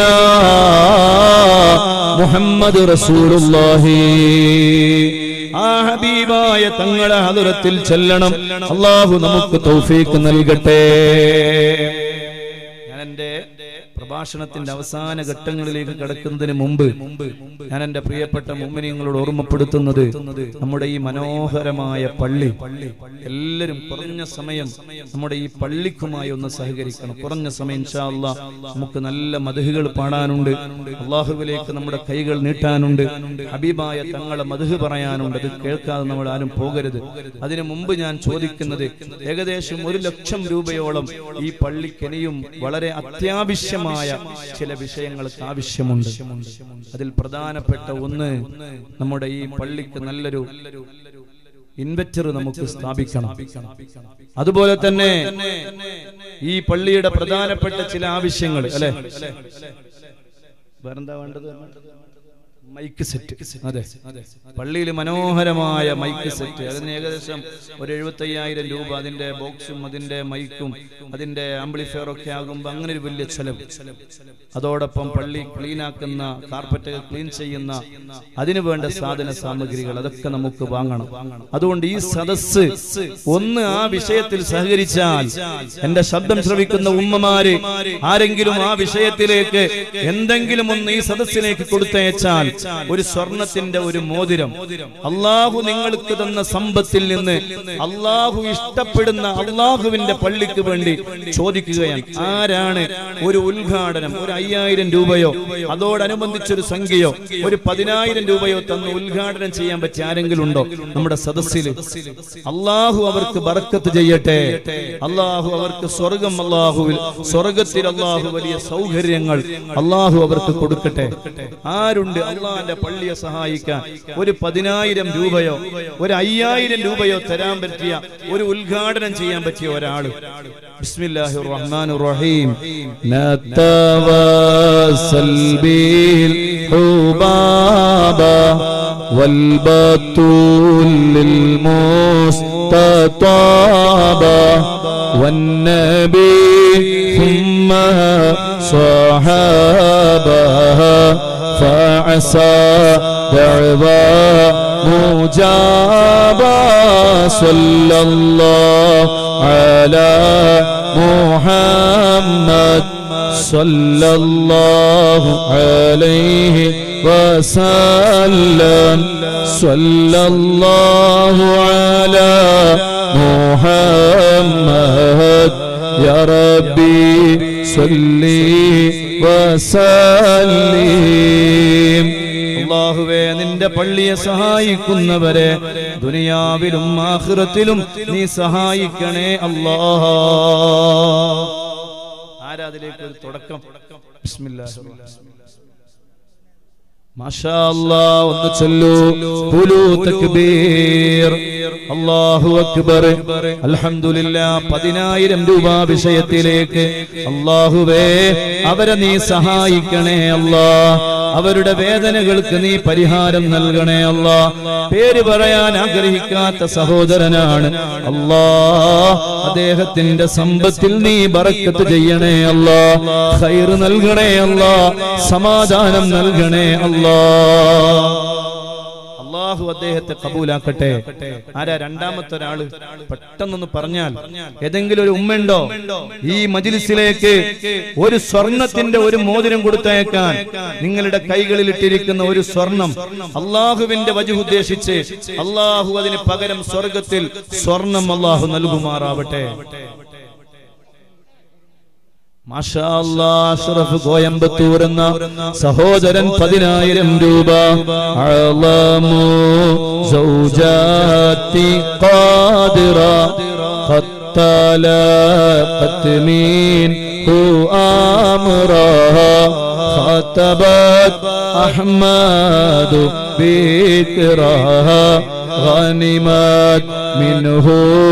മുഹമ്മദ് റസൂലുള്ളാഹി ആ ഹബീബായ തങ്ങളെ ഹദറത്തിൽ ചെല്ലണം അള്ളാഹു നമുക്ക് തൗഫീക്ക് നൽകട്ടെ ഞാൻ എന്റെ പ്രഭാഷണത്തിന്റെ അവസാന ഘട്ടങ്ങളിലേക്ക് കടക്കുന്നതിന് മുമ്പ് ഞാൻ എന്റെ പ്രിയപ്പെട്ട മുമ്മിനിങ്ങളോട് ഓർമ്മപ്പെടുത്തുന്നത് നമ്മുടെ ഈ മനോഹരമായ പള്ളി എല്ലാവരും കുറഞ്ഞ സമയം നമ്മുടെ ഈ പള്ളിക്കുമായി ഒന്ന് സഹകരിക്കണം കുറഞ്ഞ സമയം ഇൻഷാ അല്ലാ നമുക്ക് നല്ല മധുഹുകൾ പാടാനുണ്ട് അള്ളാഹുവിലേക്ക് നമ്മുടെ കൈകൾ നീട്ടാനുണ്ട് ഹബീബായ തങ്ങളെ മധുഹ് പറയാനുണ്ട് അത് കേൾക്കാതെ നമ്മൾ ആരും പോകരുത് അതിനു മുമ്പ് ഞാൻ ചോദിക്കുന്നത് ഏകദേശം ഒരു ലക്ഷം രൂപയോളം ഈ പള്ളിക്കെനിയും വളരെ അത്യാവശ്യമായ ചില വിഷയങ്ങൾക്ക് ആവശ്യമുണ്ട് അതിൽ പ്രധാനപ്പെട്ട ഒന്ന് നമ്മുടെ ഈ പള്ളിക്ക് നല്ലൊരു ഇൻവെറ്റർ നമുക്ക് സ്ഥാപിക്കണം അതുപോലെ തന്നെ ഈ പള്ളിയുടെ പ്രധാനപ്പെട്ട ചില ആവശ്യങ്ങൾ അല്ലെ വേറെന്താ വേണ്ടത് മൈക്ക് സെറ്റ് അതെ പള്ളിയിൽ മനോഹരമായ മൈക്ക് സെറ്റ് അതിന് ഏകദേശം ഒരു എഴുപത്തയ്യായിരം രൂപ അതിന്റെ ബോക്സും അതിന്റെ മൈക്കും അതിന്റെ ആംപ്ലിഫയർ ഒക്കെ ആകുമ്പോൾ അങ്ങനെ ഒരു വലിയ ചെലവ് അതോടൊപ്പം പള്ളി ക്ലീൻ ആക്കുന്ന കാർപ്പറ്റ് ക്ലീൻ ചെയ്യുന്ന അതിനു വേണ്ട സാധന സാമഗ്രികൾ അതൊക്കെ നമുക്ക് വാങ്ങണം അതുകൊണ്ട് ഈ സദസ്സ് ഒന്ന് ആ വിഷയത്തിൽ സഹകരിച്ചാൽ എന്റെ ശബ്ദം ശ്രവിക്കുന്ന ഉമ്മമാര് ആരെങ്കിലും ആ വിഷയത്തിലേക്ക് എന്തെങ്കിലും ഒന്ന് ഈ സദസ്സിലേക്ക് കൊടുത്തയച്ചാൽ ഒരു സ്വർണത്തിന്റെ ഒരു മോതിരം അള്ളാഹു നിങ്ങൾക്ക് തന്ന സമ്പത്തിൽ നിന്ന് അള്ളാഹു ഇഷ്ടപ്പെടുന്ന അള്ളാഹുവിന്റെ പള്ളിക്ക് വേണ്ടി ചോദിക്കുകയാണ് ആരാണ് ഒരു ഉദ്ഘാടനം ഒരു അയ്യായിരം രൂപയോ അതോടനുബന്ധിച്ചൊരു സംഖ്യയോ ഒരു പതിനായിരം രൂപയോ തന്ന് ഉദ്ഘാടനം ചെയ്യാൻ പറ്റിയ ആരെങ്കിലും ഉണ്ടോ നമ്മുടെ സദസ്സിൽ അള്ളാഹു അവർക്ക് ബറക്കത്ത് ചെയ്യട്ടെ അള്ളാഹു അവർക്ക് സ്വർഗം അള്ളാഹുവിൽ സ്വർഗത്തിൽ അള്ളാഹു വലിയ സൗകര്യങ്ങൾ അള്ളാഹു അവർക്ക് കൊടുക്കട്ടെ ആരുണ്ട് അള്ളാഹിന്റെ പള്ളിയെ സഹായിക്കാൻ ഒരു പതിനായിരം രൂപയോ ഒരു അയ്യായിരം രൂപയോ തരാൻ പറ്റിയ ഒരു ഉദ്ഘാടനം ചെയ്യാൻ പറ്റിയ ഒരാള് ബിസ്മില്ലാഹി റഹ്മാൻ റഹീം نتواصل بالحبابة والبطول للمستطابة والنبي ثم صحابها فعسى دعوى مجابا صلى الله على محمد صلى الله عليه وسلم صلى الله على محمد يا ربي صلي وسلم അള്ളാഹുവേ നിന്റെ പള്ളിയെ സഹായിക്കുന്നവരെ ദുനിയാവിലും ആഖിറത്തിലും നീ സഹായിക്കണേ അല്ലാഹ ആരാ അതിലേക്ക് ഒരു തുടക്കം ബിസ്മില്ലാഹിർ റഹ്മാനിർ റഹീം. മാഷാ അല്ലാ ഒന്ന് ചൊല്ലൂ ഖുലൂ തക്ബീർ അല്ലാഹു അക്ബർ അൽഹംദുലില്ലാ പതിനായിരം രൂപ വിഷയത്തിലേക്ക് അല്ലാഹുവേ അവരെ നീ സഹായിക്കണേ അല്ലാ അവരുടെ വേദനകൾക്ക് നീ പരിഹാരം നൽകണേ അല്ലാ പേര് പറയാൻ ആഗ്രഹിക്കാത്ത സഹോദരനാണ് അല്ലാ അദ്ദേഹത്തിന്റെ സമ്പത്തിൽ നീ ബറക്കത്ത് ചെയ്യണേ അല്ലാ ഖൈർ നൽകണേ അല്ലാ സമാധാനം നൽകണേ അല്ലാ അല്ലാഹു അള്ളാഹു അദ്ദേഹത്തെ കബൂലാക്കട്ടെ ആരാ രണ്ടാമത്തെ ഒരാള് പെട്ടെന്നൊന്ന് പറഞ്ഞാൽ ഏതെങ്കിലും ഒരു ഉമ്മയുണ്ടോ ഈ മജിലിസിലേക്ക് ഒരു സ്വർണത്തിന്റെ ഒരു മോതിരം കൊടുത്തയക്കാൻ നിങ്ങളുടെ കൈകളിൽ ഇട്ടിരിക്കുന്ന ഒരു സ്വർണം അള്ളാഹുവിന്റെ വജു ഉദ്ദേശിച്ച് അള്ളാഹു അതിന് പകരം സ്വർഗത്തിൽ സ്വർണം അള്ളാഹു നൽകുമാറാവട്ടെ മാഷാ അല്ലാ, അഷ്റഫ് കോയമ്പത്തൂർ എന്ന സഹോദരൻ പതിനായിരം രൂപ അളമു സൗജാത്തി ഖാദിറ قد من هو أمرها خطبت أحمد بكرها غنمت منه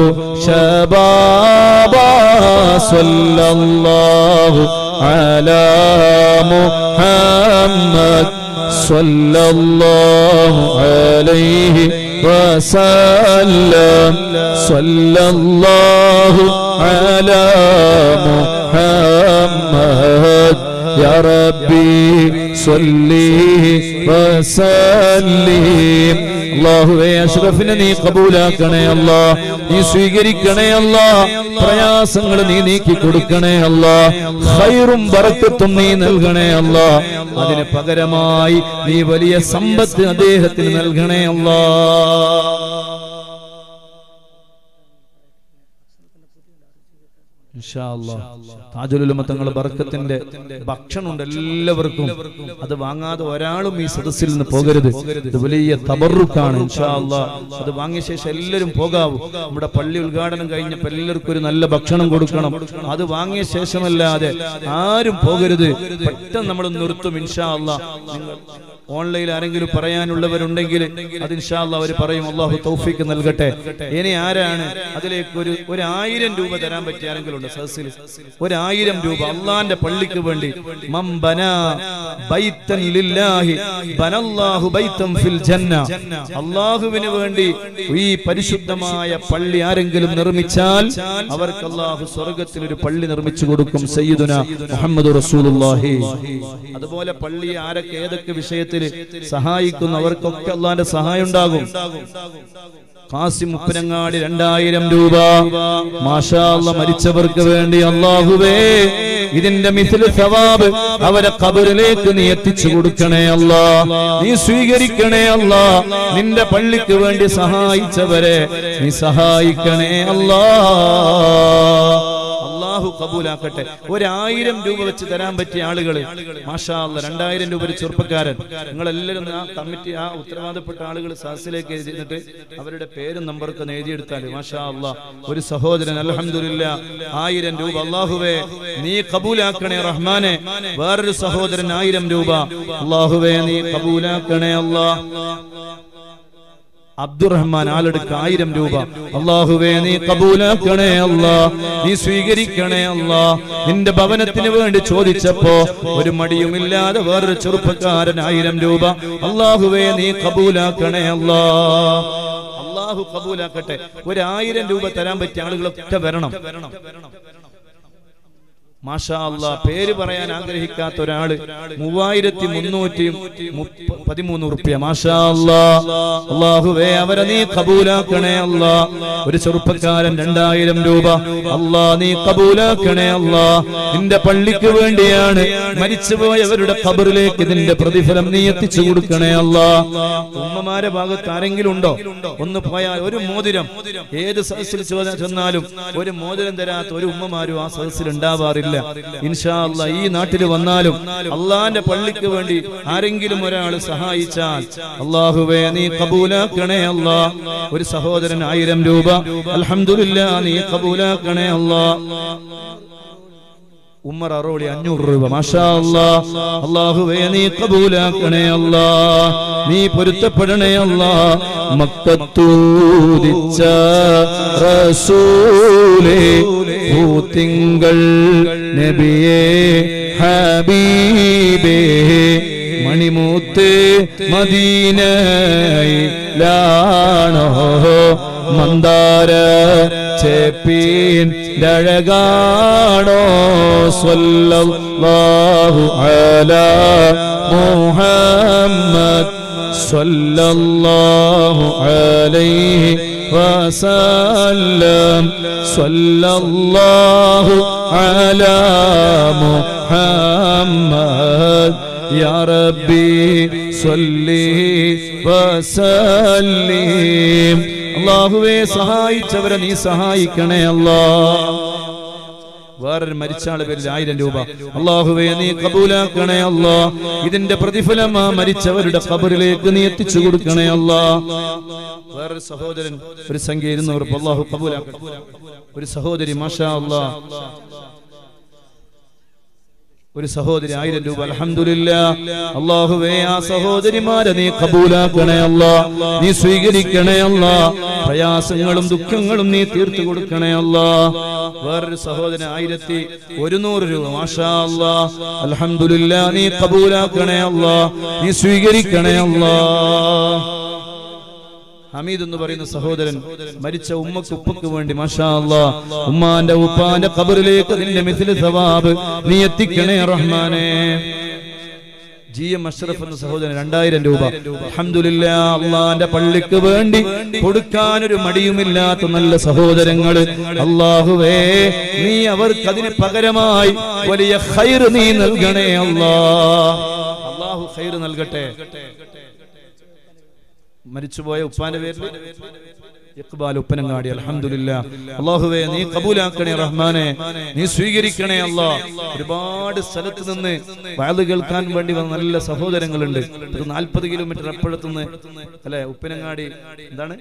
شبابا صلى الله على محمد صلى الله عليه وسلم صلى الله على محمد يا ربي صلي وسلم അള്ളാഹുവേ അഷ്റഫിനെ നീ കബൂലാക്കണേ അല്ലാ നീ സ്വീകരിക്കണേ അല്ലാ പ്രയാസങ്ങൾ നീ നീക്കി കൊടുക്കണേ അല്ലാ ഖൈറും ബറക്കത്തും നീ നൽകണേ അല്ലാ അതിന് പകരമായി നീ വലിയ സമ്പത്ത് അദ്ദേഹത്തിന് നൽകണേ അല്ലാ ഇൻഷാ അല്ലാ. താജുലുലമ തങ്ങളുടെ ബർക്കത്തിന്റെ ഭക്ഷണമുണ്ട് എല്ലാവർക്കും അത് വാങ്ങാതെ ഒരാളും ഈ സദസ്സിൽ നിന്ന് പോകരുത് ഇത് വലിയ തബറുക്കാണ് ഇൻഷാ അല്ലാ. അത് വാങ്ങിയ ശേഷം എല്ലാവരും പോകാവൂ നമ്മുടെ പള്ളി ഉദ്ഘാടനം കഴിഞ്ഞപ്പോൾ എല്ലാവർക്കും ഒരു നല്ല ഭക്ഷണം കൊടുക്കണം അത് വാങ്ങിയ ശേഷമല്ലാതെ ആരും പോകരുത് പെട്ടെന്ന് നമ്മൾ നിർത്തും ഇൻഷാ അല്ലാ നിങ്ങൾ ഓൺലൈനിൽ ആരെങ്കിലും പറയാനുള്ളവരുണ്ടെങ്കിൽ അത് ഇൻഷാ അല്ലാ അവർ പറയും അള്ളാഹു തൗഫീക്ക് നൽകട്ടെ ഇനി ആരാണ് അതിലേക്ക് ഒരു ഒരു ആയിരം രൂപ തരാൻ പറ്റിയ ആരെങ്കിലും ഉണ്ട് സദസ്സിൽ ഒരായിരം രൂപ അള്ളാന്റെ പള്ളിക്ക് വേണ്ടി മം ബനാ ബൈത്തൻ ലില്ലാഹി ബനല്ലാഹു ബൈത്തൻ ഫിൽ ജന്ന അള്ളാഹുവിന് വേണ്ടി ഈ പരിശുദ്ധമായ പള്ളി ആരെങ്കിലും നിർമ്മിച്ചാൽ അവർക്ക് അള്ളാഹു സ്വർഗത്തിൽ ഒരു പള്ളി നിർമ്മിച്ചു കൊടുക്കും സയ്യിദുന മുഹമ്മദ് റസൂലുള്ളാഹി അതുപോലെ പള്ളി ആരൊക്കെ ഏതൊക്കെ വിഷയത്തിൽ സഹായിക്കുന്നു അവർക്കൊക്കെ അള്ളാന്റെ സഹായം ഉണ്ടാകും കാസിം ഉപ്പനങ്ങാടി രണ്ടായിരം രൂപ മാഷാ അല്ലാ മരിച്ചവർക്ക് വേണ്ടി അള്ളാഹുവേ ഇതിന്റെ മിഥില് സവാബ് അവരെ കബറിലേക്ക് നീ എത്തിച്ചു കൊടുക്കണേ അല്ലാ നീ സ്വീകരിക്കണേ അല്ലാ നിന്റെ പള്ളിക്ക് വേണ്ടി സഹായിച്ചവരെ നീ സഹായിക്കണേ അല്ലാ അള്ളാഹു കബൂലാക്കട്ടെ ഒരായിരം രൂപ വെച്ച് തരാൻ പറ്റിയ ആളുകൾ മാഷാ അല്ല രണ്ടായിരം രൂപ ഒരു ചെറുപ്പക്കാരൻ നിങ്ങൾ എല്ലാവരും ആ കമ്മിറ്റി ആ ഉത്തരവാദപ്പെട്ട ആളുകൾ സാസിലേക്ക് എഴുതിയിട്ട് അവരുടെ പേരും നമ്പറൊക്കെ ഒന്ന് എഴുതിയെടുത്താൽ മാഷാ അല്ല ഒരു സഹോദരൻ അലഹമില്ല ആയിരം രൂപ അള്ളാഹുവേ നീ കബൂലാക്കണേ റഹ്മാനെ വേറൊരു സഹോദരൻ ആയിരം രൂപ അള്ളാഹുവേ നീ കബൂലാക്കണേ അല്ലാ അബ്ദുറഹ്മാൻ ആളെടുക്ക ആയിരം രൂപ അള്ളാഹുവേ നീ കബൂലാക്കണേ അല്ലാ നീ സ്വീകരിക്കണേ അല്ലാ നിന്റെ ഭവനത്തിന് വേണ്ടി ചോദിച്ചപ്പോ ഒരു മടിയുമില്ലാതെ വേറൊരു ചെറുപ്പക്കാരൻ ആയിരം രൂപ അള്ളാഹുവേ നീ കബൂലാക്കണേ അല്ലാ അള്ളാഹു കബൂലാക്കട്ടെ ഒരായിരം രൂപ തരാൻ പറ്റിയ ആളുകളൊക്കെ വരണം മാഷാ അല്ലാ പേര് പറയാൻ ആഗ്രഹിക്കാത്ത ഒരാള് മൂവായിരത്തി മുന്നൂറ്റി മുപ്പ- പതിമൂന്ന് റുപ്യ മാഷാ അല്ലാ അള്ളാഹുവേ അവരെ നീ കബൂലാക്കണേ അല്ലാ ഒരു ചെറുപ്പക്കാരൻ രണ്ടായിരം രൂപ അല്ലാ നീ കബൂലാക്കണേ അല്ലാ നിന്റെ പള്ളിക്ക് വേണ്ടിയാണ് മരിച്ചുപോയവരുടെ ഖബറിലേക്ക് നിന്റെ പ്രതിഫലം നീ എത്തിച്ചു കൊടുക്കണേ അല്ലാ ഉമ്മമാരെ ഭാഗത്ത് ആരെങ്കിലും ഉണ്ടോ ഒന്ന് പോയാൽ ഒരു മോതിരം ഏത് സദസ്സിൽ ചോ- ചെന്നാലും ഒരു മോതിരം തരാത്ത ഒരു ഉമ്മമാരും ആ സദസ്സിൽ ഉണ്ടാവാറില്ല ഇൻഷാ അല്ലാ ഈ നാട്ടിൽ വന്നാലും അള്ളാന്റെ പള്ളിക്ക് വേണ്ടി ആരെങ്കിലും ഒരാൾ സഹായിച്ചാൽ അള്ളാഹുവേ നീ കബൂലാക്കണേ അല്ലാ ഒരു സഹോദരൻ ആയിരം രൂപ അൽഹംദുലില്ലാ നീ കബൂലാക്കണേ അല്ലാ ഉമ്മർ അറോളി അഞ്ഞൂറ് രൂപ മാഷാ അല്ലാ അള്ളാഹുവേ നീ കബൂലാക്കണേ അല്ലാ നീ പൊരുത്തപ്പെടണേ അല്ലാ മക്കത്തൂതിച്ച റസൂലേ പൂത്തിങ്കൾ നബിയേ ഹബീബേ മണിമൂത്ത് മദീനയിലാണോ മന്ദാര ചേപ്പീൻ അഴകാണോ സ്വല്ലല്ലാഹു അലാ മുഹമ്മദ് صلى الله عليه وسلم صلى الله على محمد يا ربي صلي وسلم അള്ളാഹുവെ സഹായിച്ചവരെ നീ സഹായിക്കണേ അല്ലാ വേറൊരു മരിച്ച ആളെ പേരിൽ ആയിരം രൂപ അള്ളാഹുവെ നീ കബൂലാക്കണേ അല്ലാ ഇതിന്റെ പ്രതിഫലം ആ മരിച്ചവരുടെ കബറിലേക്ക് നീ എത്തിച്ചു കൊടുക്കണേ അല്ലാ വേറൊരു സഹോദരൻ ഒരു സംഖ്യ ഇരുന്നൂറ് അള്ളാഹു കബൂലാക്കട്ടെ ഒരു സഹോദരി മാഷാ അല്ലാ ഒരു സഹോദരി ആയിരം രൂപ അലഹമില്ല അള്ളാഹുവേ ആ സഹോദരിമാരെ നീ കബൂലാക്കണേ അല്ല നീ സ്വീകരിക്കണേ അല്ല പ്രയാസങ്ങളും ദുഃഖങ്ങളും നീ തീർത്തു കൊടുക്കണേ അല്ല വേറൊരു സഹോദരൻ ആയിരത്തി ഒരുന്നൂറ് രൂപ മാഷാ അല്ല അലഹമില്ല നീ കബൂലാക്കണേ അല്ല നീ സ്വീകരിക്കണേ അല്ലാ ഹമീദ് എന്ന് പറയുന്ന സഹോദരൻ മരിച്ച ഉമ്മക്ക് ഉപ്പക്ക് വേണ്ടി മാഷാ അല്ലാ ഉമ്മാന്റെ ഉപ്പാന്റെ കബറിലേക്ക് നിന്റെ മിഥില് സവാബ് നീ എത്തിക്കണേ റഹ്മാനെ ജി എം അഷ്റഫ് എന്ന സഹോദരൻ രണ്ടായിരം രൂപ അഹമ്മദില്ല അള്ളാന്റെ പള്ളിക്ക് വേണ്ടി കൊടുക്കാനൊരു മടിയുമില്ലാത്ത നല്ല സഹോദരങ്ങള് അള്ളാഹുവേ നീ അവർക്ക് അതിന് പകരമായി വലിയ ഖൈർ നീ നൽകണേ അല്ലാ അള്ളാഹു ഖൈർ നൽകട്ടെ മരിച്ചുപോയ ഉപ്പാന്റെ പേരിൽ ഇഖ്ബാൽ ഉപ്പനങ്ങാടി അൽഹംദുലില്ല അള്ളാഹുവേ നീ കബൂലാക്കണേ റഹ്മാനെ നീ സ്വീകരിക്കണേ അല്ലാ ഒരുപാട് സ്ഥലത്ത് നിന്ന് വയല് കേൾക്കാൻ വേണ്ടി വന്ന നല്ല സഹോദരങ്ങളുണ്ട് ഒരു നാൽപ്പത് കിലോമീറ്റർ അപ്പുറത്തുനിന്ന് അല്ലെ ഉപ്പനങ്ങാടി എന്താണ്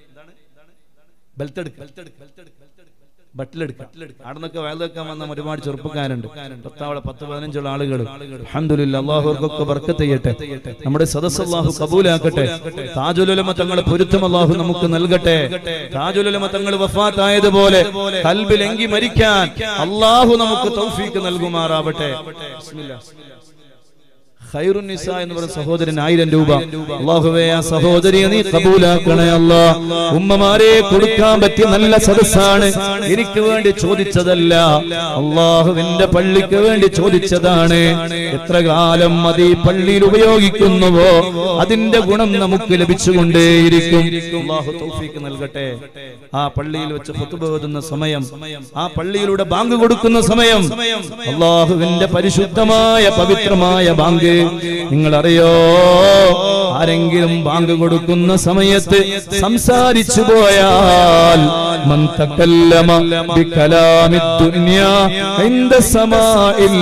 ബെൽത്തെടുക്ക ബട്ടിലെടുക്കുക അവിടെ നിന്നൊക്കെ വയൽ വെക്കാൻ വന്ന ഒരുപാട് ചെറുപ്പക്കാരുണ്ട് പത്താവളെ പത്ത് പതിനഞ്ചുള്ള ആളുകൾ അഹമ്മദില്ല അള്ളാഹുവർക്കൊക്കെ ബർക്കത്ത് ചെയ്യട്ടെ നമ്മുടെ സദസ് അള്ളാഹു കബൂലാക്കട്ടെ താജുലുലമ തങ്ങളെ പൊരുത്തം അള്ളാഹു നമുക്ക് നൽകട്ടെ താജുലുലമ തങ്ങൾ വഫാത്തായതുപോലെ കൽബിലെങ്കി മരിക്കാൻ അള്ളാഹു നമുക്ക് തൗഫീക്ക് നൽകുമാറാവട്ടെ ബിസ്മില്ലാ. ഖൈറുന്നിസ എന്ന് പറയുന്ന സഹോദരൻ ആയിരം രൂപ അള്ളാഹുവേ ആ സഹോദരിയെ നീ കബൂലാക്കണേ അല്ലാ ഉമ്മമാരെ കൊടുക്കാൻ പറ്റിയ നല്ല സദസ്സാണ് എനിക്ക് വേണ്ടി ചോദിച്ചതല്ല അള്ളാഹുവിന്റെ പള്ളിക്ക് വേണ്ടി ചോദിച്ചതാണ് എത്ര കാലം അത് ഈ പള്ളിയിൽ ഉപയോഗിക്കുന്നുവോ അതിന്റെ ഗുണം നമുക്ക് ലഭിച്ചുകൊണ്ടേയിരിക്കും അള്ളാഹു തൗഫീക്ക് നൽകട്ടെ ആ പള്ളിയിൽ വെച്ച് ഫുത്തുബ ഓതുന്ന സമയം ആ പള്ളിയിലൂടെ ബാങ്ക് കൊടുക്കുന്ന സമയം അള്ളാഹുവിന്റെ പരിശുദ്ധമായ പവിത്രമായ ബാങ്ക് നിങ്ങൾ അറിയോ ആരെങ്കിലും ബാങ്ക് കൊടുക്കുന്ന സമയത്ത് സംസാരിച്ചു പോയാൽ മൻ തകല്ലമ ബികലാമി ദുനിയാ ഇൻദ സമാഇൽ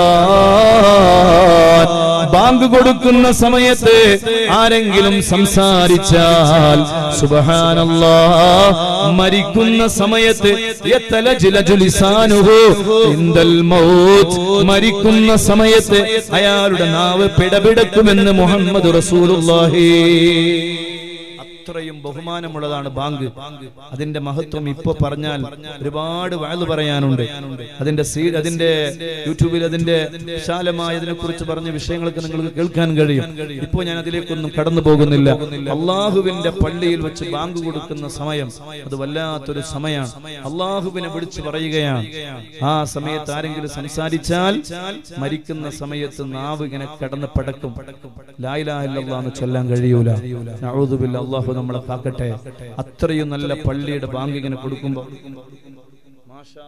അദാൻ ബാങ്ക് കൊടുക്കുന്ന സമയത്ത് ആരെങ്കിലും സംസാരിച്ചാൽ സുബഹാനല്ലാ മരിക്കുന്ന സമയത്ത് യത്തലജ്ലജു ലിസാനുഹു ഇൻദൽ മൗത്ത് മരിക്കുന്ന സമയത്ത് അയാളുടെ നാവ് പിടപിടക്കുമെന്ന് മുഹമ്മദ് റസൂലുള്ളാഹി അത്രയും ബഹുമാനമുള്ളതാണ് ബാങ്ക് അതിന്റെ മഹത്വം ഇപ്പൊ പറഞ്ഞാൽ ഒരുപാട് വാഴ് പറയാനുണ്ട് അതിന്റെ സീ അതിന്റെ യൂട്യൂബിൽ അതിന്റെ വിശാലമായ അതിനെ കുറിച്ച് പറഞ്ഞ വിഷയങ്ങളൊക്കെ നിങ്ങൾക്ക് കേൾക്കാൻ കഴിയും ഇപ്പൊ ഞാൻ അതിലേക്കൊന്നും കടന്നു പോകുന്നില്ല അള്ളാഹുവിന്റെ പള്ളിയിൽ വെച്ച് ബാങ്ക് കൊടുക്കുന്ന സമയം അത് വല്ലാത്തൊരു സമയമാണ് അള്ളാഹുവിനെ വിളിച്ചു പറയുകയാണ് ആ സമയത്ത് ആരെങ്കിലും സംസാരിച്ചാൽ മരിക്കുന്ന സമയത്ത് നാവ് ഇങ്ങനെ കടന്ന് പടക്കും ലായിലാഹില്ലെന്ന് ചൊല്ലാൻ കഴിയൂല നഊദുബില്ല അള്ളാഹു നമ്മളെ കാക്കട്ടെ അത്രയും നല്ല പള്ളിയുടെ ബാങ്ക് ഇങ്ങനെ കൊടുക്കുമ്പോ മാഷാ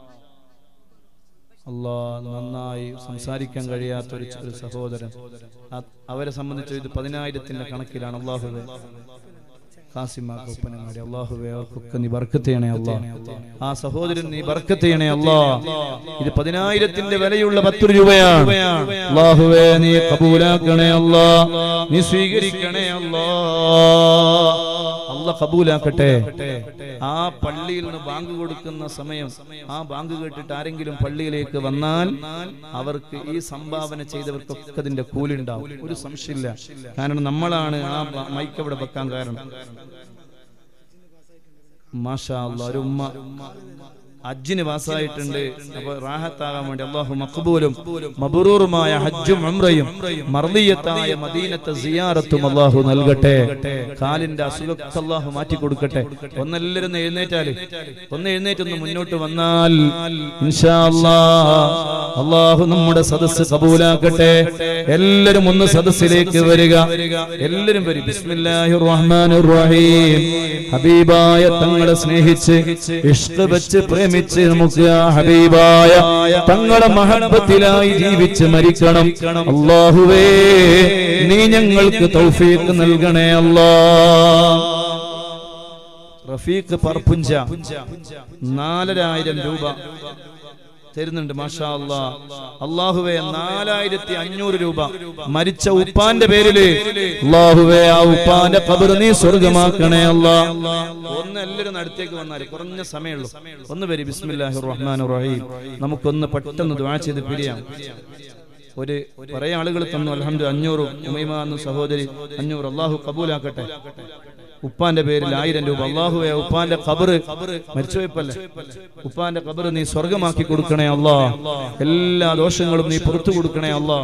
അല്ലാ നന്നായി സംസാരിക്കാൻ കഴിയാത്ത ഒരു ഒരു സഹോദരൻ അ- അവരെ സംബന്ധിച്ച് ഇത് പതിനായിരത്തിന്റെ കണക്കിലാണ് അള്ളാഹുവെ കാസിമാക്ക് ഒപ്പനങ്ങാടി അള്ളാഹുവെ അവർക്കൊക്കെ നീ ബർക്കത്ത് ചെയ്യണേ അല്ലാ ആ സഹോദരൻ നീ ബർക്കത്ത് ചെയ്യണേ അല്ലാ ഇത് പതിനായിരത്തിന്റെ വിലയുള്ള പത്ത് രൂപയാണ് അള്ളാഹുവെ നീ കബൂലാക്കണേ അല്ലാ നീ സ്വീകരിക്കണേ അല്ലാ അല്ല കബൂലാക്കട്ടെ ആ പള്ളിയിൽ നിന്ന് ബാങ്ക് കൊടുക്കുന്ന സമയം ആ ബാങ്ക് കേട്ടിട്ട് ആരെങ്കിലും പള്ളിയിലേക്ക് വന്നാൽ അവർക്ക് ഈ സംഭാവന ചെയ്തവർക്കൊക്കെ അതിന്റെ കൂലുണ്ടാവും ഒരു സംശയമില്ല കാരണം നമ്മളാണ് ആ ബ- മൈക്ക് അവിടെ വെക്കാൻ കാരണം മാഷാ അല്ലാ, ഒരു ഉമ്മ ഹജ്ജിന് പാസ്സായിട്ടുണ്ട് അപ്പൊ റാഹത്താകാൻ വേണ്ടി അള്ളാഹു മഖബൂലും മബറൂറുമായ ഹജ്ജും ഉംറയും മർദിയത്തായ മദീനത്തെ സിയാറത്തും അള്ളാഹു നൽകട്ടെ കാലിന്റെ അസുഖത്തെ അള്ളാഹു മാറ്റി കൊടുക്കട്ടെ ഒന്നെല്ലാരും ഒന്ന് എഴുന്നേറ്റാല് ഒന്ന് എഴുന്നേറ്റൊന്ന് മുന്നോട്ട് വന്നാൽ ഇൻഷാ അല്ലാഹ് അള്ളാഹു നമ്മുടെ സദസ്സ് കബൂലാക്കട്ടെ എല്ലാരും ഒന്ന് സദസ്സിലേക്ക് വരിക എല്ലാരും വരും ബിസ്മില്ലാഹിർ റഹ്മാനിർ റഹീം ഹബീബായ തങ്ങളെ സ്നേഹിച്ച് ഇഷ്ക് വെച്ച് പ്രേമിച്ച് നമുക്ക് ആ ഹബീബായ തങ്ങളെ മഹബത്തിലായി ജീവിച്ച് മരിക്കണം അള്ളാഹുവേ നീ ഞങ്ങൾക്ക് തൗഫീഖ് നൽകണേ അല്ലാ റഫീഖ് പറപ്പുഞ്ച നാലരായിരം രൂപ തരുന്നുണ്ട് മാഷാ അല്ലാ അള്ളാഹുവേ നാലായിരത്തി അഞ്ഞൂറ് രൂപ മരിച്ച ഉപ്പാന്റെ പേരില് അള്ളാഹുവേ ആ ഉപ്പാന്റെ കബർ നീ സ്വർഗമാക്കണേ അല്ലാ ഒന്ന് എല്ലാവരും അടുത്തേക്ക് വന്നാൽ കുറഞ്ഞ സമയമുള്ളൂ ഒന്ന് വരി ബിസ്മില്ലാഹിർ റഹ്മാൻ റഹീം നമുക്കൊന്ന് പെട്ടെന്ന് ദ്വാ ചെയ്ത് പിരിയാം ഒരു കുറെ ആളുകൾ തന്നു അലഹമ്മദ് അഞ്ഞൂറ് ഉമൈമ എന്ന സഹോദരി അഞ്ഞൂറ് അള്ളാഹു കബൂലാക്കട്ടെ ഉപ്പാന്റെ പേരിൽ ആയിരം രൂപ അള്ളാഹുവെ ഉപ്പാന്റെ ഖബറ് മരിച്ചുപോയപ്പല്ലേ ഉപ്പാന്റെ ഖബറ് നീ സ്വർഗമാക്കി കൊടുക്കണേ അല്ലാ എല്ലാ ദോഷങ്ങളും നീ പുറത്തു കൊടുക്കണേ അല്ലാ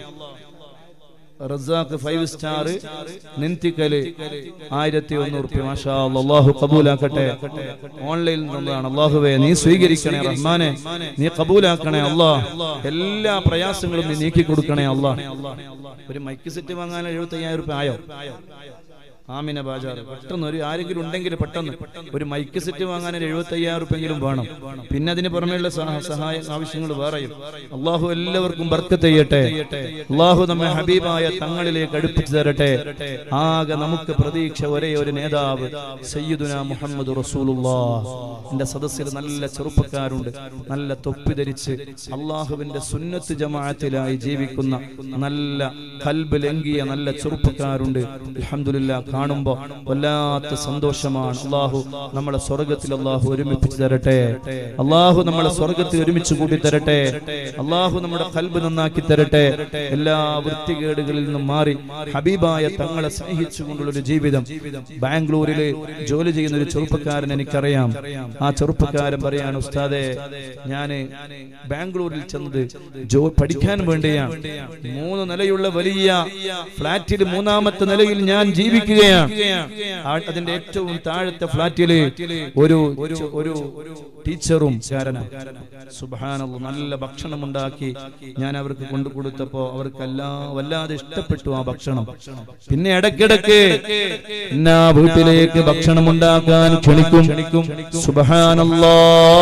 റസാഖ് ഫൈവ് സ്റ്റാർ നിന്തിക്കല് ആയിരത്തി ഒന്ന് റുപ്യ മാഷാ അല്ലാ. അള്ളാഹു കബൂലാക്കട്ടെ ഓൺലൈനിൽ നിന്നതാണ് അള്ളാഹുവെ നീ സ്വീകരിക്കണേ റഹ്മാനെ നീ കബൂലാക്കണേ അല്ലാ എല്ലാ പ്രയാസങ്ങളും നീ നീക്കി കൊടുക്കണേ അല്ലാ ഒരു മൈക്ക് സെറ്റ് വാങ്ങാൻ എഴുപത്തി അയ്യായിരം റുപ്യ ആയോ ആമിന ബാജാർ പെട്ടെന്ന് ഒരു ആരെങ്കിലും ഉണ്ടെങ്കിൽ പെട്ടെന്ന് ഒരു മൈക്ക് സെറ്റ് വാങ്ങാൻ ഒരു എഴുപത്തി അയ്യായിരം റുപ്യെങ്കിലും വേണം പിന്നെ അതിന് പുറമെയുള്ള സഹ- സഹായ ആവശ്യങ്ങൾ വേറെയും അള്ളാഹു എല്ലാവർക്കും ബർക്കത്ത് ചെയ്യട്ടെ അള്ളാഹു നമ്മെ ഹബീബായ തങ്ങളിലേക്ക് അടുപ്പിച്ചു തരട്ടെ ആകെ നമുക്ക് പ്രതീക്ഷ ഒരേ ഒരു നേതാവ് സയ്യിദുന മുഹമ്മദ് റസൂലുള്ളാ എന്റെ സദസ്സിൽ നല്ല ചെറുപ്പക്കാരുണ്ട് നല്ല തൊപ്പി ധരിച്ച് അള്ളാഹുവിന്റെ സുന്നത്ത് ജമാഅത്തിലായി ജീവിക്കുന്ന നല്ല കൽബ് ലംഘിയ നല്ല ചെറുപ്പക്കാരുണ്ട് അൽഹംദുലില്ലാ കാണുമ്പോ വല്ലാത്ത സന്തോഷമാണ് അള്ളാഹു നമ്മളെ സ്വർഗത്തിൽ അള്ളാഹു ഒരുമിപ്പിച്ച് തരട്ടെ അള്ളാഹു നമ്മളെ സ്വർഗത്തിൽ ഒരുമിച്ച് കൂട്ടി തരട്ടെ അള്ളാഹു നമ്മുടെ കൽബ് നന്നാക്കി തരട്ടെ എല്ലാ വൃത്തികേടുകളിൽ നിന്നും മാറി ഹബീബായ തങ്ങളെ സ്നേഹിച്ചുകൊണ്ടുള്ള ഒരു ജീവിതം ബാംഗ്ലൂരില് ജോലി ചെയ്യുന്ന ഒരു ചെറുപ്പക്കാരൻ എനിക്കറിയാം ആ ചെറുപ്പക്കാരൻ പറയാണ് ഉസ്താദെ ഞാന് ബാംഗ്ലൂരിൽ ചെന്നത് ജോ പഠിക്കാൻ വേണ്ടിയാണ് മൂന്ന് നിലയുള്ള വലിയ ഫ്ലാറ്റിൽ മൂന്നാമത്തെ നിലയിൽ ഞാൻ ജീവിക്കുകയാണ് ആ- അതിന്റെ ഏറ്റവും താഴത്തെ ഫ്ലാറ്റില് ഒരു ഒരു ടീച്ചറും സുബാനുള്ള നല്ല ഭക്ഷണം ഉണ്ടാക്കി ഞാൻ അവർക്ക് കൊണ്ടു കൊടുത്തപ്പോ അവർക്ക് എല്ലാ വല്ലാതെ ഇഷ്ടപ്പെട്ടു ആ ഭക്ഷണം പിന്നെ ഇടയ്ക്കിടയ്ക്ക് എന്നാ വീട്ടിലേക്ക് ഭക്ഷണം ഉണ്ടാക്കാൻ ക്ഷണിക്കും സുബഹാനല്ലാ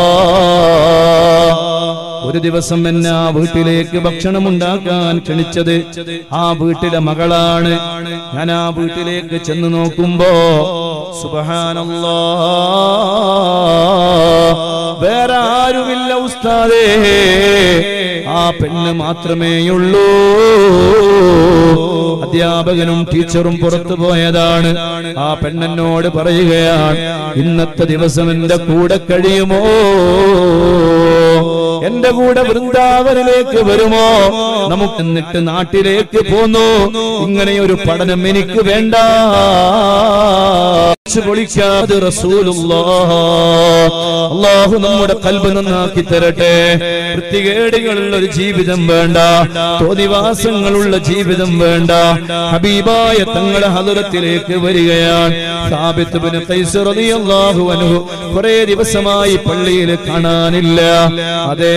ഒരു ദിവസം എന്നെ ആ വീട്ടിലേക്ക് ഭക്ഷണം ഉണ്ടാക്കാൻ ക്ഷണിച്ചത് ആ വീട്ടിലെ മകളാണ് ഞാൻ ആ വീട്ടിലേക്ക് ചെന്ന് നോക്കുമ്പോ സുബഹാനല്ലാ വേറെ ആരുമില്ല ഉസ്താദേ ആ പെണ്ണ് മാത്രമേയുള്ളൂ അധ്യാപകനും ടീച്ചറും പുറത്തു പോയതാണ് ആ പെണ്ണെന്നോട് പറയുകയാണ് ഇന്നത്തെ ദിവസം എന്റെ കൂടെ കഴിയുമോ എന്റെ കൂടെ വൃന്ദാവനിലേക്ക് വരുമോ നമുക്ക് എന്നിട്ട് നാട്ടിലേക്ക് പോന്നു ഇങ്ങനെ ഒരു പഠനം എനിക്ക് വേണ്ട പൊളിക്കാതെ റസൂലുള്ളാഹ് അള്ളാഹു നമ്മുടെ കൽബ് നന്നാക്കി തരട്ടെ വൃത്തികേടുകളുള്ള ഒരു ജീവിതം വേണ്ട തോന്നിവാസങ്ങളുള്ള ജീവിതം വേണ്ട ഹബീബായ തങ്ങളുടെ ഹദറത്തിലേക്ക് വരികയാണ് സാബിത്ത് ബിൻ ഖൈസ് റളിയല്ലാഹു അൻഹു കുറേ ദിവസമായി പള്ളിയിൽ കാണാനില്ല അതേ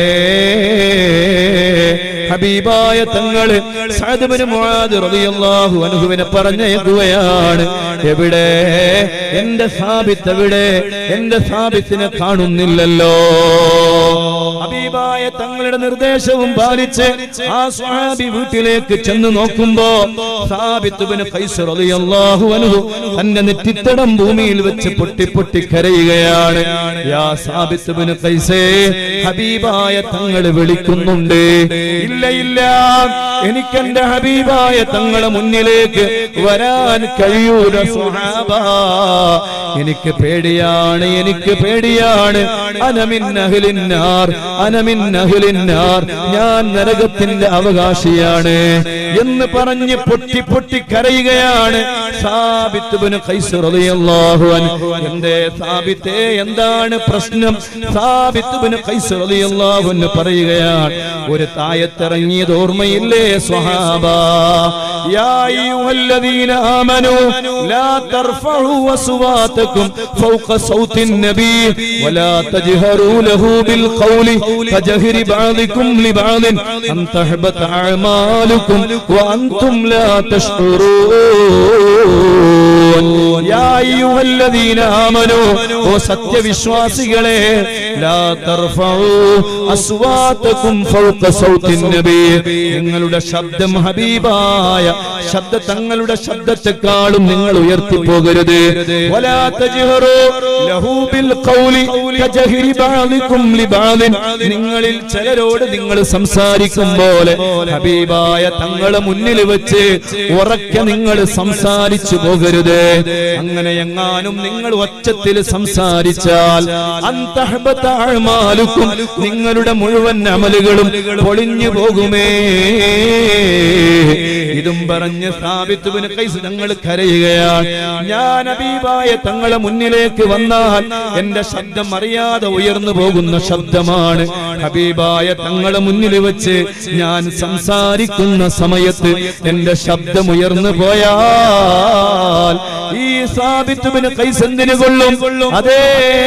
ഹബീബായ തങ്ങള് സഅദ് ബിൻ മുആദ് റളിയല്ലാഹു അൻഹുവിനെ പറഞ്ഞയക്കുകയാണ് എവിടെ എന്റെ സാബിത്ത് എവിടെ എന്റെ സാബിത്തിനെ കാണുന്നില്ലല്ലോ ഹബീബായ തങ്ങളുടെ നിർദ്ദേശവും പാലിച്ച് ആ സ്വഹാബി വീട്ടിലേക്ക് ചെന്ന് നോക്കുമ്പോ സാബിത്ത് ബിൻ ഖൈസ് റളിയല്ലാഹു അൻഹു തന്റെ നെറ്റിത്തടം ഭൂമിയിൽ വെച്ച് പൊട്ടി പൊട്ടി കരയുകയാണ് യാ സാബിത്ത് ബിൻ ഖൈസേ ഹബീബായ തങ്ങള് വിളിക്കുന്നുണ്ട് ഇല്ല ഇല്ല എനിക്ക് എന്റെ ഹബീബായ തങ്ങളെ മുന്നിലേക്ക് വരാൻ കഴിയൂല സുഹാബ എനിക്ക് പേടിയാണ് എനിക്ക് പേടിയാണ് അനമിന്നഹലിന്നാർ അനമിന്നഹലിന്നാർ ഞാൻ നരകത്തിന്റെ അവകാശിയാണ് എന്ന് പറഞ്ഞ് പൊട്ടി പൊട്ടി കരയുകയാണ് സാബിത്ത് ബിൻ ഖൈസ് റളിയല്ലാഹു അൻഹു എന്തേ സാബിത്തേ എന്താണ് പ്രശ്നം സാബിത്ത് ബിൻ ഖൈസ് റളിയല്ലാഹു അൻഹു പറയുകയാണ് ഒരു തായത്തിറങ്ങിയത് ഓർമ്മയില്ലേ സ്വഹാബ യാ അയ്യുഹല്ലദീന ആമനൂ ലാ തർഫഉ അസ്വാതകും ഫൗക സൗത്തിൻ നബി വലാ തജ്ഹറൂ ലഹു ബിൽ ഖൗലി കജഹരി ബഅദികും ലിബഅദിൻ അൻ തഹബത അഅമാലുകും വഅൻതും ലാ തഷ്ഉറൂൻ യാ അയ്യുഹല്ലദീന ആമനൂ ഓ സത്യവിശ്വാസികളെ ലാ തർഫഉ അസ്വാതകും ഫൗക സൗത്തിൻ നബി നിങ്ങളുടെ ശബ്ദം ഹബീബായ ശബ്ദ തങ്ങളുടെ ശബ്ദത്തെക്കാളും നിങ്ങൾ ഉയർത്തി പോകരുത് വലാ തജ്ഹറൂ ലഹു ബിൽ ഖൗലി കജഹരി ബഅദികും ലിബഅദിൻ നിങ്ങളിൽ ചിലരോട് നിങ്ങൾ സംസാരിക്കും പോലെ ഹബീബായ തങ്ങളെ മുന്നിൽ വെച്ച് ഉറക്കെ നിങ്ങൾ സംസാരിച്ചു പോകരുത് അങ്ങനെ എങ്ങാനും നിങ്ങൾ ഒച്ചത്തിൽ സംസാരിച്ചാൽ അന്തഹബത്ത അഅ്മാലുക്കും നിങ്ങളുടെ മുഴുവൻ അമലുകളും പൊളിഞ്ഞു പോകുമേ ഇതും പറഞ്ഞ് സ്ഥാപിത്തുവിന് കൈസ് തങ്ങൾ കരയുകയാണ് ഞാൻ അബീബായ തങ്ങളെ മുന്നിലേക്ക് വന്നാൽ എന്റെ ശബ്ദം അറിയാതെ ഉയർന്നു പോകുന്ന ശബ്ദമാണ് ഹബീബായ തങ്ങളെ മുന്നിൽ വെച്ച് ഞാൻ സംസാരിക്കുന്ന സമയത്ത് എന്റെ ശബ്ദം ഉയർന്നു പോയാൽ ഈ സാബിത്തുവിന് കൈസന്തിന് കൊള്ളും അതേ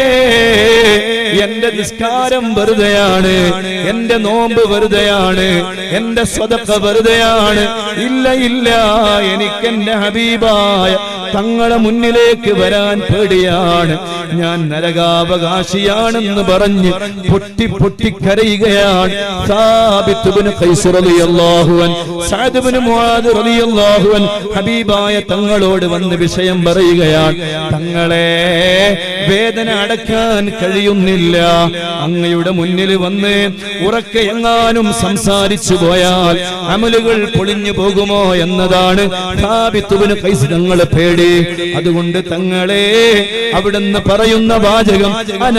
എന്റെ നിസ്കാരം വെറുതെയാണ് എന്റെ നോമ്പ് വെറുതെയാണ് എന്റെ സ്വതക്ക വെറുതെയാണ് ഇല്ല ഇല്ല എനിക്ക് എന്റെ ഹബീബായ തങ്ങളെ മുന്നിലേക്ക് വരാൻ പേടിയാണ് ഞാൻ നരകാവകാശിയാണെന്ന് പറഞ്ഞ് പൊട്ടി പൊട്ടി കരയുകയാണ് സാബിത്തുബിന് ഖൈസ് റളിയല്ലാഹു അൻ സഅദ് ഇബ്നു മുആദ് റളിയല്ലാഹു അൻ ഹബീബായ തങ്ങളോട് വന്ന് വിഷയം പറയുകയാണ് തങ്ങളെ വേദന അടക്കാൻ കഴിയുന്നില്ല അങ്ങയുടെ മുന്നിൽ വന്ന് ഉറക്കെ എങ്ങാനും സംസാരിച്ചു പോയാൽ അമലുകൾ പൊളിഞ്ഞു പോകുമോ എന്നതാണ് സാബിത്തുബിന് ഖൈസ് തങ്ങളെ പേടി അതുകൊണ്ട് തങ്ങളെ അവിടുന്ന് പറയുന്ന വാചകം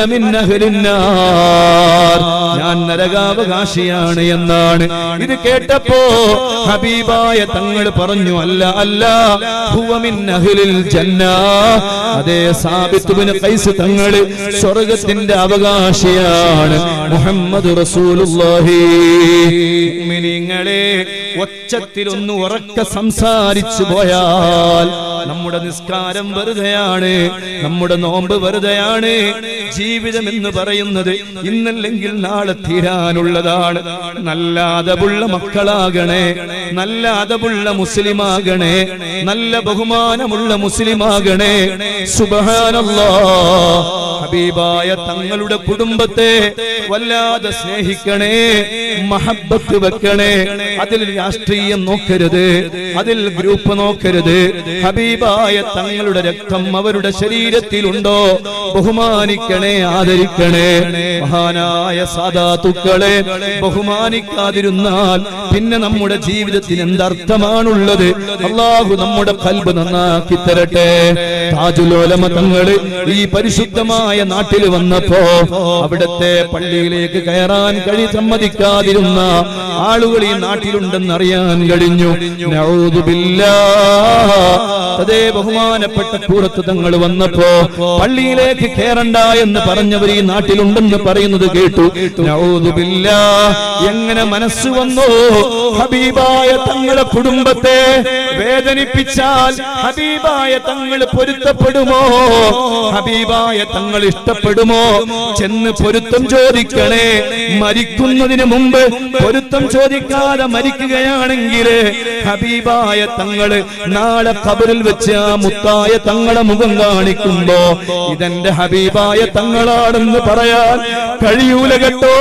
അനമിന്നഹലിന്നാർ ഞാൻ നരകാവകാശിയാണ് എന്നാണ് ഇത് കേട്ടപ്പോ ഹബീബായ തങ്ങൾ പറഞ്ഞു അല്ല അല്ല ഹുവമിൻ അഹ്ലിൽ ജന്ന അതേ സാബിത്തുബിന് ഖൈസ് തങ്ങൾ സ്വർഗത്തിന്റെ അവകാശിയാണ് മുഹമ്മദ് റസൂലുള്ളാഹി മുഅ്മിനീങ്ങളെ ഒച്ചത്തിൽ ഒന്ന് ഉറക്ക സംസാരിച്ചു പോയാൽ നമ്മുടെ നിസ്കാരം വെറുതെയാണ് നമ്മുടെ നോമ്പ് വെറുതെയാണ് ജീവിതം എന്ന് പറയുന്നത് ഇന്നല്ലെങ്കിൽ നാളെ തീരാനുള്ളതാണ് നല്ല അതവുള്ള മക്കളാകണേ നല്ല അതവുള്ള മുസ്ലിമാകണേ നല്ല ബഹുമാനമുള്ള മുസ്ലിമാകണേ സുബഹാനല്ലാ ഹബീബായ തങ്ങളുടെ കുടുംബത്തെ വല്ലാതെ സ്നേഹിക്കണേ മഹബത്ത് വെക്കണേ അതിൽ രാഷ്ട്രീയം നോക്കരുത് അതിൽ ഗ്രൂപ്പ് നോക്കരുത് ഹബീബായ തങ്ങളുടെ രക്തം അവരുടെ ശരീരത്തിലുണ്ടോ ബഹുമാനിക്കണേ ആദരിക്കണേ മഹാനായ സാധാത്തുക്കളെ ബഹുമാനിക്കാതിരുന്നാൽ പിന്നെ നമ്മുടെ ജീവിതത്തിന് എന്തർത്ഥമാണുള്ളത് അള്ളാഹു നമ്മുടെ കൽബ് നന്നാക്കി തരട്ടെ താജുലോലമ തങ്ങള് ഈ പരിശുദ്ധമായ നാട്ടിൽ വന്നപ്പോ അവിടത്തെ പള്ളിയിലേക്ക് കയറാൻ കഴി സമ്മതിക്കാതിരുന്ന ആളുകൾ ഈ നാട്ടിലുണ്ടെന്ന് അറിയാൻ കഴിഞ്ഞു നഊദുബില്ലാ. അതേ ബഹുമാനപ്പെട്ട കൂറത്ത് തങ്ങൾ വന്നപ്പോ പള്ളിയിലേക്ക് കയറണ്ട എന്ന് പറഞ്ഞവർ ഈ നാട്ടിലുണ്ടെന്ന് പറയുന്നത് കേട്ടു നഊദുബില്ലാ. എങ്ങനെ മനസ്സ് വന്നു ഹബീബായ തങ്ങളെ കുടുംബത്തെ വേദനിപ്പിച്ചാൽ ഹബീബായ തങ്ങൾ പൊരുത്തപ്പെടുമോ ഹബീബായ തങ്ങൾ ഇഷ്ടപ്പെടുമോ ചെന്ന് പൊരുത്തം ചോദിക്കണേ മരിക്കുന്നതിന് മുമ്പ് പൊരുത്തം ചോദിക്കാതെ മരിക്കുകയാണെങ്കിൽ ഹബീബായ തങ്ങള് നാളെ കബറിൽ വെച്ച് ആ മുത്തായ തങ്ങളെ മുഖം കാണിക്കുമ്പോ ഇതെന്റെ ഹബീബായ തങ്ങളാണെന്ന് പറയാൻ കഴിയൂല കേട്ടോ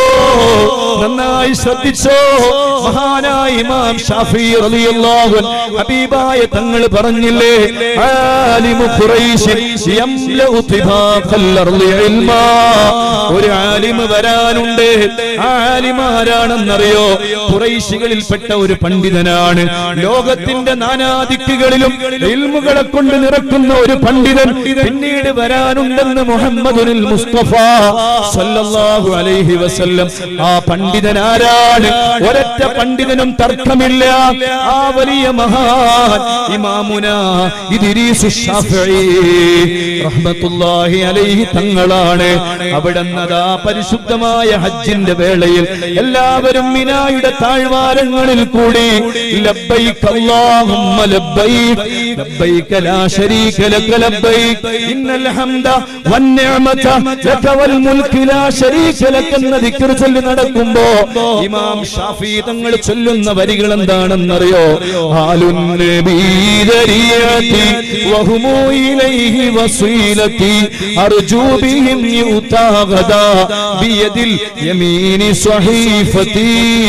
നന്നായി ശ്രദ്ധിച്ചോ മഹാനായ ഇമാം ഷാഫി റളിയല്ലാഹു അൻഹു ഹബീബായ തങ്ങൾ പറഞ്ഞില്ലേ ആലിമു ഖുറൈശ് യംലഉ തിബാഖൽ അർളി ഇൽമാ ഒരു ആലിമ് വരാനുണ്ട് ആ ആലിമ് ആരാണെന്നറിയോ ഖുറൈശികളിൽപ്പെട്ട ഒരു പണ്ഡിതനാണ് ലോകത്തിന്റെ നാനാദിക്കുകളിലും ഇൽമുകളെ കൊണ്ട് നിറക്കുന്ന ഒരു പണ്ഡിതൻ പിന്നീട് വരാനുണ്ടെന്ന് മുഹമ്മദുൽ മുസ്തഫ സല്ലല്ലാഹു അലൈഹി വസല്ലം ആ പണ്ഡിതൻ ആരാണ് ഒരൊറ്റ പണ്ഡിതനും തർക്കമില്ല ആ വലിയ മഹാ മഹാൻ ഇമാമുന ഇദ്രീസ് ഷാഫിഈ റഹ്മത്തുള്ളാഹി അലൈഹി തങ്ങളാണ് അവിടുന്നതാ പരിശുദ്ധമായ ഹജ്ജിന്റെ വേളയിൽ എല്ലാവരും മിനായുടെ താഴ്വാരങ്ങളിൽ കൂടി ലബ്ബൈക് അല്ലാഹുമ്മ ലബ്ബൈക് ലബ്ബൈക ലാ ശരീക ലക ലബ്ബൈക് ഇന്നൽ ഹംദ വന്നിഅമത ലക വൽ മുൽക്ക് ലാ ശരീക ലക എന്ന ദിക്ർ ചൊല്ലി നടക്കുമ്പോ ഇമാം ഷാഫി തങ്ങൾ ചൊല്ലുന്ന വരികൾ എന്താണെന്നറിയോ ആലുൻ നബീദരിയതി വഹുമു ഇലൈഹി വസീലതി അർജു ബിഹിം യുതാഗദാ ബിയദിൽ യമീനി സ്വഹീഫതി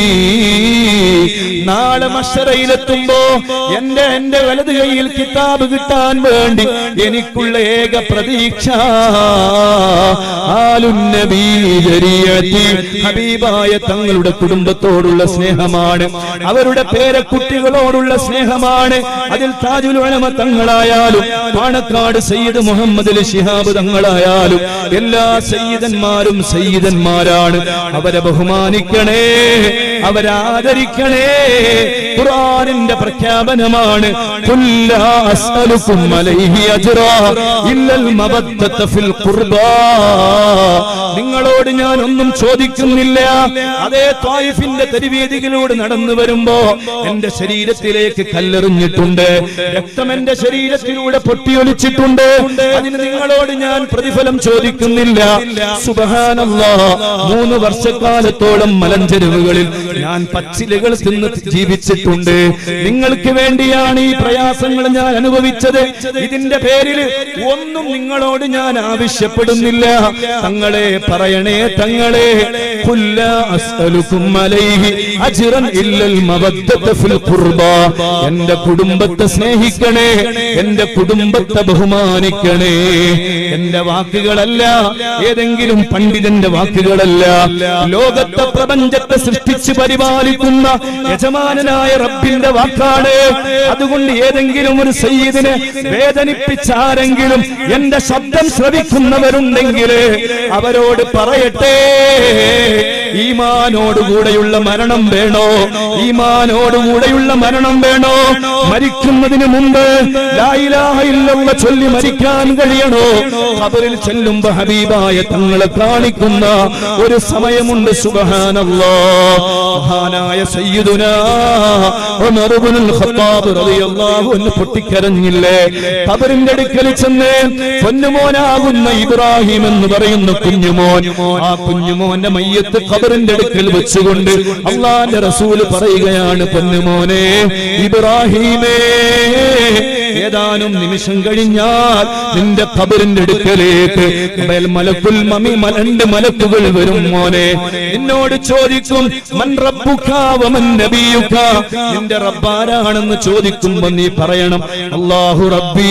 നാളെ മഷറയിലെത്തുമ്പോ എന്റെ എന്റെ വലത് കൈയിൽ കിതാബ് കിട്ടാൻ വേണ്ടി എനിക്കുള്ള ഏക പ്രതീക്ഷ ആലുന്നബീജരിയത്തി ഹബീബായ തങ്ങളുടെ കുടുംബത്തോടുള്ള സ്നേഹമാണ് അവരുടെ പേരക്കുട്ടികളോടുള്ള സ്നേഹമാണ് അതിൽ താജുൽ ഉലമ തങ്ങളായാലും പാണക്കാട് സയ്യിദ് മുഹമ്മദ് അലി ശിഹാബ് തങ്ങളായാലും എല്ലാ സയ്യിദന്മാരും സയ്യിദന്മാരാണ് അവരെ ബഹുമാനിക്കണേ അവരാദരിക്കണേ ഖുർആനിന്റെ പ്രഖ്യാപനമാണ് കുല്ലാ അസ്അലുക്കും അലൈഹി അജ്റാ ഇല്ലൽ മബദ്ദത ഫിൽ ഖുർബാ നിങ്ങളോട് ഞാൻ ഒന്നും ചോദിക്കുന്നില്ല അതേ ത്വായിഫിന്റെ തെരുവേദികളിലൂടെ നടന്നു വരുമ്പോ എന്റെ ശരീരത്തിലേക്ക് കല്ലെറിഞ്ഞിട്ടുണ്ട് രക്തം എന്റെ ശരീരത്തിലൂടെ പൊട്ടിയൊലിച്ചിട്ടുണ്ട് അതിന് നിങ്ങളോട് ഞാൻ പ്രതിഫലം ചോദിക്കുന്നില്ല സുബഹാനല്ലാ മൂന്ന് വർഷക്കാലത്തോളം മലഞ്ചെരുവുകളിൽ ഞാൻ പച്ചിലകൾ തിന്ന് ജീവിച്ചിട്ടുണ്ട് നിങ്ങൾക്ക് വേണ്ടിയാണ് ഈ പ്രയാസങ്ങൾ ഞാൻ അനുഭവിച്ചത് ഇതിന്റെ പേരിൽ ഒന്നും നിങ്ങളോട് ഞാൻ ആവശ്യപ്പെടുന്നില്ല തങ്ങളെ പറയണേ തങ്ങളെ കുല്ല അസ്അലുക്കും അലൈഹി അജ്റൻ ഇല്ലൽ മവദ്ദത ഫിൽ ഖുർബാ എന്റെ കുടുംബത്തെ സ്നേഹിക്കണേ എന്റെ കുടുംബത്തെ ബഹുമാനിക്കണേ എന്റെ വാക്കുകളല്ല ഏതെങ്കിലും പണ്ഡിതന്റെ വാക്കുകളല്ല ലോകത്തെ പ്രപഞ്ചത്തെ സൃഷ്ടിച്ച് പരിപാലിക്കുന്ന യജമാനനായ റബ്ബിന്റെ വാക്കാണ് അതുകൊണ്ട് ഏതെങ്കിലും ഒരു സയ്യിദിനെ വേദനിപ്പിച്ചാരെങ്കിലും എന്റെ ശബ്ദം ശ്രവിക്കുന്നവരുണ്ടെങ്കിൽ അവരോട് പറയട്ടെ ഈമാനോടുകൂടെയുള്ള മരണം വേണോ ഈമാനോടുകൂടെയുള്ള മരണം വേണോ മരിക്കുന്നതിന് മുമ്പ് ലാ ഇലാഹ ഇല്ലല്ലാഹ് ചൊല്ലി മരിക്കാൻ കഴിയണോ ഖബറിൽ ചെല്ലുമ്പോ ഹബീബായ തങ്ങളെ കാണിക്കുന്ന ഒരു സമയമുണ്ട് സുബ്ഹാനല്ലാഹ് മഹാനായ സയ്യിദുനാ ഉമർ ഇബ്നുൽ ഖത്താബ് റളിയല്ലാഹു അൻഹു പൊട്ടിക്കരഞ്ഞില്ലേ ഖബറിന്റെ അടുക്കൽ ചെന്ന് പൊന്നുമോനാകുന്ന ഇബ്രാഹിം എന്ന് പറയുന്ന കുഞ്ഞുമോൻ ആ കുഞ്ഞുമോന്റെ മയ്യത്ത് ഖബറിന്റെ അടുക്കൽ വെച്ചുകൊണ്ട് അള്ളാന്റെ റസൂല് പറയുകയാണ് പൊന്നുമോനെ ഇബ്രാഹിമേ ഏതാനും നിമിഷം കഴിഞ്ഞാൽ നിന്റെ ഖബറിന്റെ അടുക്കലേക്ക് മേൽ മലക്കുൽ മമി മലണ്ട് മലക്കുകൾ വരും മോനെ നിന്നോട് ചോദിക്കും മൻ റബ്ബുക വമൻ നബിയുക നിന്റെ റബ്ബാരാണെന്ന് ചോദിക്കുമ്പോ നീ പറയണം അല്ലാഹു റബ്ബീ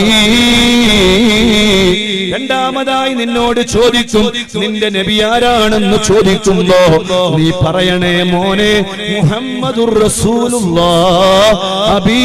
രണ്ടാമതായി നിന്നോട് ചോദിക്കും നിന്റെ നബി ആരാണെന്ന് ചോദിക്കുമ്പോ നീ പറയണേ മോനെ മുഹമ്മദുർ റസൂലുള്ളാഹ് അബീ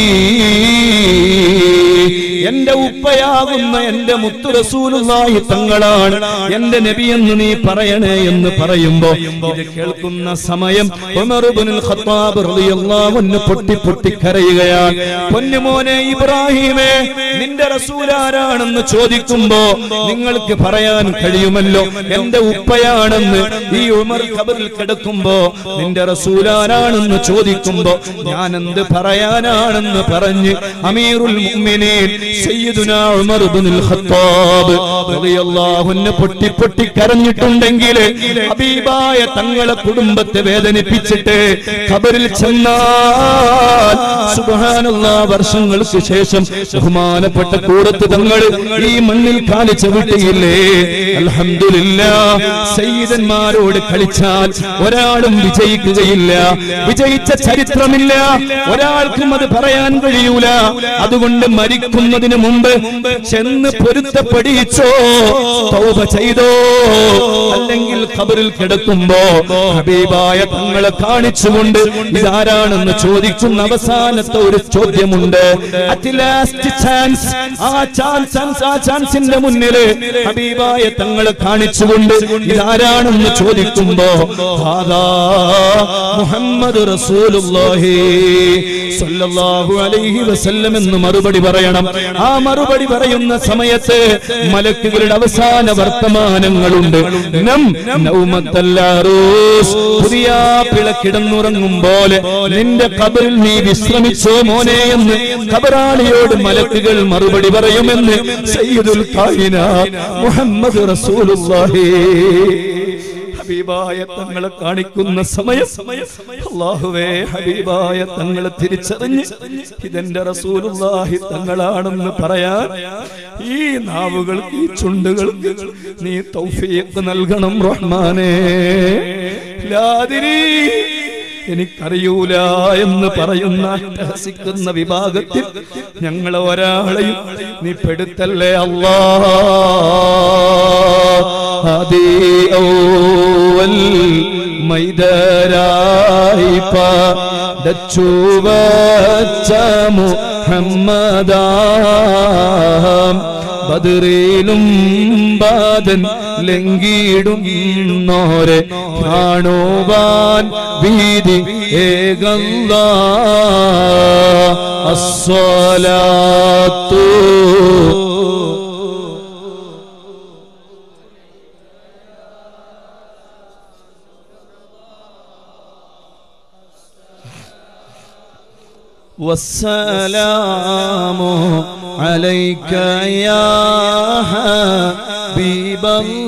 എന്റെ ഉപ്പയാകുന്ന എന്റെ മുത്തു റസൂലുള്ളാഹി തങ്ങളാണ് എന്റെ നബി എന്ന് നീ പറയണേ എന്ന് പറയുമ്പോ ഇത് കേൾക്കുന്ന സമയം ഉമർ ഇബ്നുൽ ഖത്താബ് റളിയല്ലാഹു അൻഹു പൊട്ടി പൊട്ടി കരയുകയാണ് പൊന്നുമോനെ ഇബ്രാഹിമേ നിന്റെ റസൂൽ ആരാണെന്ന് ചോദിക്കുമ്പോ നിങ്ങൾക്ക് പറയാൻ കഴിയുമല്ലോ എന്റെ ഉപ്പയാണെന്ന് ഈ ഉമർ ഖബറിൽ കിടക്കുമ്പോ നിന്റെ റസൂൽ ആരാണെന്ന് ചോദിക്കുമ്പോ ഞാൻ എന്ത് പറയാനാണെന്ന് പറഞ്ഞ് അമീറുൽ മുഅ്മിനീൻ സയ്യിദുനാ ഉമർ ഇബ്നുൽ ഖത്താബ് റളിയല്ലാഹു അൻഹു പൊട്ടി പൊട്ടി കരഞ്ഞിട്ടുണ്ടെങ്കിൽ ഹബീബായ തങ്ങളെ കുടുംബത്തെ വേദനിപ്പിച്ചിട്ട് ഖബറിൽ ചെന്നാൽ സുബ്ഹാനല്ലാഹ് വർഷങ്ങൾക്ക് ശേഷം ബഹുമാനപ്പെട്ട കൂടത്ത് തങ്ങൾ ഈ മണ്ണിൽ കാലിച്ച വിട്ടിയില്ലേ അൽഹംദുലില്ലാ സയ്യിദന്മാരോട് കളിച്ചാൽ ഒരാളും വിജയിക്കുകയില്ല വിജയിച്ച ചരിത്രമില്ല ഒരാൾക്കും അത് പറയാൻ കഴിയൂല അതുകൊണ്ട് മരിക്കുന്നതിന് മുമ്പ് ചെന്ന് പൊരുത്തപ്പെടിച്ചോ തൗബ ചെയ്തോ അല്ലെങ്കിൽ ഖബറിൽ കിടക്കുമ്പോ ഹബീബായ തങ്ങളെ കാണിച്ചുകൊണ്ട് ഇതാരാണെന്ന് ചോദിക്കുന്ന അവസാനത്തെ ഒരു ചോദ്യമുണ്ട് അറ്റ് ലാസ്റ്റ് ചാൻസ് ആ ചാൻസ് ആ ചാൻസിന്റെ മുന്നിൽ മുന്നില് ഹബീബായ തങ്ങളെ കാണിച്ചുകൊണ്ട് ഇതാരാണെന്ന് ചോദിക്കുമ്പോ ഹാദാ മുഹമ്മദ് റസൂലുള്ളാഹി സല്ലല്ലാഹു അലൈഹി വസല്ലം എന്ന് മറുപടി പറയണം ആ മറുപടി പറയുന്ന സമയത്ത് മലക്കുകളുടെ അവസാന വർത്തമാനങ്ങളുണ്ട് നം നൗമത്തല്ലാറൂസ് പുതിയ പിള കിടന്നുറങ്ങും പോലെ നിന്റെ കബറിൽ നീ വിശ്രമിച്ചോ മോനെ എന്ന് കബറാളിയോട് മലക്കുകൾ മറുപടി പറയുമെന്ന് സയ്യിദുൽ കായിനാത്ത് മുഹമ്മദ് റസൂലുള്ളാഹി ഹബീബായ തങ്ങളെ കാണിക്കുന്ന സമയം അള്ളാഹുവേ ഹബീബായ തങ്ങളെ തിരിച്ചറിഞ്ഞ് ഇതെന്റെ റസൂലുള്ളാഹി തങ്ങളാണെന്ന് പറയാൻ ഈ നാവുകൾക്ക് ഈ ചുണ്ടുകൾക്ക് നീ തൗഫീഖ് നൽകണം റഹ്മാനേ ലാതിരി എനിക്കറിയൂല എന്ന് പറയുന്ന അട്ടഹസിക്കുന്ന വിഭാഗത്തിൽ ഞങ്ങളെ ഒരാളെയും നീ പെടുത്തല്ലേ അല്ലാ ആദി ഔവൽ മൈദരായി പടച്ചു വച്ച മുഹമ്മദാം ബദറിലും ബാദൻ ലംഘിടും നോരെ കാണുവാൻ വീതി ഏകല്ല അസ്വലാത്തു والسلام عليك يا حبيب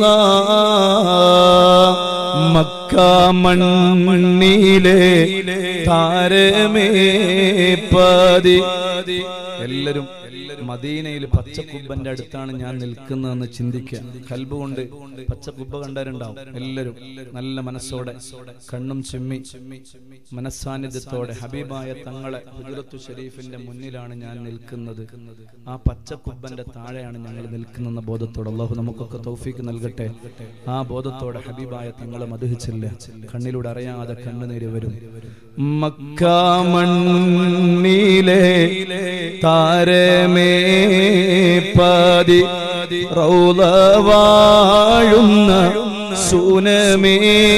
الله മക്ക മണ്ണിലെ താരമേ പതി എല്ലാരും മദീനയിൽ പച്ചക്കുബ്ബന്റെ അടുത്താണ് ഞാൻ നിൽക്കുന്നതെന്ന് ചിന്തിക്കുക കൽബ് കൊണ്ട് പച്ചക്കുബ്ബ കണ്ടവരുണ്ടാവും എല്ലാരും നല്ല മനസ്സോടെ കണ്ണും ചെമ്മി മനസ്സാന്നിധ്യത്തോടെ ഹബീബായ തങ്ങളെ ഹുജറത്തു ഷരീഫിന്റെ മുന്നിലാണ് ഞാൻ നിൽക്കുന്നത് ആ പച്ചക്കുബ്ബന്റെ താഴെയാണ് ഞങ്ങൾ നിൽക്കുന്ന ബോധത്തോടെ അള്ളാഹു നമുക്കൊക്കെ തൗഫീക്ക് നൽകട്ടെ ആ ബോധത്തോടെ ഹബീബായ തങ്ങളെ മധുഹിച്ചില്ല കണ്ണിലൂടെ അറിയാതെ കണ്ണുനീര് വരും മക്ക മണ്ണിലെ താരമേ പതി റൗല വാഴുന്ന സുനമേ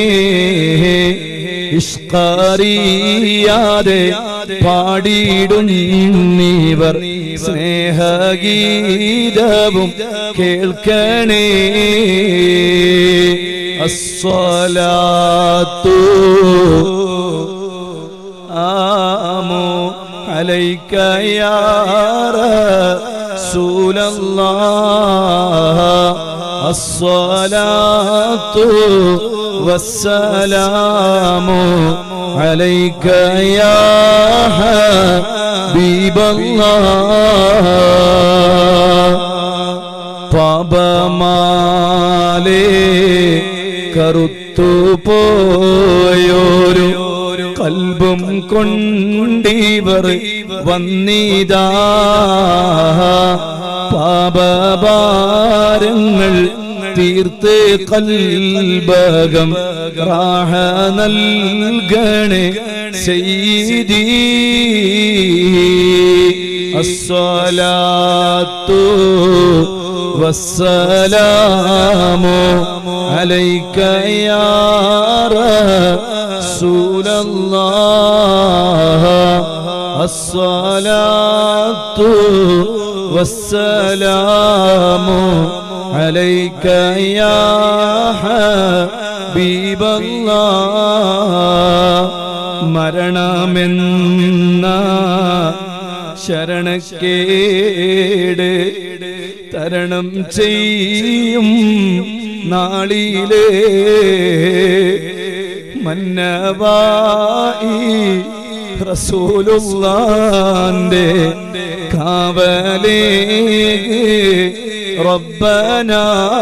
ഇഷ്കറിയാതെ പാടിയിടുന്നീവർ സ്നേഹഗീതവും കേൾക്കണേ അസ്വലാത്തു ആമോ عليك يا رسول الله الصلاة والسلام عليك يا حبيب الله പാപമാലേ കറുത്തു പോയോരു കൽബും കൊണ്ടിവർ വന്നിതാ പാപഭാരങ്ങൾ തീർത്ത് കൽബകം റാഹ നൽകണേ ചെയ്തി അസ്വലാത്തു والسلام عليك يا رسول الله الصلاة والسلام عليك يا حبيب الله മരണമെന്ന ശരണക്കേട് തരണം ചെയ്യും നാളിലേ മന്നവായി റസൂലുള്ളാന്റെ കാവലേ റബ്ബന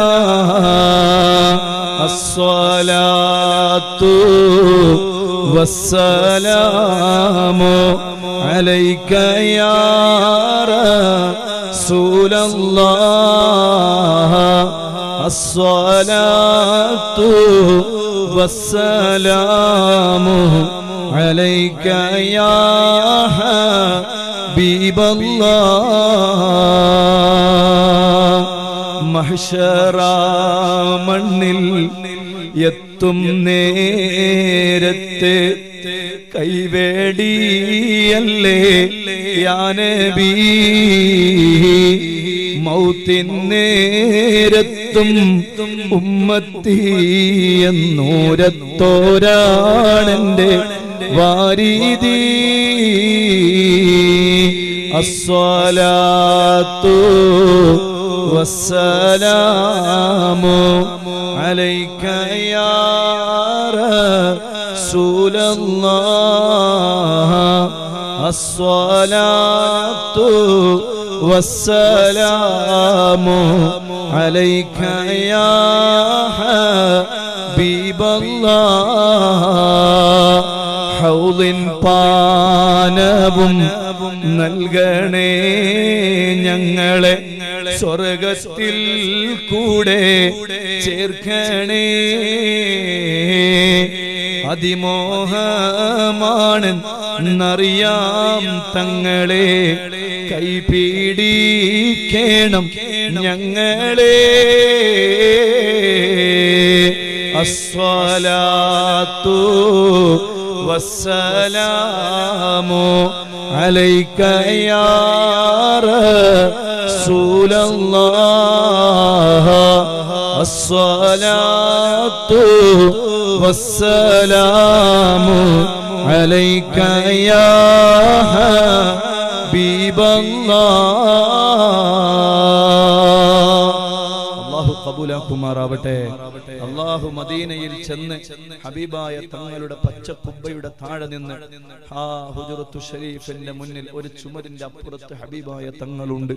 അസ്സലാത്തു വസ്സലാമു عليك يا رسول الله الصلاة والسلام عليك يا حبيب الله മഹ്ശറാ മണ്ണിൽ എത്തും നേരത്ത് കൈവേടിയല്ലേ യാനബി മൗത്തിനേരത്തും ഉമ്മത്തി എന്നൂരത്തോരാണെന്റെ വാരീതി അസ്വലാത്തു വസ്സലാമു عليك يا رسول الله الصلاة والسلام عليك يا حبيب الله ഹൗലിൻ പാനവും നൽകണേ ഞങ്ങളെ സ്വർഗത്തിൽ കൂടെ ചേർക്കണേ അതിമോഹമാണ് എന്നറിയാം തങ്ങളെ കൈപീടിക്കണം ഞങ്ങളെ അസ്വലാത്തു والسلام عليك يا رسول الله الصلاة والسلام عليك يا حبيب الله അള്ളാഹു കബൂലാക്കുമാറാവട്ടെ അള്ളാഹു മദീനയിൽ ചെന്ന് ഹബീബായ തങ്ങളുടെ പച്ചക്കുബ്ബയുടെ താഴെ നിന്ന് ആ ഹുജറത്തു ഷരീഫിന്റെ മുന്നിൽ ഒരു ചുമരിന്റെ അപ്പുറത്ത് ഹബീബായ തങ്ങളുണ്ട്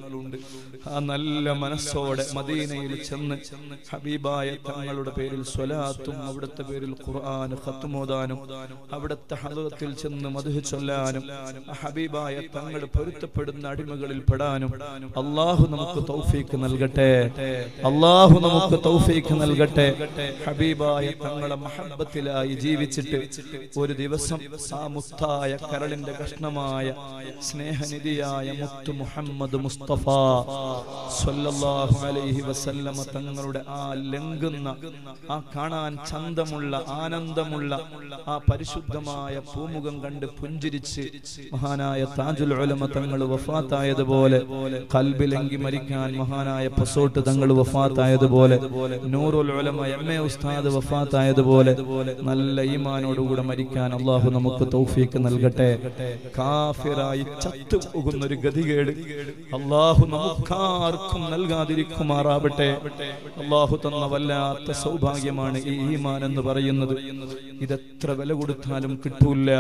ആ നല്ല മനസ്സോടെ മദീനയിൽ ചെന്ന് ഹബീബായ തങ്ങളുടെ പേരിൽ സ്വലാത്തും അവിടുത്തെ പേരിൽ ഖുർആൻ ഖത്തുമോദാനും അവിടുത്തെ ഹദറത്തിൽ ചെന്ന് മധു ചൊല്ലാനും ആ ഹബീബായ തങ്ങൾ പൊരുത്തപ്പെടുന്ന അടിമകളിൽ പെടാനും അള്ളാഹു നമുക്ക് തൗഫീക്ക് നൽകട്ടെ അള്ളാഹു നമുക്ക് തൗഫീക്ക് നൽകട്ടെ ഹബീബായ തങ്ങളെ മഹബത്തിലായി ജീവിച്ചിട്ട് ഒരു ദിവസം ആ മുത്തായ കരളിന്റെ കഷ്ണമായ സ്നേഹനിധിയായ മുത്തു മുഹമ്മദ് മുസ്തഫ സ്വല്ലല്ലാഹു അലൈഹി വസല്ലമ തങ്ങളുടെ ആ ലംഘുന്ന ആ കാണാൻ ചന്തമുള്ള ആനന്ദമുള്ള ആ പരിശുദ്ധമായ പൂമുഖം കണ്ട് പുഞ്ചിരിച്ച് മഹാനായ താജുൽ ഉലമ തങ്ങൾ വഫാത്തായതുപോലെ കൽബിലെങ്കി മരിക്കാൻ മഹാനായ പസോട്ട് തങ്ങൾ വഫാത്തായതുപോലെ നൂറുൽ ഉലമ എം എ ഉസ്താദ് വഫാത്തായതുപോലെ നല്ല ഈമാനോടുകൂടെ മരിക്കാൻ അള്ളാഹു നമുക്ക് തൗഫീക്ക് നൽകട്ടെ കാഫിറായി ചത്തു പോകുന്ന ഒരു ഗതികേട് അള്ളാഹു നമുക്കാർക്കും നൽകാതിരിക്കുമാറാവട്ടെ അള്ളാഹു തന്ന വല്ലാത്ത സൗഭാഗ്യമാണ് ഈ ഈമാൻ എന്ന് പറയുന്നത് ഇതെത്ര വില കൊടുത്താലും കിട്ടൂല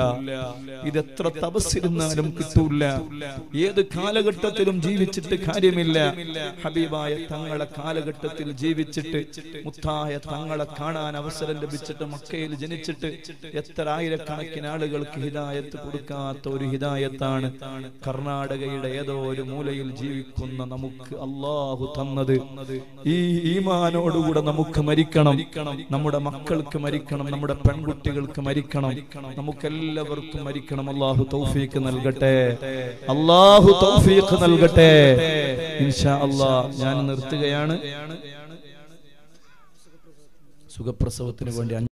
ഇതെത്ര തപസ്സിരുന്നാലും കിട്ടൂല ഏത് കാലഘട്ടത്തിലും ജീവിച്ചിട്ട് കാര്യമില്ല ഹബീബായ തങ്ങളെ കാലഘട്ടത്തിൽ ജീവിച്ചിട്ട് മുത്തായ തങ്ങളെ കാണാൻ അവസരം ലഭിച്ചിട്ട് മക്കയിൽ ജനിച്ചിട്ട് എത്ര ആയിരക്കണക്കിന് ആളുകൾക്ക് ഹിദായത്ത് കൊടുക്കാത്ത ഒരു ഹിദായത്താണ് കർണാടകയുടെ ഏതോ ഒരു മൂലയിൽ ജീവിക്കുന്ന നമുക്ക് അള്ളാഹു തന്നത് ഈ ഈമാനോടുകൂടെ നമുക്ക് മരിക്കണം നമ്മുടെ മക്കൾക്ക് മരിക്കണം നമ്മുടെ പെൺകുട്ടികൾക്ക് മരിക്കണം നമുക്കെല്ലാവർക്കും മരിക്കണം അള്ളാഹു തൗഫീക്ക് നൽകട്ടെ അള്ളാഹു തൗഫീക്ക് നൽകട്ടെ ഇൻഷാ അള്ളാ ഞാൻ നിർത്തുകയാണ് സുഖപ്രസവത്തിന് വേണ്ടി